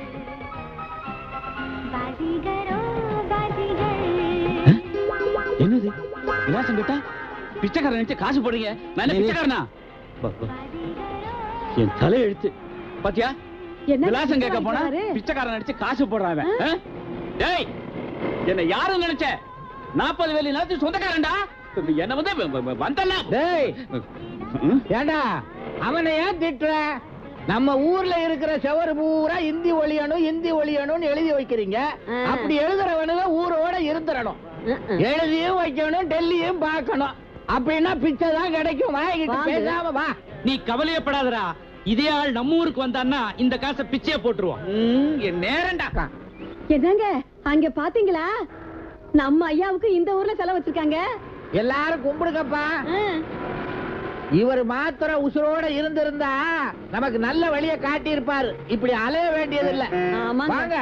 என்னது விலாசம் கேட்டா பிச்சைக்காரன் நினைச்சு காசு போடுறீங்க நான் என்ன பிச்சைக்காரனா ப- ப- என் தலை எழுத்து பாத்தியா என்ன விலாசம் கேட்க போனா பிச்சைக்காரரு? பிச்சைக்காரன் நினைச்சு காசு போடுறான் அவன். ஆ? டேய் என்ன யாரும் நினைச்ச நாற்பது வேலி நிலத்து சொந்தக்காரன்டா என்ன வந்து வ- வ- வந்தல்ல டேய் ம்? ஏண்டா அவனை ஏன் திட்டுற நம்ம ஊர்ல இருக்கிற செவரு பூரா இந்தி ஒழியணும் இந்தி ஒழியணும்னு எழுதி வைக்கிறீங்க ஆ. அப்படி எழுதுறவனுங்க ஊரோட இருந்துடணும் எழுதியும் வைக்கணும் டெல்லியும் பார்க்கணும் அப்படின்னா பிச்சை தான் கிடைக்கும் வாங்கிட்டு வாங்கு. பேசாம வா நீ கவலையப்படாதடா இதே ஆள் நம்ம ஊருக்கு வந்தான்னா இந்த காசை பிச்சைய போட்டுருவோம் ம், என் நேரம்டா என்னங்க அங்க பாத்தீங்களா நம்ம ஐயாவுக்கு இந்த ஊர்ல செலவு வச்சிருக்காங்க எல்லாரும் கும்பிடுங்கப்பா ஆ. இவர் மாத்திரம் உசுரோட இருந்திருந்தா நமக்கு நல்ல வழியை காட்டியிருப்பாரு இப்படி அலைய வேண்டியது இல்ல ஆமாங்க. வாங்க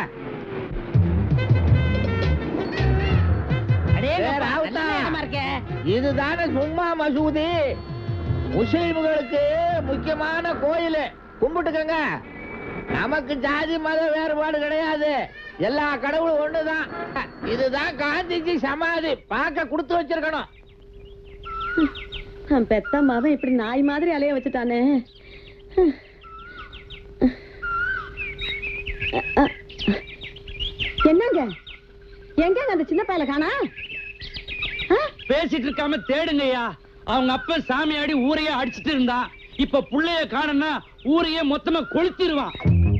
அடேங்கப்பா, வேற நல்ல ஆவுதா? நேரமா இருக்கே. இதுதானே சும்மா மசூதி முஸ்லிம்களுக்கு முக்கியமான கோயில் கும்பிட்டுக்கங்க நமக்கு ஜாதி மத வேறுபாடு கிடையாது எல்லா கடவுளும் ஒண்ணுதான் இதுதான் காந்திஜி சமாதி பார்க்க கொடுத்து வச்சிருக்கணும் அவன் பெத்த மகன் இப்படி நாய் மாதிரி அலைய வச்சுட்டானே என்னங்க எங்க அந்த சின்ன பையல காணா பேசிட்டு இருக்காம தேடுங்கய்யா அவங்க அப்ப சாமியாடி ஊரையே அடிச்சிட்டு இருந்தான் இப்ப புள்ளைய காணனா ஊரையே மொத்தமா கொளுத்திடுவான்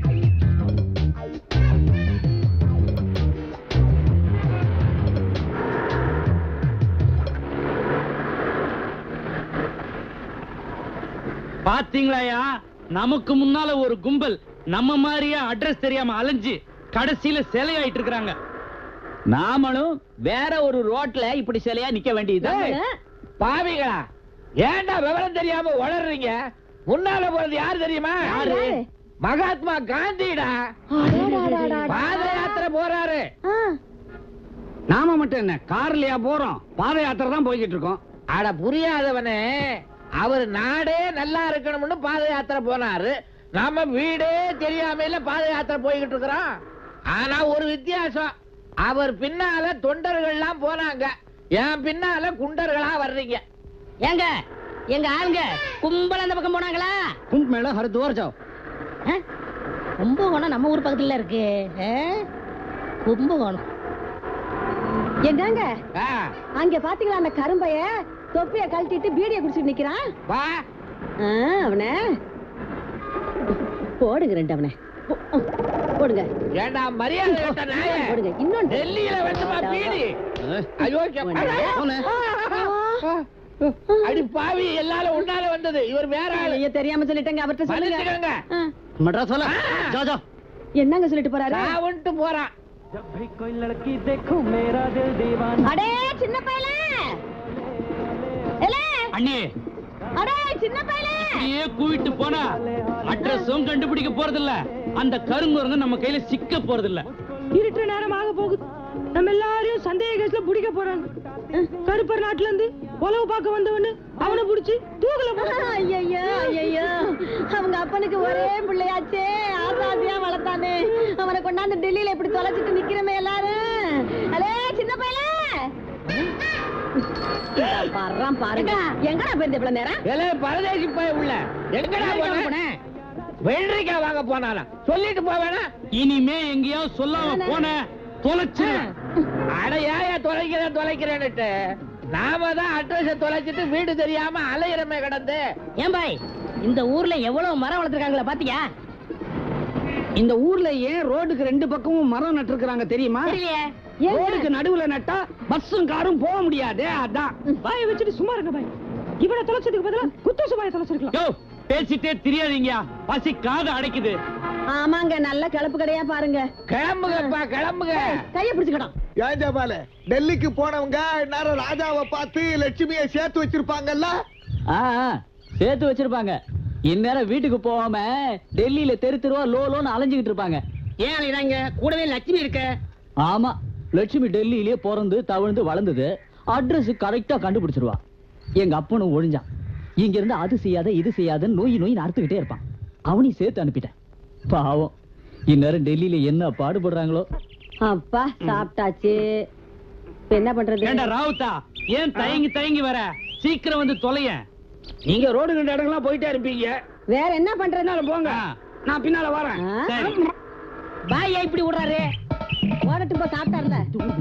பாத்தீங்களாயா நமக்கு முன்னால ஒரு கும்பல் நம்ம மாதிரியே அட்ரஸ் தெரியாம அலைஞ்சு கடைசியில சிலையாயிட்டு இருக்கிறாங்க நாமளும் வேற ஒரு ரோட்ல இப்படி சிலையா நிக்க வேண்டியது பாவிகளா ஏன்டா விவரம் தெரியாம வளர்றீங்க முன்னால போறது யார் தெரியுமா யாரு? மகாத்மா காந்திடா பாத யாத்திரை போறாரு நாம மட்டும் என்ன கார்லயா போறோம் பாத யாத்திரை தான் போய்கிட்டு இருக்கோம் அட புரியாதவனே அவர் நாடே நல்லா இருக்கணும்னு பாத யாத்திரை போனாரு நாம வீடே தெரியாமையில பாத யாத்திரை போய்கிட்டு இருக்கிறோம் ஆனா ஒரு வித்தியாசம் அவர் பின்னால தொண்டர்கள்லாம் போனாங்க என் பின்னால குண்டர்களா வர்றீங்க ஏங்க எங்க ஆளுங்க கும்பல் அந்த பக்கம் போனாங்களா कुंभ मेला हरिद्वार जाओ ஆ? கும்பகோணம் நம்ம ஊர் பக்கத்துல இருக்கு ஆ? கும்பகோணம் என்னங்க ஆ, அங்க பாத்தீங்களா அந்த கரும்பைய தொப்பிய கழட்டிட்டு பீடிய குடிச்சிட்டு நிக்கிறான் வா ஆ, அவன போடுங்க ரெண்டு அவனை போ- அஹ், போடுங்க ஏண்டா மரியாதை கட்ட நாயே போடுங்க இன்னொன்று டெல்லியில வந்துமா பீடி ஐயோ அடி பாவி எல்லாரும் உன்னால வந்தது இவர் வேற ஆளு ஐயோ தெரியாம சொல்லிட்டேங்க அவர்ட்ட சொல்லுங்க மன்னிச்சுக்கோங்க. ஆ. மெட்ராஸ் வாலா ஜா ஜா என்னங்க சொல்லிட்டு போறாரு நான் வந்துட்டு போறான் அடே சின்ன பையல அண்ணி அடே சின்ன பையல இப்படியே கூவிட்டு போனா அட்ரஸும் கண்டுபிடிக்க போறதில்ல அந்த கருங்குரங்கு நம்ம கையில சிக்க போறதில்ல இருட்டுற நேரம் ஆக போகுது நம்ம எல்லாரையும் சந்தேக கேஸ்ல பிடிக்க போறாங்க கருப்பர் நாட்டுல இருந்து உழவு பார்க்க வந்தவனு அவனை புடிச்சு தூக்கல ஐயோ ஐயோ அவங்க அப்பனுக்கு ஒரே பிள்ளையாச்சே ஆசாசியா வளர்த்தானே அவனை கொண்டாந்து டெல்லியில இப்படி தொலைச்சிட்டு நிக்கிறமே எல்லாரும் அலே சின்ன பையல பாடுறான் பாருங்க எங்கடா போயிருந்த இவ்வளவு நேரம் ஏலே பரதேசி போய் உள்ள எங்கடா போன வெள்ளரிக்காய் வாங்க போனாலாம் சொல்லிட்டு போவேனா இனிமே எங்கேயாவது சொல்லாம போன தொலைச்சிருவேன் அட ஏயா தொலைக்கிறேன் தொலைக்கிறேன்னுட்டு நாம தான் அட்ரஸ் தொலைச்சிட்டு வீடு தெரியாம அலையிறமே கிடந்து ஏன் பாய் இந்த ஊர்ல எவ்வளவு மரம் வளர்த்துருக்காங்களா பாத்தியா இந்த ஊர்ல ஏன் ரோடுக்கு ரெண்டு பக்கமும் மரம் நட்டிருக்காங்க தெரியுமா தெரியலையே. ரோடுக்கு நடுவுல நட்டா பஸ்ஸும் காரும் போக முடியாது அதான் பாய வச்சுட்டு சும்மா இருங்க பாய் இவனை தொலைச்சதுக்கு பதிலா குத்தோசு பாய தொலைச்சிருக்கலாம் யோ பேசிட்டே தெரியாதீங்க பசி காது அடைக்குது ஆமாங்க நல்ல கிளப்பு கடையா பாருங்க கிளம்புங்கப்பா கிளம்புங்க கைய பிடிச்சுக்கணும் ஏன் ஜபால டெல்லிக்கு போனவங்க நேரம் ராஜாவை பார்த்து லட்சுமியை சேர்த்து வச்சிருப்பாங்கல்ல ஆ ஆ, சேர்த்து வச்சிருப்பாங்க இந்நேரம் வீட்டுக்கு போகாம டெல்லியில தெரு தெருவா லோ லோன்னு அலைஞ்சுக்கிட்டு இருப்பாங்க ஏன் அலைகிறாங்க கூடவே லட்சுமி இருக்க ஆமா லட்சுமி டெல்லியிலே பிறந்து தவழ்ந்து வளர்ந்தது அட்ரஸ் கரெக்டா கண்டுபிடிச்சிருவா எங்க அப்பனும் ஒழிஞ்சான் இங்க இருந்து அது செய்யாத இது செய்யாதன்னு நோய் நோய் அறுத்துக்கிட்டே இருப்பான் அவனையும் சேர்த்து அனுப்பிட்டேன் பாவம் இந்நேரம் டெல்லியில என்ன பாடுபடுறாங்களோ அப்பா சாப்பிட்டாச்சு இப்ப என்ன பண்றது ஏண்டா ராவுத்தா ஏன் தயங்கி தயங்கி வர சீக்கிரம் வந்து தொலையேன் நீங்க ரோடு ரெண்டு இடங்கள்லாம் போயிட்டே இருப்பீங்க வேற என்ன பண்றது பின்னால போங்க நான் பின்னால வரேன் சரி பாய் ஏன் இப்படி விடுறாரு ஓடட்டு போ சாப்பிட்டார்ல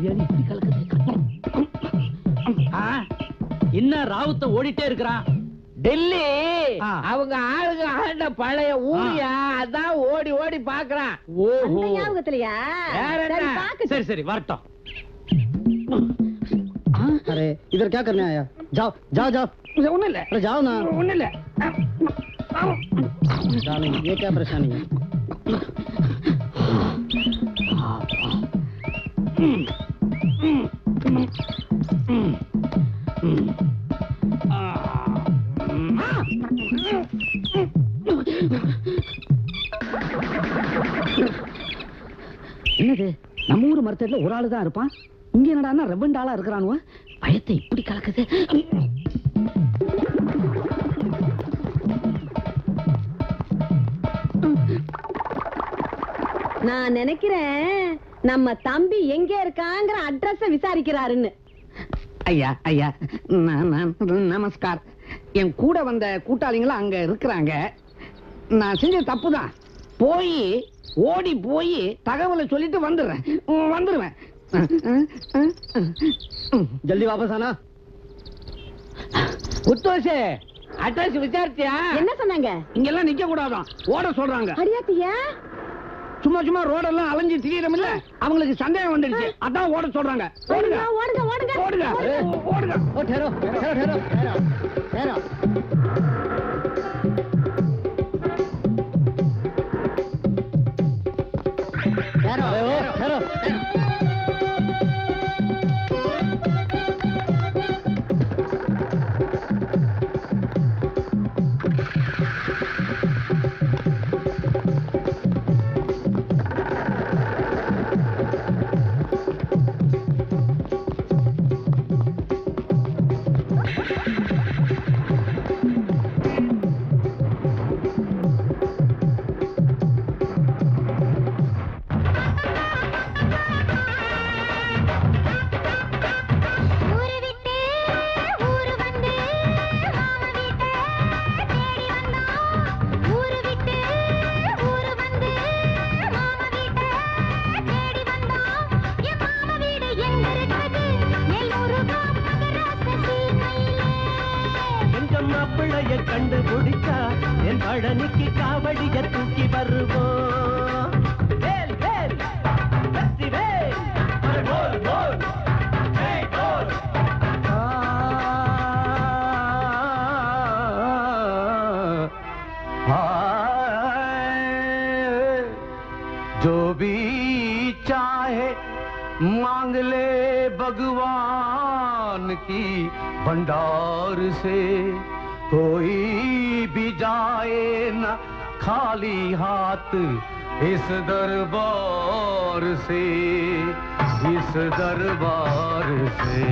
ஆ, என்ன ராவுத்த ஓடிட்டே இருக்கிறான் டெல்லி ஆ. அவங்க ஆளுங்க ஆண்ட பழைய ஊரியா அதான் ஓடி ஓடி பாக்குறான் ஓஹோ அந்த ஞாபகத்திலயா வேற என்ன? சரி பாக்கு சரி சரி வரட்டும் अरे इधर क्या करने आया जाओ जाओ जाओ ஒண்ணும் இல்ல अरे जाओ ना ஒண்ணும் இல்ல डार्लिंग ये क्या परेशानी है என்னது நம்ம ஊர் மரத்தடில ஒரு ஆளு தான் இருப்பான் இங்க என்னடான்னா ரெவண்ட் ஆளா இருக்கிறானுவ பயத்தை இப்படி கலக்குது நான் நினைக்கிறேன் நம்ம தம்பி எங்க இருக்காங்கிற அட்ரஸ் விசாரிக்கிறாருன்னு ஐயா ஐயா ந- ந- நமஸ்கார் என் கூட வந்த கூட்டாளிங்களும் அங்க இருக்கிறாங்க நான் செஞ்ச தப்பு தான் போய் ஓடி போய் தகவலை சொல்லிட்டு வந்துடுறேன் உம், வந்துடுவேன் जल्दी वापस आना குத்தோசு அட்ரஸ் விசாரிச்சியா என்ன சொன்னாங்க இங்கெல்லாம் நிக்க கூடாதான் ஓட சொல்றாங்க அடியாத்தியா சும்மா சும்மா ரோடெல்லாம் அலைஞ்சு திரியறோம் இல்ல அவங்களுக்கு சந்தேகம் வந்துடுச்சு அதான் ஓட சொல்றாங்க ஓடுங்க ஓடுங்க ஓடுங்க ஓடுங்க ஓடுங்க ओ ठहरो ठहरो ठहरो ठहरो ठहरो ठहरो ठहरो மாப்பிள்ளைய கண்டுபிடிச்சா என் பழனிக்கு காவடிய தூக்கி வருவோம் வேல், வேல், வெற்றி வேல். அரை கோல், கோல், ஜெய் கோல். आए, जो भी चाहे मांग ले भगवान की भंडार से कोई भी जाए न खाली हाथ इस दरबार से इस दरबार से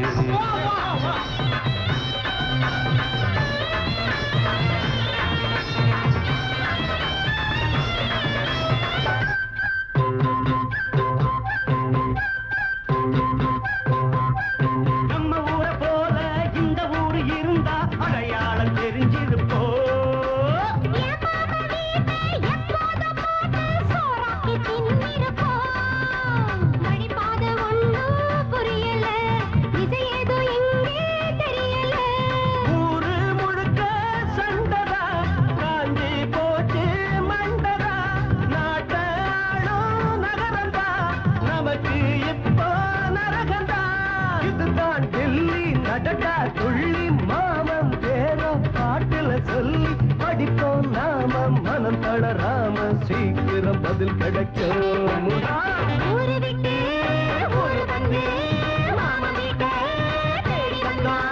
நம்ம ஊரை போல இந்த ஊரு இருந்தா அடையாளம் தெரிஞ்சிருப்போ ஊரு முழுக்க சண்டதா காஞ்சி போச்சு மண்டதா நாட்டாளும் நகரந்தா நமக்கு இப்போ நரகந்தா இதுதான் டெல்லி நடடா துள்ளி மாமன் பேரோ பாட்டுல சொல்லி படிப்போம் நாம மனம் தளராம சீக்கிரம் பதில் கிடைக்கும் ஊரு விட்டு ஊரு வந்து மாமா வீட்டை தேடி வந்தோம்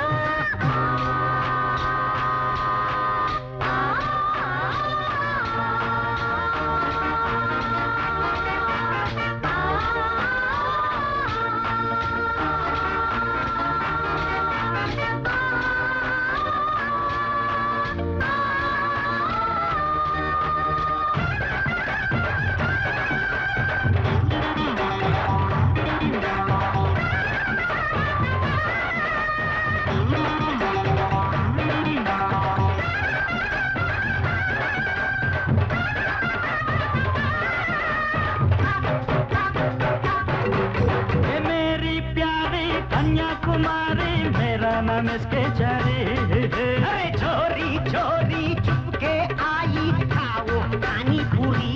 ये मेरी प्यारी कन्याकुमारी मेरा नाम इसके चारी अरे छोरी छोरी चुपके आई खाओ पानी पूरी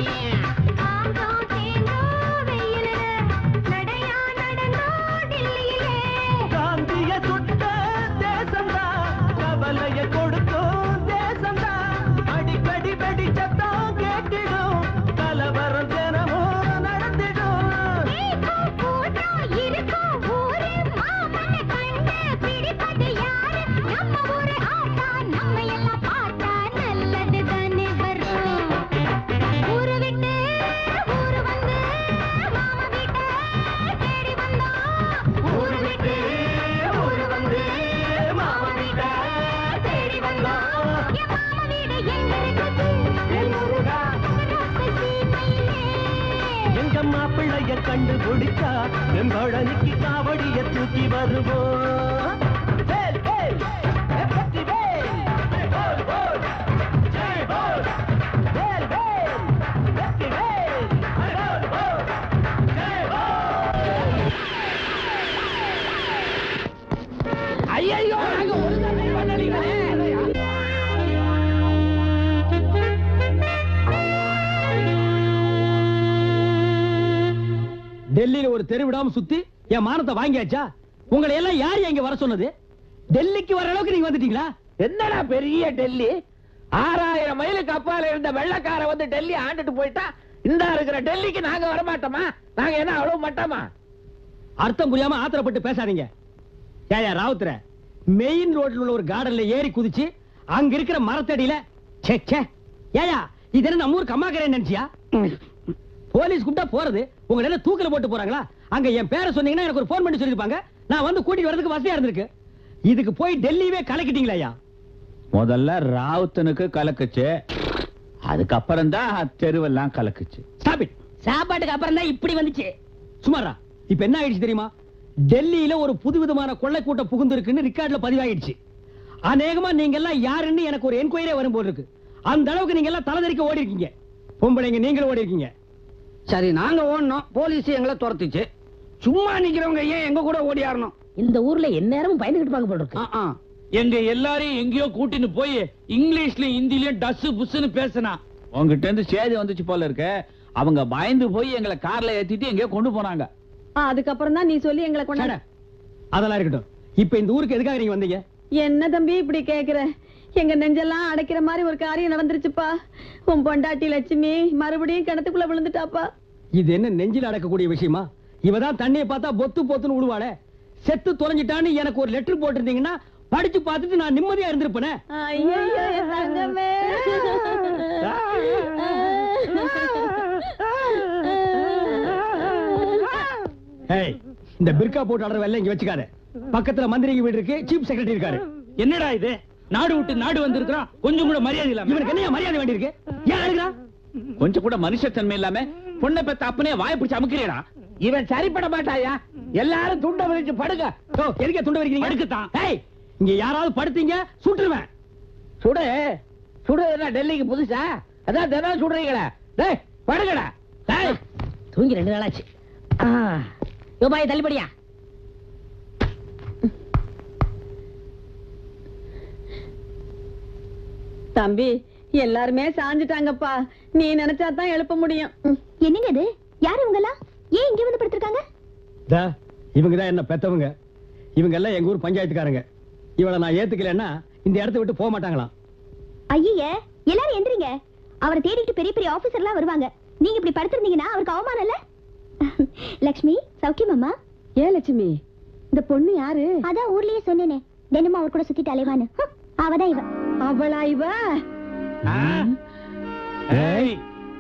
காந்திய சுட்ட தேசந்தா கவலைய கொடுக்கும் தேசந்தா அடிக்கடி வெடிச்சத்தம் கேட்டிடும் கலவரம் தினமும் நடந்திடும் ஊரு விட்டு ஊரு வந்து மாமா வீட்ட தேடி வந்தோம் எங்க மாப்பிள்ளைய கண்டுபிடிச்சா எம்பழனிக்கு காவடிய தூக்கி வருவோம் வேல், வேல், ஏ வெற்றி வேல். போல், போல், ஜெய் போல். வேல், வேல், வெற்றி வேல். போல், போல், ஜெய் போல். ஐயோ நாங்க ஒரு தடவை பண்ணலீங்களே டெல்லியில ஒரு தெரு விடாம சுத்தி என் மானத்தை வாங்கியாச்சா உங்களை எல்லாம் யார் இங்க வர சொன்னது டெல்லிக்கு வர அளவுக்கு நீங்க வந்துட்டீங்களா என்னடா பெரிய டெல்லி ஆறாயிரம் மைலுக்கு அப்பால இருந்த வெள்ளக்கார வந்து டெல்லி ஆண்டுட்டு போயிட்டா இந்த இருக்கிற டெல்லிக்கு நாங்க வர மாட்டோமா நாங்க என்ன அவ்வளவு மாட்டோமா அர்த்தம் புரியாம ஆத்திரப்பட்டு பேசாதீங்க ஏயா ராவுத்தர மெயின் ரோட்ல உள்ள ஒரு கார்டன்ல ஏறி குதிச்சு அங்க இருக்கிற மரத்தடியில ச்சே ச்சே ஏயா இது என்ன நம்ம ஊர் கம்மாக்கரை நினைச்சியா போலீஸ் கூப்பிட்டா போறது உங்களை எல்லாம் தூக்கில போட்டு போறாங்களா அங்க என் பேரை சொன்னீங்கன்னா எனக்கு ஒரு போன் பண்ணி சொல்லிருப்பாங்க நான் வந்து கூட்டிட்டு வரதுக்கு வசதியா இருந்திருக்கு இதுக்கு போய் டெல்லியவே கலக்கிட்டீங்களா ஐயா முதல்ல ராவுத்தனுக்கு கலக்குச்சு அதுக்கப்புறம் தான் தெருவெல்லாம் கலக்குச்சு ஸ்டாப் இட் சாப்பாட்டுக்கு அப்புறம் தான் இப்படி வந்துச்சு சுமாரா இப்ப என்ன ஆயிடுச்சு தெரியுமா டெல்லியில ஒரு புதுவிதமான கொள்ளை கூட்டம் புகுந்திருக்குன்னு ரெக்கார்ட்ல பதிவாயிடுச்சு அநேகமா நீங்க எல்லாம் யாருன்னு எனக்கு ஒரு என்கொயரியே வரும் போல இருக்கு அந்த அளவுக்கு நீங்க எல்லாம் தலைதறிக்க ஓடி இருக்கீங்க பொம்பளைங்க நீங்களும் ஓடி இருக்கீங்க சரி நாங்க ஓடணும் போலீஸ் எங்களை துரத்துச்சு சும்மா நிக்கிறவங்க ஏன் எங்க கூட ஓடி ஆடணும் இந்த ஊர்ல எந்நேரமும் பயந்துகிட்டு பாங்க போல இருக்கு எங்க எல்லாரையும் எங்கேயோ கூட்டின்னு போய் இங்கிலீஷ்லயும் ஹிந்திலயும் டஸ் புஸ்ன்னு பேசினா உங்ககிட்ட இருந்து சேதி வந்துச்சு போல இருக்கு அவங்க பயந்து போய் எங்களை கார்ல ஏத்திட்டு எங்கேயோ கொண்டு போனாங்க அதுக்கப்புறம் தான் நீ சொல்லி எங்களை கொண்டாட அதெல்லாம் இருக்கட்டும் இப்ப இந்த ஊருக்கு எதுக்காக நீங்க வந்தீங்க என்ன தம்பி இப்படி கேக்குற எங்க நெஞ்செல்லாம் அடைக்கிற மாதிரி ஒரு காரியம் நடந்துருச்சுப்பா உன் பொண்டாட்டி லட்சுமி மறுபடியும் கிணத்துக்குள்ள விழுந்துட்டாப்பா இது என்ன நெஞ்சில் அடக்கக்கூடிய விஷயமா இவதான் தண்ணியை பார்த்தா பொத்து பொத்துன்னு விடுவாளே செத்து தொலைஞ்சிட்டான்னு எனக்கு ஒரு லெட்டர் போட்டிருந்தீங்கன்னா படிச்சு பார்த்துட்டு நான் நிம்மதியா இருந்திருப்பேனே ஐயோ என் தங்கமே ஏய் இந்த பிர்கா போட்டு ஆடுற வேலை இங்க வச்சுக்காத பக்கத்துல மந்திரிக்கு வீடு இருக்கு சீஃப் செக்ரட்டரி இருக்காரு என்னடா இது நாடு விட்டு நாடு வந்திருக்கிறான் கொஞ்சம் கூட மரியாதை இல்லாம இவனுக்கு என்ன மரியாதை வேண்டி இருக்கு ஏன் அழுகிறா கொஞ்சம் கூட மனுஷத்தன்மை இல்லாம பொண்ணை பெத்த அப்பனே வாய பிடிச்சு அமுக்கிறேடா இவன் சரிப்பட மாட்டாயா எல்லாரும் துண்ட விரிச்சு படுங்க ஓ எதுக்கே துண்ட வைக்கிறீங்க படுக்கத்தான். ஏய் இங்க யாராவது படுத்தீங்க சுட்டுருவேன் சுடு சுடு என்ன டெல்லிக்கு புதுசா அதான் தினம் சுடுறீங்களே டேய் படுங்கடா டேய் தூங்கி ரெண்டு நாளாச்சு யோபாய் தள்ளுபடியா தம்பி எல்லாருமே சாஞ்சிட்டாங்கப்பா நீ நினைச்சா தான் எழுப்ப முடியும் என்னங்க இது யாரு இவங்க எல்லாம் ஏன் இங்க வந்து படுத்திருக்காங்க தா இவங்க தான் என்ன பெத்தவங்க இவங்க எல்லாம் எங்க ஊர் பஞ்சாயத்துக்காரங்க இவளை நான் ஏத்துக்கலைன்னா இந்த இடத்த விட்டு போக மாட்டாங்களாம் ஐயே எல்லாரும் எந்திரிங்க அவரை தேடிட்டு பெரிய பெரிய ஆபீசர்லாம் வருவாங்க நீங்க இப்படி படுத்திருந்தீங்கன்னா அவருக்கு அவமானம் இல்ல லக்ஷ்மி சௌக்கியமாமா ஏன் லட்சுமி இந்த பொண்ணு யாரு அதான் ஊர்லயே சொன்னேனே தினமும் அவர் கூட சுத்திட்டு அலைவான்னு ஹம், அவதான் இவ அவளா இவ ஏய்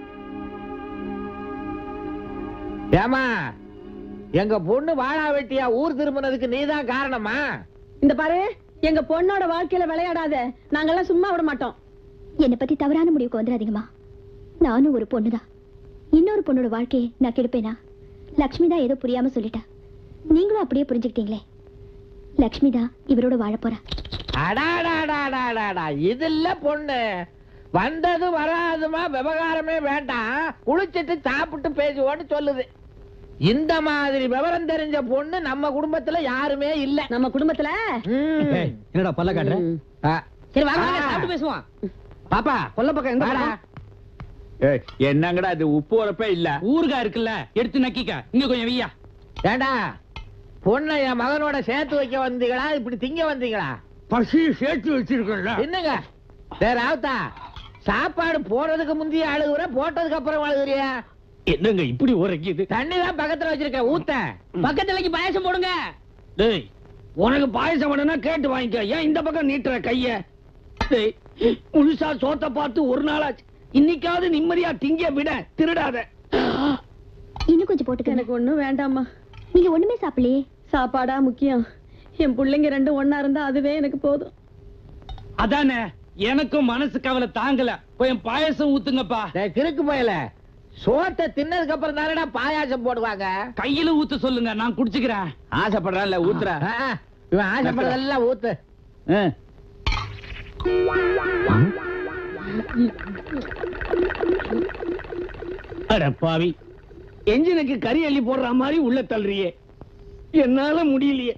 ஏமா எங்க பொண்ணு வாழா வெட்டியா ஊர் திரும்பினதுக்கு நீதான் காரணமா இந்த பாரு எங்க பொண்ணோட வாழ்க்கையில விளையாடாத நாங்கெல்லாம் சும்மா விட மாட்டோம் என்னை பத்தி தவறான முடிவுக்கு வந்துடாதீங்கம்மா நானும் ஒரு பொண்ணுதான் இன்னொரு பொண்ணோட வாழ்க்கையை நான் கெடுப்பேனா லக்ஷ்மி தான் ஏதோ புரியாம சொல்லிட்டா நீங்களும் அப்படியே புரிஞ்சுக்கிட்டீங்களே லக்ஷ்மி தான் இவரோட வாழ போறா அடாடாடாடாடாடா இது இல்ல பொண்ணு வந்தது வராதுமா விவகாரமே வேண்டாம் குளிச்சிட்டு சாப்பிட்டு பேசுவோன்னு சொல்லுது இந்த மாதிரி விவரம் தெரிஞ்ச பொண்ணு நம்ம குடும்பத்துல யாருமே இல்ல நம்ம குடும்பத்துல ஏய், என்னடா பல்ல காட்டுற சரி வாங்க வாங்க, சாப்பிட்டு பேசுவோம் பாப்பா கொல்ல பக்கம் எங்க வாடா. பக்கம்? ஏய், என்னங்கடா இது உப்பு உரப்பே இல்ல ஊறுகாய் இருக்குல்ல எடுத்து நக்கிக்க இங்க கொஞ்சம் வையா ஏண்டா பொண்ணை என் மகனோட சேர்த்து வைக்க வந்தீங்களா இப்படி திங்க வந்தீங்களா பசி சேர்த்து வச்சிருக்கல என்னங்க வேற ஆவத்தா சாப்பாடு போடுறதுக்கு முந்தைய அழுகுற போட்டதுக்கு அப்புறம் அழுகுறியா என்னங்க இப்படி உரைக்குது தண்ணி தான் பக்கத்துல வச்சிருக்க ஊத்த பக்கத்துல பாயசம் போடுங்க டேய் உனக்கு பாயசம் வேணும்னா கேட்டு வாங்கிக்க ஏன் இந்த பக்கம் நீட்டுற கைய டேய் முழுசா சோத்த பார்த்து ஒரு நாளாச்சு இன்னைக்காவது நிம்மதியா திங்க விட திருடாத இன்னும் கொஞ்சம் போட்டுக்க எனக்கு ஒண்ணும் வேண்டாம்மா நீங்க ஒண்ணுமே சாப்பிடலையே சாப்பாடா முக்கியம் என் பிள்ளைங்க ரெண்டும் ஒண்ணா இருந்தா அதுவே எனக்கு போதும் அதானே எனக்கும் மனசு கவலை தாங்கல கொஞ்சம் பாயசம் ஊத்துங்கப்பா டேய், கிறுக்கு போயல சோத்தை தின்னதுக்கு அப்புறம் தானடா பாயாசம் போடுவாங்க கையில ஊத்த சொல்லுங்க நான் குடிச்சுக்கிறேன் ஆசைப்படுறான்ல ஊத்துற ஆ, ஆ, இவன் ஆசைப்படுறதெல்லாம் ஊத்து ஆ. அட பாவி என்ஜினுக்கு கறி அள்ளி போடுற மாதிரி உள்ள தள்ளுறியே என்னால முடியலையே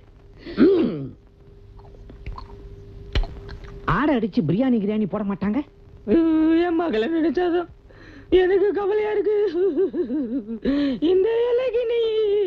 ஆடை அடிச்சு பிரியாணி கிரியாணி போட மாட்டாங்க என் மகளை நினைச்சாதான் எனக்கு கவலையா இருக்கு இந்த இலைக்கு நீ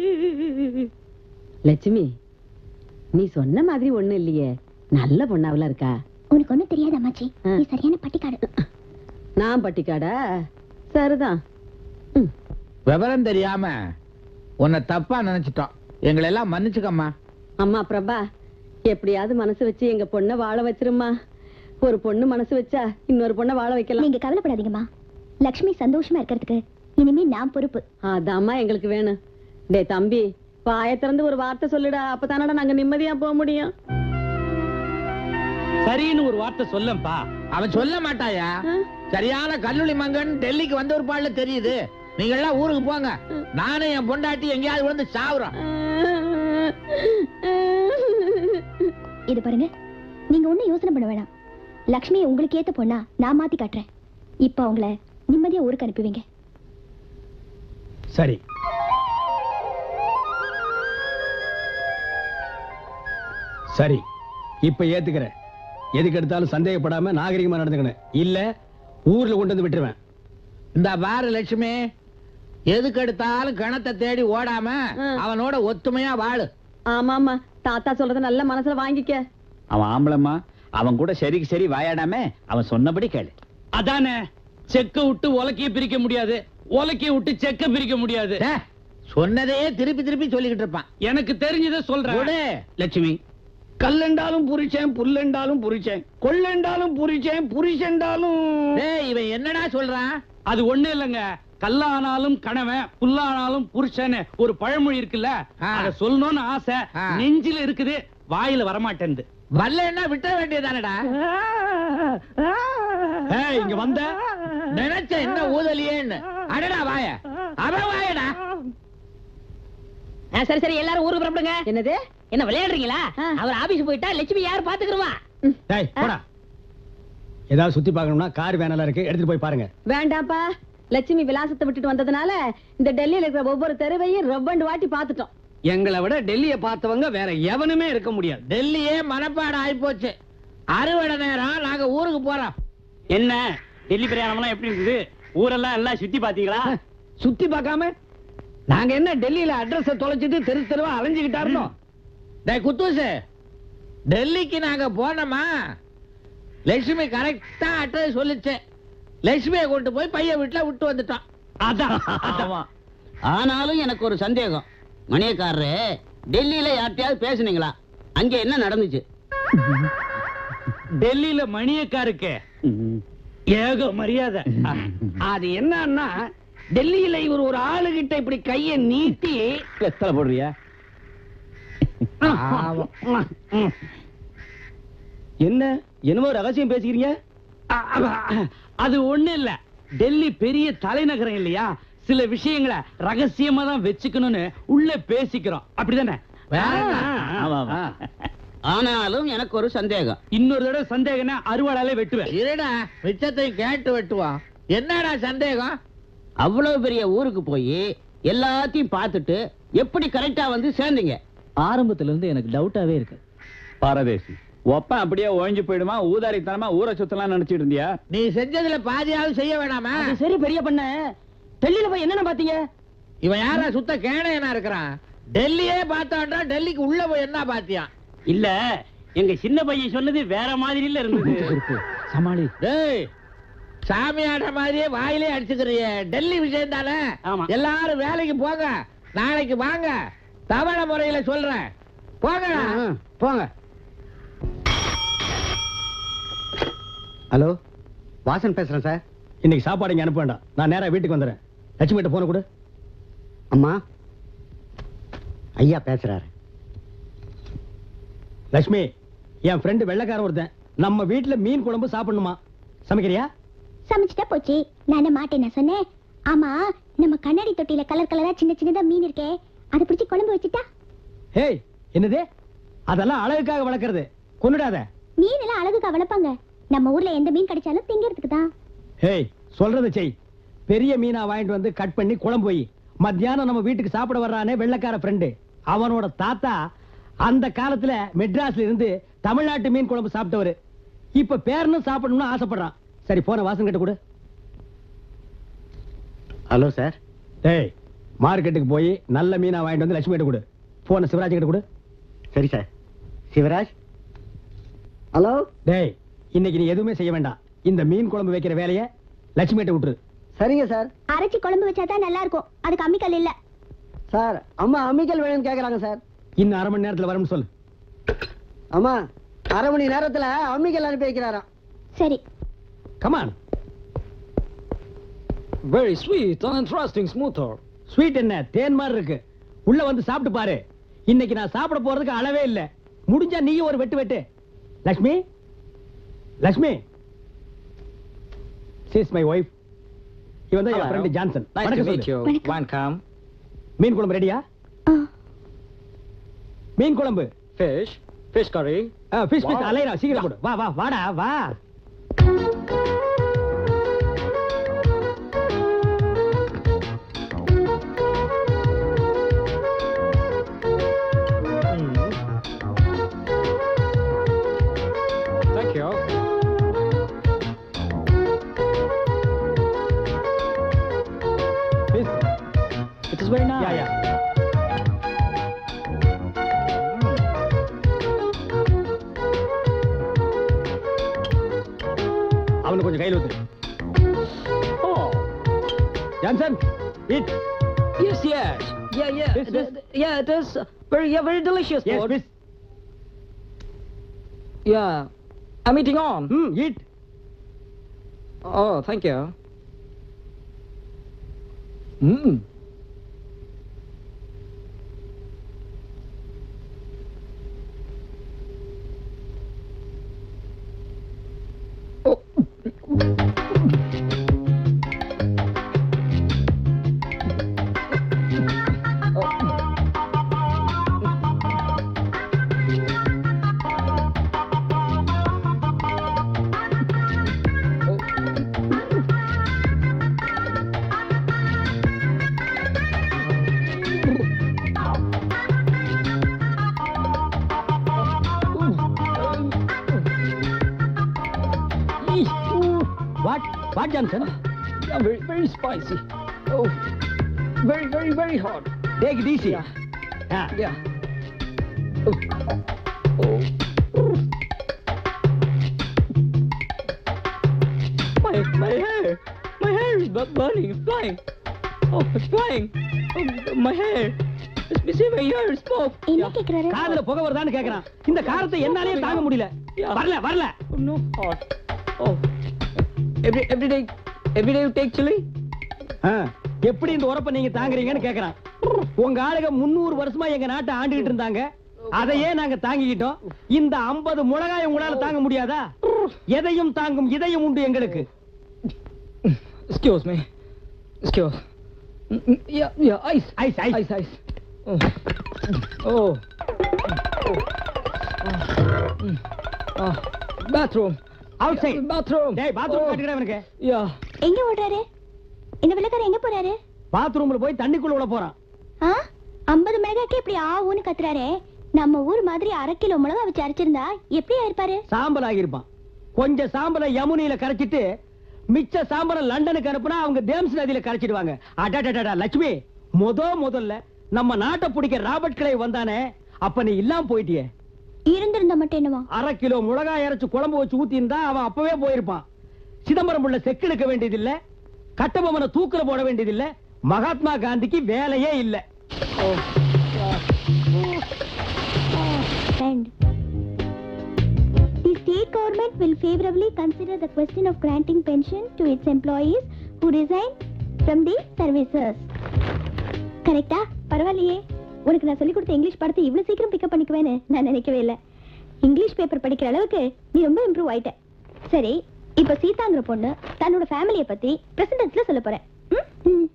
லட்சுமி நீ சொன்ன மாதிரி ஒண்ணு இல்லையே நல்ல பொண்ணாவில இருக்கா உனக்கு ஒண்ணும் தெரியாது அம்மாச்சி நீ சரியான பட்டிக்காடு நான் பட்டிக்காடா சரிதான் விவரம் தெரியாம உன்னை தப்பா நினைச்சிட்டோம் எங்களை எல்லாம் மன்னிச்சுக்கம்மா அம்மா பிரபா எப்படியாவது மனசு வச்சு எங்க பொண்ணை வாழ வச்சிருமா ஒரு பொண்ணு மனசு வச்சா இன்னொரு பொண்ணை வாழ வைக்கலாம் நீங்க கவலைப்படாதீங்கம்மா லக்ஷ்மி சந்தோஷமா இருக்கிறதுக்கு இனிமே நான் பொறுப்பு அதாம்மா எங்களுக்கு வேணும் டேய் தம்பி வாயை திறந்து ஒரு வார்த்தை சொல்லுடா அப்பதானடா நாங்க நிம்மதியா போக முடியும் சரின்னு ஒரு வார்த்தை சொல்லப்பா அவன் சொல்ல மாட்டாயா சரியான கல்லூரி மங்கன் டெல்லிக்கு வந்த ஒரு பாடல தெரியுது நீங்க எல்லாம் ஊருக்கு போங்க நானும் என் பொண்டாட்டி எங்கேயாவது விழுந்து சாவுறோம் இது பாருங்க நீங்க ஒண்ணும் யோசனை பண்ண வேணாம் லக்ஷ்மி உங்களுக்கு ஏத்த பொண்ணா நான் மாத்தி காட்டுறேன் இப்ப அவங்கள நிம்மதியா ஊருக்கு அனுப்புவீங்க சரி சரி இப்ப ஏத்துக்கிறேன் எதுக்கு எடுத்தாலும் சந்தேகப்படாம நாகரிகமா நடந்துக்கணும் இல்ல ஊர்ல கொண்டு வந்து விட்டுருவேன் இந்த பாரு லட்சுமி எதுக்கு எடுத்தாலும் கணத்தை தேடி ஓடாம அவனோட ஒத்துமையா வாழு ஆமா ஆமா தாத்தா சொல்றத நல்ல மனசுல வாங்கிக்க அவன் ஆம்பளம்மா அவன் கூட சரிக்கு சரி வாயாடாம அவன் சொன்னபடி கேளு அதானே செக்க விட்டு உலக்கைய பிரிக்க முடியாது உலக்கைய விட்டு செக்க பிரிக்க முடியாது சொன்னதையே திருப்பி திருப்பி சொல்லிக்கிட்டு இருப்பான் எனக்கு தெரிஞ்சதை சொல்றேன் விடு. லட்சுமி கல்லெண்டாலும் புரிச்சேன் புல்லெண்டாலும் புரிச்சேன் கொள்ளெண்டாலும் புரிச்சேன் புரிச்செண்டாலும் டேய் இவன் என்னடா சொல்றான் அது ஒண்ணு இல்லைங்க கல்லானாலும் கணவன் புல்லானாலும் புருஷன் ஒரு பழமொழி இருக்குல்ல அத சொல்லணும்னு ஆசை நெஞ்சில இருக்குது வாயில வரமாட்டேன்து வரலன்னா விட்ட வேண்டியதானடா ஏய், இங்க வந்த நினைச்ச என்ன ஊதலியேன்னு அடடா வாய அவன் வாயடா ஆ, சரி சரி எல்லாரும் ஊருக்கு புறப்படுங்க என்னது என்ன விளையாடுறீங்களா அவர் ஆபீஸ் போயிட்டா லட்சுமி யார் பாத்துக்கிறவா டேய் போடா ஏதாவது சுத்தி பார்க்கணும்னா கார் வேனெல்லாம் இருக்கு எடுத்துட்டு போய் பாருங்க வேண்டாப்பா லட்சுமி விலாசத்தை விட்டுட்டு வந்ததுனால இந்த டெல்லியில இருக்கிற ஒவ்வொரு தெருவையும் ரெவ்வண்டு வாட்டி பார்த்துட்டோம் எங்களை விட டெல்லியை பார்த்தவங்க வேற எவனுமே இருக்க முடியாது டெல்லியே மனப்பாடம் ஆயிப்போச்சு அறுவடை நேரம் நாங்க ஊருக்கு போறோம் என்ன டெல்லி பிரயாணம்லாம் எப்படி இருக்குது ஊரெல்லாம் எல்லாம் சுத்தி பாத்தீங்களா சுத்தி பார்க்காம நாங்க என்ன டெல்லியில அட்ரஸ் தொலைச்சிட்டு தெரு தெருவா அலைஞ்சுக்கிட்டா இருந்தோம் டேய் குத்தூசு டெல்லிக்கு நாங்க போனோமா லட்சுமி கரெக்டா அட்ரஸ் சொல்லுச்சு லட்சுமியை கொண்டு போய் பையன் வீட்டுல விட்டு வந்துட்டோம் அதான் ஆமா ஆனாலும் எனக்கு ஒரு சந்தேகம் மணியக்காரரு டெல்லியில யார்கிட்டயாவது பேசுனீங்களா அங்க என்ன நடந்துச்சு டெல்லியில மணியக்காருக்கு ஏக மரியாதை அது என்னன்னா டெல்லியில இவர் ஒரு ஆளுகிட்ட இப்படி கைய நீட்டி எத்தனை போடுறியா என்ன என்னமோ ரகசியம் பேசிக்கிறீங்க அது ஒண்ணு இல்ல டெல்லி பெரிய தலைநகரம் இல்லையா சில விஷயங்களை ரகசியமா தான் வச்சுக்கணும்னு உள்ள பேசிக்கிறோம் அப்படிதானே ஆமா, ஆமா. ஆனாலும் எனக்கு ஒரு சந்தேகம் இன்னொரு தடவை சந்தேகம்னா அறுவாளாலே வெட்டுவேன் இருடா மிச்சத்தையும் கேட்டு வெட்டுவான் என்னடா சந்தேகம் அவ்வளவு பெரிய ஊருக்கு போய் எல்லாத்தையும் பார்த்துட்டு எப்படி கரெக்டா வந்து சேர்ந்தீங்க ஆரம்பத்துல இருந்து எனக்கு டவுட்டாவே இருக்கு பாரதேசி ஒப்பன் அப்படியே ஒழிஞ்சு போயிடுமா ஊதாரித்தனமா ஊரை சுத்தலாம் நினைச்சிட்டு இருந்தியா நீ செஞ்சதுல பாதியாவது செய்ய வேணாமா சரி பெரிய பண்ண டெல்லியில போய் என்னென்ன பாத்தீங்க இவன் யாரா சுத்த கேணையனா இருக்கிறான் டெல்லியே பார்த்தான்டா டெல்லிக்கு உள்ள போய் என்ன பாத்தியான் இல்ல எங்க சின்ன பையன் சொன்னது வேற மாதிரி இல்ல இருந்தது சமாளி டேய் சாமியாட மாதிரியே வாயிலே அடிச்சுக்கிறிய டெல்லி விஷயம் தானே ஆமா. எல்லாரும் வேலைக்கு போங்க நாளைக்கு வாங்க தவண முறையில சொல்றேன் போங்க போங்க ஹலோ வாசன் பேசுறேன் சார் இன்னைக்கு சாப்பாடு இங்க அனுப்ப வேண்டாம் நான் நேரா வீட்டுக்கு வந்துடுறேன் லட்சுமி கிட்ட போன கொடு அம்மா ஐயா பேசுறாரு லட்சுமி என் ஃப்ரெண்டு வெள்ளைக்காரன் ஒருத்தன் நம்ம வீட்டுல மீன் குழம்பு சாப்பிடணுமா சமைக்கிறியா சமைச்சிட்டா போச்சு நான் மாட்டேன் நான் சொன்னேன் ஆமா நம்ம கண்ணாடி தொட்டியில கலர் கலரா சின்ன சின்னதா மீன் இருக்கே அதை பிடிச்சி குழம்பு வச்சுட்டா ஹேய் என்னது அதெல்லாம் அழகுக்காக வளர்க்கறது கொன்னுடாத மீன் எல்லாம் அழகுக்கா வளர்ப்பாங்க நம்ம ஊர்ல எந்த மீன் கிடைச்சாலும் திங்கிறதுக்கு தான் ஹேய் சொல்றத செய் பெரிய மீனா வாங்கிட்டு வந்து கட் பண்ணி குழம்பு வை மத்தியானம் நம்ம வீட்டுக்கு சாப்பிட வர்றானே வெள்ளைக்கார ஃப்ரெண்டு அவனோட தாத்தா அந்த காலத்துல மெட்ராஸ்ல இருந்து தமிழ்நாட்டு மீன் குழம்பு சாப்பிட்டவரு இப்ப பேரனும் சாப்பிடணும்னு ஆசைப்படுறான் சரி போன வாசன் கிட்ட கொடு ஹலோ சார் டேய் மார்க்கெட்டுக்கு போய் நல்ல மீனா வாங்கிட்டு வந்து லட்சுமி கிட்ட கொடு போன சிவராஜ் கிட்ட கொடு சரி சார் சிவராஜ் ஹலோ டேய் இன்னைக்கு நீ எதுவுமே செய்ய வேண்டாம் இந்த மீன் குழம்பு வைக்கிற வேலையை லட்சுமி கிட்ட விட்டுரு சரிங்க சார் அரைச்சி குழம்பு வச்சா தான் நல்லா இருக்கும் அதுக்கு அம்மிக்கல் இல்ல சார் அம்மா அம்மிக்கல் வேணும்னு கேக்குறாங்க சார் இன்னும் அரை மணி நேரத்துல வரும்னு சொல்லு அம்மா அரை மணி நேரத்துல அம்மிக்கல் அனுப்பி வைக்கிறாராம் சரி come on very sweet and interesting smoother sweet என்ன தேன் மாதிரி இருக்கு உள்ள வந்து சாப்பிட்டு பாரு இன்னைக்கு நான் சாப்பிட போறதுக்கு அளவே இல்ல முடிஞ்சா நீயும் ஒரு வெட்டு வெட்டு Lakshmi Lakshmi this my wife இவன் தான் என் ஃப்ரெண்ட் ஜான்சன் வணக்கம் சொல்லு. வணக்கம் மீன் குழம்பு ரெடியா மீன் குழம்பு fish fish curry fish fish அலைரா சீக்கிரம் போடு வா வா வாடா வா அவனுக்கு கொஞ்சம் கையில் ஊத்து Johnson eat Yes, yes. Yeah, yeah. This, this. th- th- yeah, it is very, yeah, very delicious, Yes, Lord. please. Yeah. I'm eating on. Hmm, eat. Oh, thank you. Hmm. What? What, Johnson? Yeah, very, very spicy. Oh, very, very, very hot. Take it easy. Yeah. Ah. Yeah. Oh. Oh. My, my hair. My hair is bu- burning. It's flying. Oh, it's flying. Oh, my hair. It's missing my hair. Smoke. என்ன கேக்குறாரு காதுல புகை வருதான்னு கேக்குறான் இந்த காரத்தை என்னாலே தாங்க முடியல வரல வரல Oh, no. Hot. Oh. Every, every day, every day you take chili? ஆ, எப்படி இந்த உரப்பை நீங்க தாங்குறீங்கன்னு கேக்குறான் உங்க ஆளுங்க முன்னூறு வருஷமா எங்க நாட்டை ஆண்டுகிட்டு இருந்தாங்க அதையே நாங்க தாங்கிக்கிட்டோம் இந்த 50 மிளகாய் உங்களால தாங்க முடியாதா எதையும் தாங்கும் இதயம் உண்டு எங்களுக்கு Excuse me. Excuse. Mm, mm, Yeah, yeah, ice. Ice, ice. Ice, ice. Oh. Oh. Oh. Mm. Ah, bathroom. Outside. Bathroom. டேய் பாத்ரூம் Oh. காட்டுகிறேன் எனக்கு Yeah. எங்க ஓடுறாரு இந்த வெள்ளக்காரர் எங்க போறாரு பாத்ரூம்ல போய் தண்ணிக்குள்ள விட போறான் ஆ ஐம்பது மிளகாய்க்கு இப்படி ஆ ஊன்னு கத்துறாரே நம்ம ஊர் மாதிரி அரை கிலோ மிளகா வச்சு அரைச்சிருந்தா எப்படி ஆயிருப்பாரு சாம்பல் ஆகியிருப்பான் கொஞ்சம் சாம்பலை யமுனையில கரைச்சிட்டு மிச்ச சாம்பலை லண்டனுக்கு அனுப்புனா அவங்க தேம்ஸ் நதியில கரைச்சிடுவாங்க அடடடடா லட்சுமி முத முதல்ல நம்ம நாட்டை பிடிக்க ராபர்ட் கிளை வந்தானே அப்ப நீ இல்லாம போயிட்டியே இருந்திருந்தா மட்டும் என்னவா அரை கிலோ மிளகாய் அரைச்சு குழம்பு வச்சு ஊத்தி இருந்தா அவன் அப்பவே போயிருப்பான் சிதம்பரம் உள்ள செக்கெடுக்க வேண்டியதில்ல கட்டபொம்மனை தூக்குல போட வேண்டியதில்ல மகாத்மா காந்திக்கு வேலையே இல்ல And the state government will favorably consider the question of granting pension to its employees who resign from the services. கரெக்டா பரவாயில்லையே உனக்கு நான் சொல்லிக் கொடுத்த இங்கிலீஷ் படத்தை இவ்வளவு சீக்கிரம் பிக்கப் பண்ணிக்குவேன்னு நான் நினைக்கவே இல்லை இங்கிலீஷ் பேப்பர் படிக்கிற அளவுக்கு நீ ரொம்ப இம்ப்ரூவ் ஆயிட்ட சரி இப்ப சீதாங்கிற பொண்ணு தன்னோட ஃபேமிலியை பத்தி பிரசன்டென்ஸ்ல சொல்ல போறேன் ம்? ம்.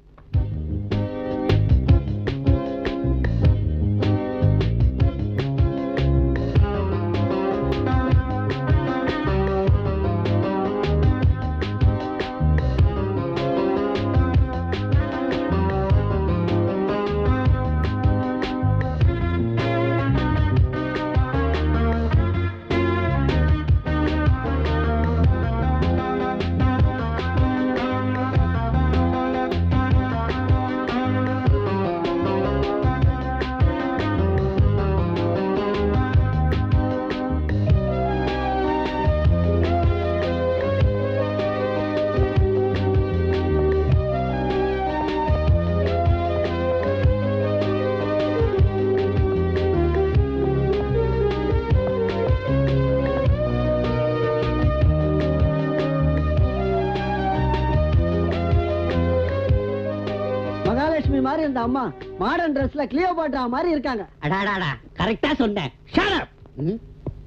மகாலட்சுமி மாதிரி இருந்த அம்மா மாடர்ன் ட்ரெஸ்ல கிளியோபாட்ரா மாதிரி இருக்காங்க அடாடாடா கரெக்டா சொன்னேன் Shut up. ம்?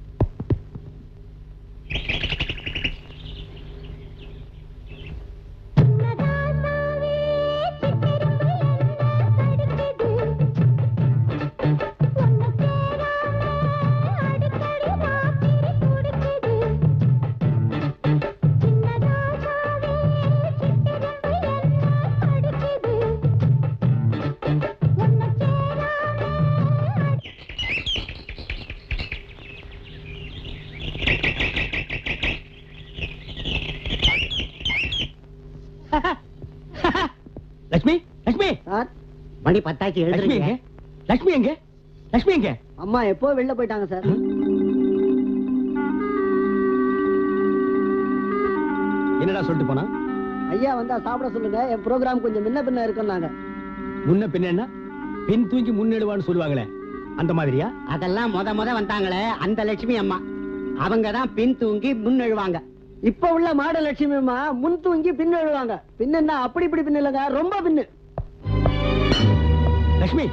லட்சுமி லட்சுமி மணி பத்தாச்சு லட்சுமி எங்க எழுதுறீங்க லட்சுமி எங்க லட்சுமி எங்க அம்மா எப்போ வெளில போயிட்டாங்க சார் என்னடா சொல்லிட்டு போனா ஐயா வந்தா சாப்பிட சொல்லுங்க என் ப்ரோக்ராம் கொஞ்சம் முன்ன பின்ன இருக்குன்னாங்க முன்ன பின்ன என்ன பின் தூங்கி முன்னெடுவான்னு சொல்லுவாங்களே அந்த மாதிரியா அதெல்லாம் முத முத வந்தாங்களே அந்த லட்சுமி அம்மா அவங்க தான் பின் தூங்கி முன் எழுவாங்க இப்ப உள்ள மாட லட்சுமி அம்மா முன் தூங்கி பின் எழுவாங்க பின் என்ன அப்படி இப்படி பின் இல்லைங்க ரொம்ப பின்னு லட்சுமி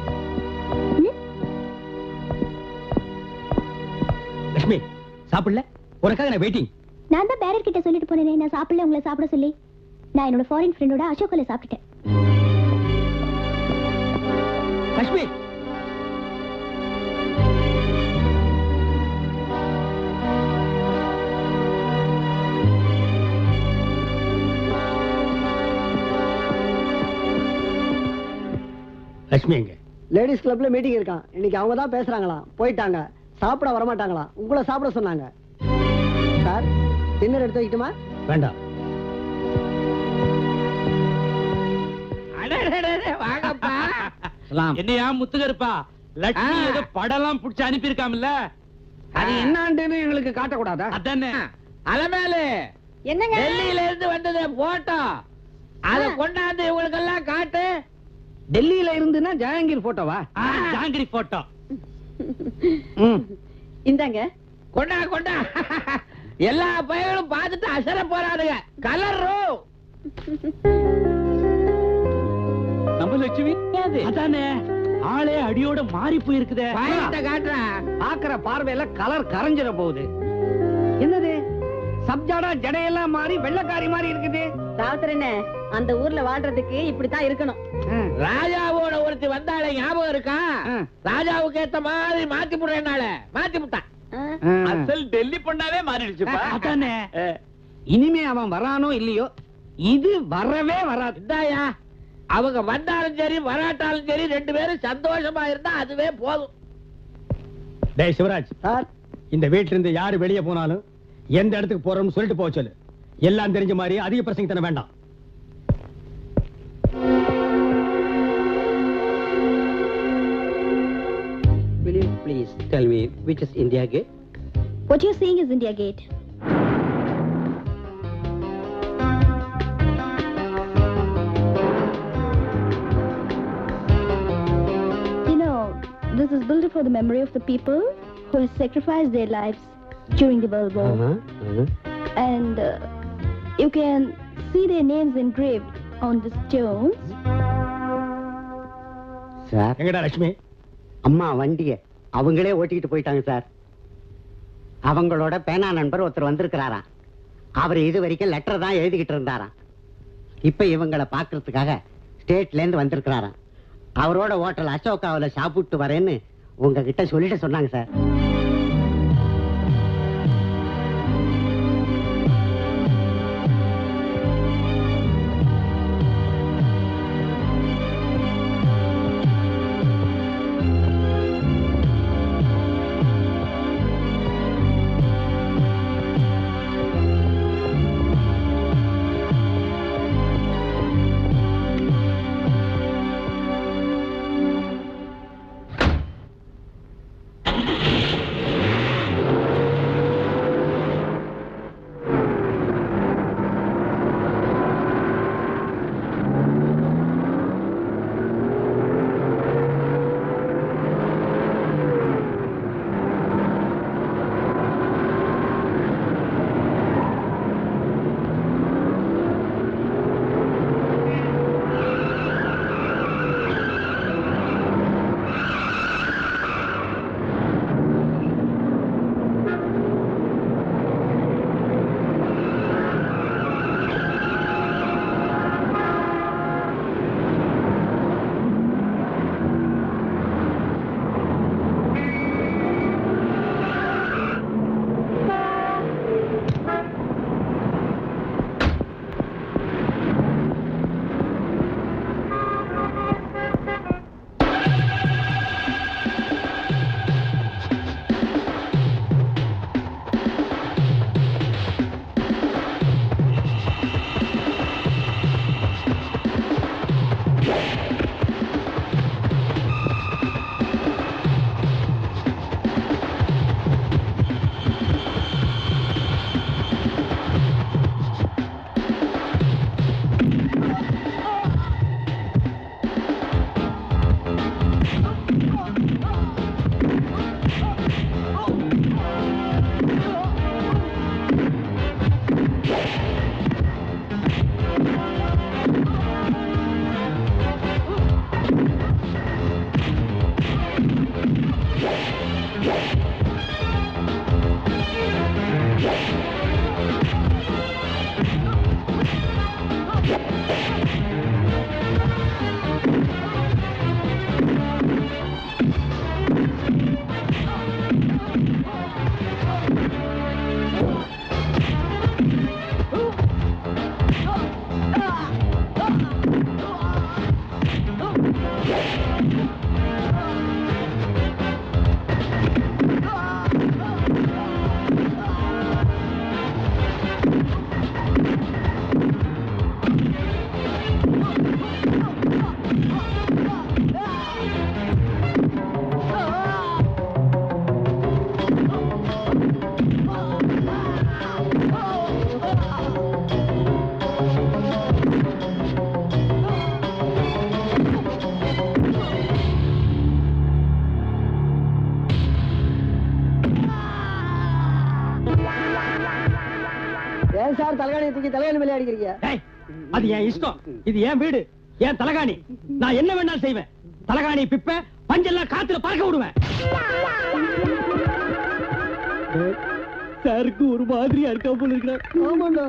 லட்சுமி சாப்பிடல உனக்காக நான் வெயிட்டிங் நான் தான் பேரர் கிட்ட சொல்லிட்டு போனேனே நான் சாப்பிடல உங்களை சாப்பிட சொல்லி நான் என்னோட ஃபாரின் ஃப்ரெண்டோட அசோகல சாப்பிட்டுட்டேன் லட்சுமி லட்சுமி எங்க லேடிஸ் கிளப்ல மீட்டிங் இருக்கான் இன்னைக்கு அவங்க தான் பேசுறாங்களாம் போயிட்டாங்க சாப்பிட வரமாட்டாங்களாம் உங்களை சாப்பிட சொன்னாங்க சார் டின்னர் எடுத்து வைக்கட்டுமா வேண்டாம் வாங்கப்பா என்னையா முத்துகருப்பா லட்சுமி ஏதோ படம்லாம் புடிச்சு அனுப்பியிருக்காமல்ல அது என்னான்னு எங்களுக்கு காட்டக்கூடாதா அதானே அலமேலு என்னங்க டெல்லியில இருந்து வந்தது போட்டோ அத கொண்டாந்து இவங்களுக்கு எல்லாம் காட்டு டெல்லியில இருந்துன்னா ஜஹாங்கீர் போட்டோவா ஜாங்கிரி போட்டோ இந்தாங்க கொண்டா கொண்டா எல்லா பையங்களும் பார்த்துட்டு அசர போறானுங்க கலர் நம்ம லட்சுமி அதானே ஆளே அடியோட மாறி போயிருக்குதே பாயத்தை காட்டுறேன் பாக்குற பார்வையில கலர் கரைஞ்சிட போகுது என்னது சப்ஜாடா ஜடையெல்லாம் மாறி வெள்ளக்காரி மாதிரி இருக்குது ராவுத்தரனே அந்த ஊர்ல வாழ்றதுக்கு இப்படித்தான் இருக்கணும் ராஜாவோட ஒருத்தி வந்தாலே ஞாபகம் இருக்கா ராஜாவுக்கு ஏத்த மாதிரி மாத்தி புடுறேனால மாத்தி புட்டான் அசல் டெல்லி பொண்ணாவே மாறிடுச்சுப்பா அதானே இனிமே அவன் வரானோ இல்லையோ இது வரவே வராது இந்தாயா அவங்க வந்தாலும் சரி வராட்டாலும் சரி ரெண்டு பேரும் சந்தோஷமா இருந்தா அதுவே போதும் டேய் சிவராஜ் இந்த வீட்டுல இருந்து யாரு வெளியே போனாலும் எந்த இடத்துக்கு போறோம்னு சொல்லிட்டு போக சொல்லு எல்லாம் தெரிஞ்ச மாதிரி அதிக பிரசங்க தர வேண்டாம் Will you please tell me which is India Gate? What you're seeing is India Gate. You know, this is built for the memory of the people who have sacrificed their lives during the World War. And uh, you can see their names engraved on the stones. Sir எங்கடா லட்சுமி அம்மா வண்டிய அவங்களே ஓட்டிட்டு போயிட்டாங்க sir அவங்களோட பேனா நண்பர் ஒருத்தர் வந்திருக்கிறாராம் அவர் இது வரைக்கும் லெட்டர் தான் எழுதிக்கிட்டு இருந்தாராம் இப்ப இவங்கள பாக்குறதுக்காக ஸ்டேட்ல இருந்து வந்திருக்கிறாராம் அவரோட ஹோட்டல் அசோகாவில் சாப்பிட்டு வரேன்னு உங்ககிட்ட சொல்லிட்டு சொன்னாங்க சார் ஏன் சார் தலைகாணியை தூக்கி தலைகாணி மேலே அடிக்கிறீங்க டேய், அது என் இஷ்டம் இது என் வீடு என் தலகாணி நான் என்ன வேணாலும் செய்வேன் தலகாணி பிப்ப பஞ்செல்லாம் காத்துல பறக்க விடுவேன் சாருக்கு ஒரு மாதிரியா இருக்கா போல இருக்கிறார் ஆமாண்டா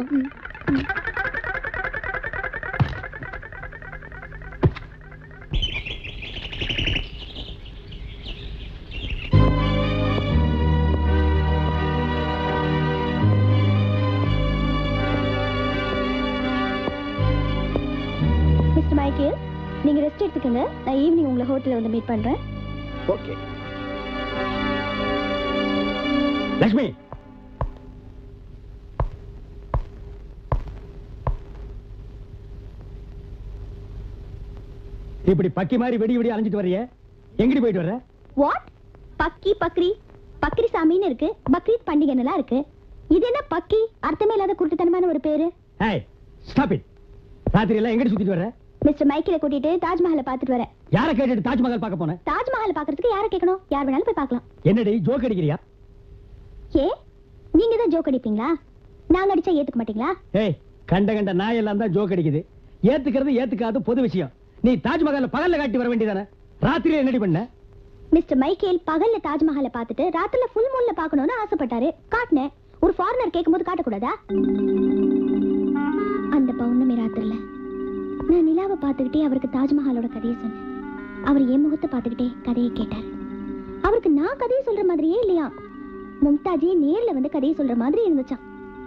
மிஸ்டர் மைக்கேல் நீங்க ரெஸ்ட் எடுத்துக்கங்க நான் ஈவினிங் உங்களை ஹோட்டல்ல வந்து மீட் பண்றேன் ஓகே லட்சுமி இப்படி பக்கி மாதிரி வெடி வெடி அலைஞ்சிட்டு வர்றிய எங்கடி போயிட்டு வர்ற வாட் பக்கி பக்ரி பக்ரி சாமின்னு இருக்கு பக்ரீத் பண்டிகை நல்லா இருக்கு இது என்ன பக்கி அர்த்தமே இல்லாத குருட்டுத்தனமான ஒரு பேரு ஏய் ஸ்டாப் இட் ராத்திரி எல்லாம் எங்கடி சுத்திட்டு வர்ற மிஸ்டர் மைக்கேல கூட்டிட்டு தாஜ்மஹாலை பார்த்துட்டு வரேன் யாரை கேட்டுட்டு தாஜ்மஹால் பார்க்க போன தாஜ்மஹால் பார்க்கறதுக்கு யாரை கேட்கணும் யார் வேணாலும் போய் பார்க்கலாம் என்னடி ஜோக் அடிக்கிறியா ஏ நீங்க தான் ஜோக் அடிப்பீங்களா நாங்க அடிச்சா ஏத்துக்க மாட்டீங்களா ஏய் கண்ட கண்ட நாய் எல்லாம் தான் ஜோக் அடிக்குது ஏத்துக்கிறது ஏத்துக்காத பொது விஷயம் நீ தாஜ்மஹால் பகல்ல காட்டி வர வேண்டியதானே ராத்திரியில என்னடி பண்ண மிஸ்டர் மைக்கேல் பகல்ல தாஜ்மஹாலை பார்த்துட்டு ராத்திரில ஃபுல் மூன்ல பார்க்கணும்னு ஆசைப்பட்டாரு காட்டினேன் ஒரு ஃபாரினர் கேட்கும்போது காட்டக்கூடாதா அந்த பௌர்ணமி ராத்திரில நான் நிலாவை பார்த்துக்கிட்டே அவருக்கு தாஜ்மஹாலோட கதையை சொன்னேன் அவர் என் முகத்தை பார்த்துக்கிட்டே கதையை கேட்டார் அவருக்கு நான் கதையை சொல்ற மாதிரியே இல்லையா மும்தாஜே நேர்ல வந்து கதையை சொல்ற மாதிரி இருந்துச்சாம்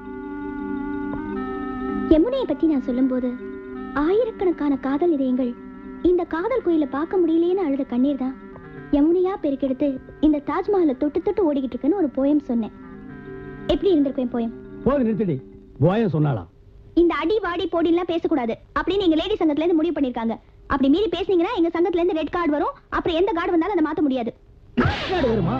யமுனையை பத்தி நான் சொல்லும்போது ஆயிரக்கணக்கான காதல் இதயங்கள் இந்த காதல் கோயில பார்க்க முடியலையேன்னு அழுத கண்ணீர் தான் யமுனையா பெருக்கெடுத்து இந்த தாஜ்மஹாலை தொட்டு தொட்டு ஓடிக்கிட்டு இருக்குன்னு ஒரு போயம் சொன்னேன் எப்படி இருந்திருக்கும் என் போயம் போது நிறுத்திடி போயம் சொன்னாலாம் இந்த அடி வாடி போடிலாம் பேசக்கூடாது அப்படின்னு எங்க லேடி சங்கத்துல இருந்து முடிவு பண்ணிருக்காங்க அப்படி மீறி பேசுனீங்கன்னா எங்க சங்கத்துல இருந்து ரெட் கார்டு வரும் அப்புறம் எந்த கார்டு வந்தாலும் அதை மாத்த முடியாது வருமா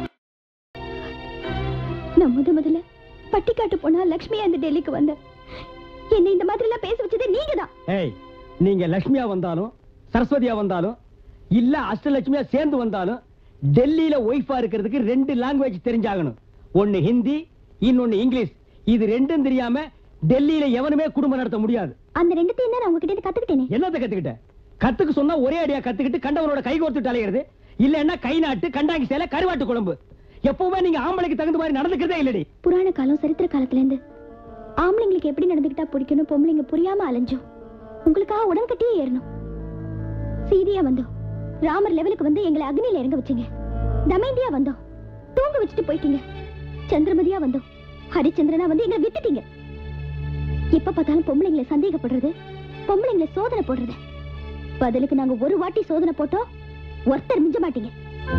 நான் முத முதல்ல பட்டிக்காட்டு போனா லக்ஷ்மியா இந்த டெல்லிக்கு வந்தேன் என்னை இந்த மாதிரி எல்லாம் பேச வச்சது நீங்க தான் ஏய் நீங்க லட்சுமியா வந்தாலும் சரஸ்வதியா வந்தாலும் இல்ல அஷ்டலட்சுமியா சேர்ந்து வந்தாலும் டெல்லியில ஒய்ஃபா இருக்கிறதுக்கு ரெண்டு லாங்குவேஜ் தெரிஞ்சாகணும் ஒன்னு ஹிந்தி இன்னொன்னு இங்கிலீஷ் இது ரெண்டும் தெரியாம டெல்லியில எவனுமே குடும்பம் நடத்த முடியாது அந்த ரெண்டுத்தையும் தான் நான் உங்ககிட்ட இருந்து கத்துக்கிட்டேனே என்னத்த கத்துக்கிட்ட கத்துக்க சொன்னா ஒரே அடியா கத்துக்கிட்டு கண்டவனோட கை கோர்த்துட்டு அலையிறது இல்லன்னா கை நாட்டு கண்டாங்கி சேலை கருவாட்டு குழம்பு எப்பவுமே நீங்க ஆம்பளைக்கு தகுந்த மாதிரி நடந்துக்கிறதே இல்லடி புராண காலம் சரித்திர காலத்துல இருந்து ஆம்பளைங்களுக்கு எப்படி நடந்துக்கிட்டா பிடிக்கணும் பொம்பளைங்க புரியாம அலைஞ்சோம் உங்களுக்காக உடன்கட்டியே ஏறணும் சீதையா வந்தோம் ராமர் லெவலுக்கு வந்து எங்களை அக்னியில இறங்க வச்சீங்க தமேந்தியா வந்தோம் தூங்க வச்சுட்டு போயிட்டீங்க சந்திரமதியா வந்தோம் ஹரிச்சந்திரனா வந்து எங்களை விட்டுட்டீங்க எப்ப பார்த்தாலும் பொம்பளைங்களை சந்தேகப்படுறது பொம்பளைங்களை சோதனை போடுறது பதிலுக்கு நாங்க ஒரு வாட்டி சோதனை போட்டோம் ஒருத்தர் மிஞ்ச மாட்டீங்க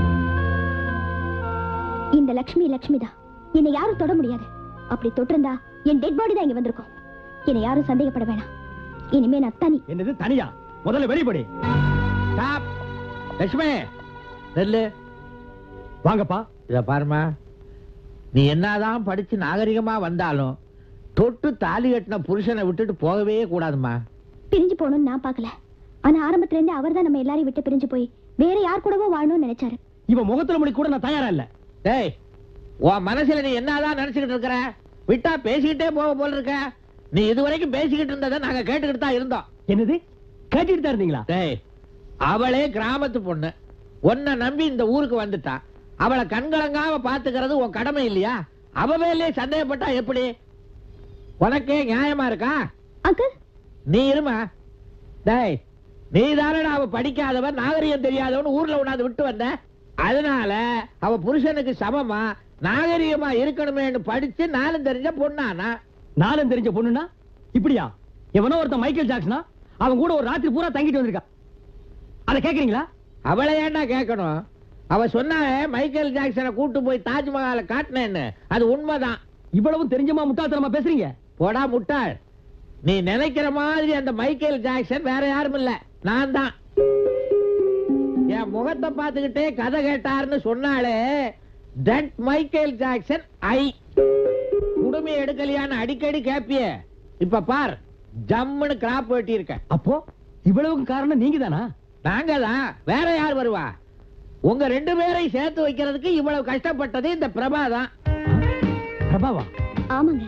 இந்த லக்ஷ்மி லக்ஷ்மி தான் என்னை யாரும் தொட முடியாது அப்படி தொட்டிருந்தா என் டெட் பாடி தான் இங்க வந்திருக்கும் என்னை யாரும் சந்தேகப்பட வேணாம் இனிமே நான் தனி என்னது தனியா முதல்ல வெளிப்படி ஸ்டாப் லட்சுமி நெல்லு வாங்கப்பா இத பாருமா நீ என்னதான் படிச்சு நாகரிகமா வந்தாலும் தொட்டு தாலி கட்டின புருஷனை விட்டுட்டு போகவே கூடாதுமா பிரிஞ்சு போகணும்னு நான் பார்க்கல ஆனா ஆரம்பத்துல இருந்து அவர் தான் நம்ம எல்லாரையும் விட்டு பிரிஞ்சு போய் வேற யார் கூடவோ வாழணும்னு நினைச்சாரு இவன் முகத்துல முடி கூட நான் தயாரா இல்ல டேய் உன் மனசுல நீ என்னதான் நினைச்சுக்கிட்டு இருக்கிற விட்டா பேசிக்கிட்டே போக போல இருக்க நீ இதுவரைக்கும் பேசிக்கிட்டு இருந்ததை நாங்க கேட்டுக்கிட்டு தான் இருந்தோம் என்னது கேட்டுட்டு தான் இருந்தீங்களா டேய் அவளே கிராமத்து பொண்ணு உன்னை நம்பி இந்த ஊருக்கு வந்துட்டா அவளை கண்கலங்காம பாத்துக்கிறது உன் கடமை இல்லையா அவ மேலே சந்தேகப்பட்டா எப்படி உனக்கே நியாயமா இருக்கா அங்கிள் நீ இருமா டேய் நீ தானடா அவ படிக்காதவன் நாகரிகம் தெரியாதவன் ஊர்ல உன்னாது விட்டு வந்த அதனால அவ புருஷனுக்கு சமமா நாகரிகமா இருக்கணுமேனு படிச்சு நாளும் தெரிஞ்ச பொண்ணானா நாளும் தெரிஞ்ச பொண்ணுனா இப்படியா எவனோ ஒருத்தன் மைக்கேல் ஜாக்சனா அவன் கூட ஒரு ராத்திரி பூரா தங்கிட்டு வந்திருக்கான் அதை கேக்குறீங்களா அவளை ஏன்டா கேட்கணும் அவ சொன்னாவே மைக்கேல் ஜாக்சனை கூட்டு போய் தாஜ்மஹாலை காட்டினேன்னு அது உண்மைதான் இவ்வளவு தெரிஞ்சமா முட்டாள்தனமா பேசுறீங்க போடா முட்டாள் நீ நினைக்கிற மாதிரி அந்த மைக்கேல் ஜாக்சன் வேற யாரும் இல்ல நான் தான் என் முகத்தை பார்த்துக்கிட்டே கதை கேட்டாருன்னு சொன்னாலே தட் மைக்கேல் ஜாக்சன் ஐ குடுமி எடுக்கலையான்னு அடிக்கடி கேப்பிய இப்ப பார் ஜம்முன்னு கிராப் வெட்டி இருக்க அப்போ இவ்வளவுக்கு காரணம் நீங்க தானா நாங்க தான் வேற யார் வருவா உங்க ரெண்டு பேரையும் சேர்த்து வைக்கிறதுக்கு இவ்வளவு கஷ்டப்பட்டது இந்த பிரபா தான் பிரபாவா ஆமாங்க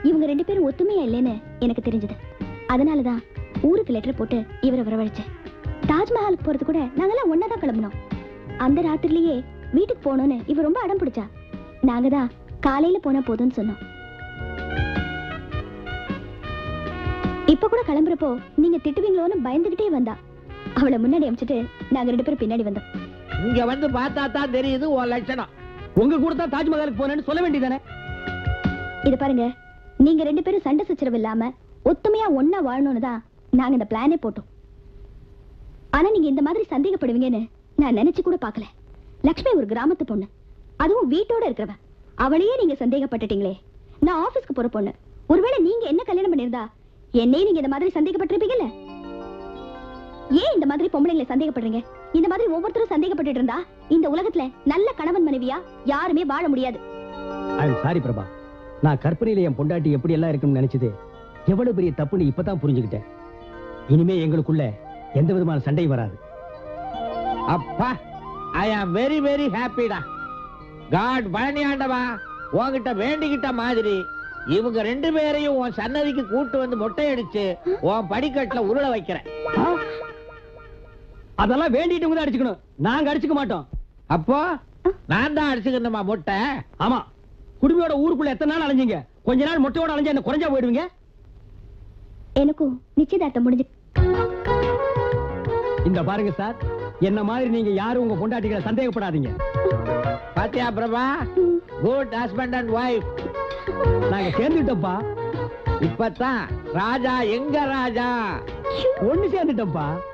இவங்க ரெண்டு பேரும் ஒத்துமையா இல்லைன்னு எனக்கு தெரிஞ்சது அதனாலதான் ஊருக்கு லெட்டர் போட்டு இவரை வரவழைச்சேன் தாஜ்மஹாலுக்கு போறது கூட நாங்கெல்லாம் ஒன்னா தான் கிளம்பினோம் அந்த ராத்திரிலேயே வீட்டுக்கு போகணும்னு இவ ரொம்ப அடம் பிடிச்சா நாங்க தான் காலையில போனா போதும்னு சொன்னோம் இப்ப கூட கிளம்புறப்போ நீங்க திட்டுவீங்களோன்னு பயந்துகிட்டே வந்தா அவளை முன்னாடி அமிச்சிட்டு நாங்க ரெண்டு பேரும் பின்னாடி வந்தோம் இங்க வந்து பார்த்தா தான் தெரியுது உன் லட்சணம் உங்க கூட தான் தாஜ்மஹாலுக்கு போனேன்னு சொல்ல வேண்டியதானே இது பாருங்க நீங்க ரெண்டு பேரும் சண்டை சச்சரவு இல்லாம ஒத்துமையா ஒன்னா வாழணும்னு தான் நாங்க இந்த பிளானே போட்டோம் ஆனா நீங்க இந்த மாதிரி சந்தேகப்படுவீங்கன்னு நான் நினைச்சு கூட பார்க்கல லக்ஷ்மி ஒரு கிராமத்து பொண்ணு அதுவும் வீட்டோட இருக்கிறவ அவளையே நீங்க சந்தேகப்பட்டுட்டீங்களே நான் ஆபீஸ்க்கு போற பொண்ணு ஒருவேளை நீங்க என்ன கல்யாணம் பண்ணிருந்தா என்னையே நீங்க இந்த மாதிரி சந்தேகப்பட்டிருப்பீங்கல்ல ஏன் இந்த மாதிரி பொம்பளைங்களை சந்தேகப்படுறீங்க இந்த மாதிரி ஒவ்வொருத்தரும் சந்தேகப்பட்டுட்டு இருந்தா இந்த உலகத்துல நல்ல கணவன் மனைவியா யாருமே வாழ முடியாது ஐ சாரி பிரபா நான் கற்பனையில என் பொண்டாட்டி எப்படி எல்லாம் இருக்குன்னு நினைச்சது எவ்வளவு பெரிய தப்புன்னு இப்பதான் புரிஞ்சுக்கிட்டேன் இனிமே எங்களுக்குள்ள எந்த விதமான சண்டையும் வராது அப்பா ஐ ஆம் வெரி வெரி ஹாப்பிடா காட் பழனி ஆண்டவா உன்கிட்ட வேண்டிக்கிட்ட மாதிரி இவங்க ரெண்டு பேரையும் உன் சன்னதிக்கு கூட்டு வந்து மொட்டை அடிச்சு உன் படிக்கட்டுல உருள வைக்கிறேன் அதெல்லாம் வேண்டிட்டு தான் அடிச்சுக்கணும் நாங்க அடிச்சுக்க மாட்டோம் அப்போ நான் தான் அடிச்சுக்கணுமா மொட்டை ஆமா குடுமையோட ஊருக்குள்ள எத்தனை நாள் அலைஞ்சீங்க கொஞ்ச நாள் மொட்டையோட அலைஞ்சா என்ன குறைஞ்சா போயிடுவீங்க எனக்கும் நிச்சயதார்த்தம் முடிஞ்சு இந்த பாருங்க சார் என்ன மாதிரி நீங்க யாரும் உங்க பொண்டாட்டிகளை சந்தேகப்படாதீங்க பாத்தியா Prabha good husband and wife நாங்க சேர்ந்துட்டோம்ப்பா இப்பதான் ராஜா எங்க ராஜா ஒண்ணு சேர்ந்துட்டோம்ப்பா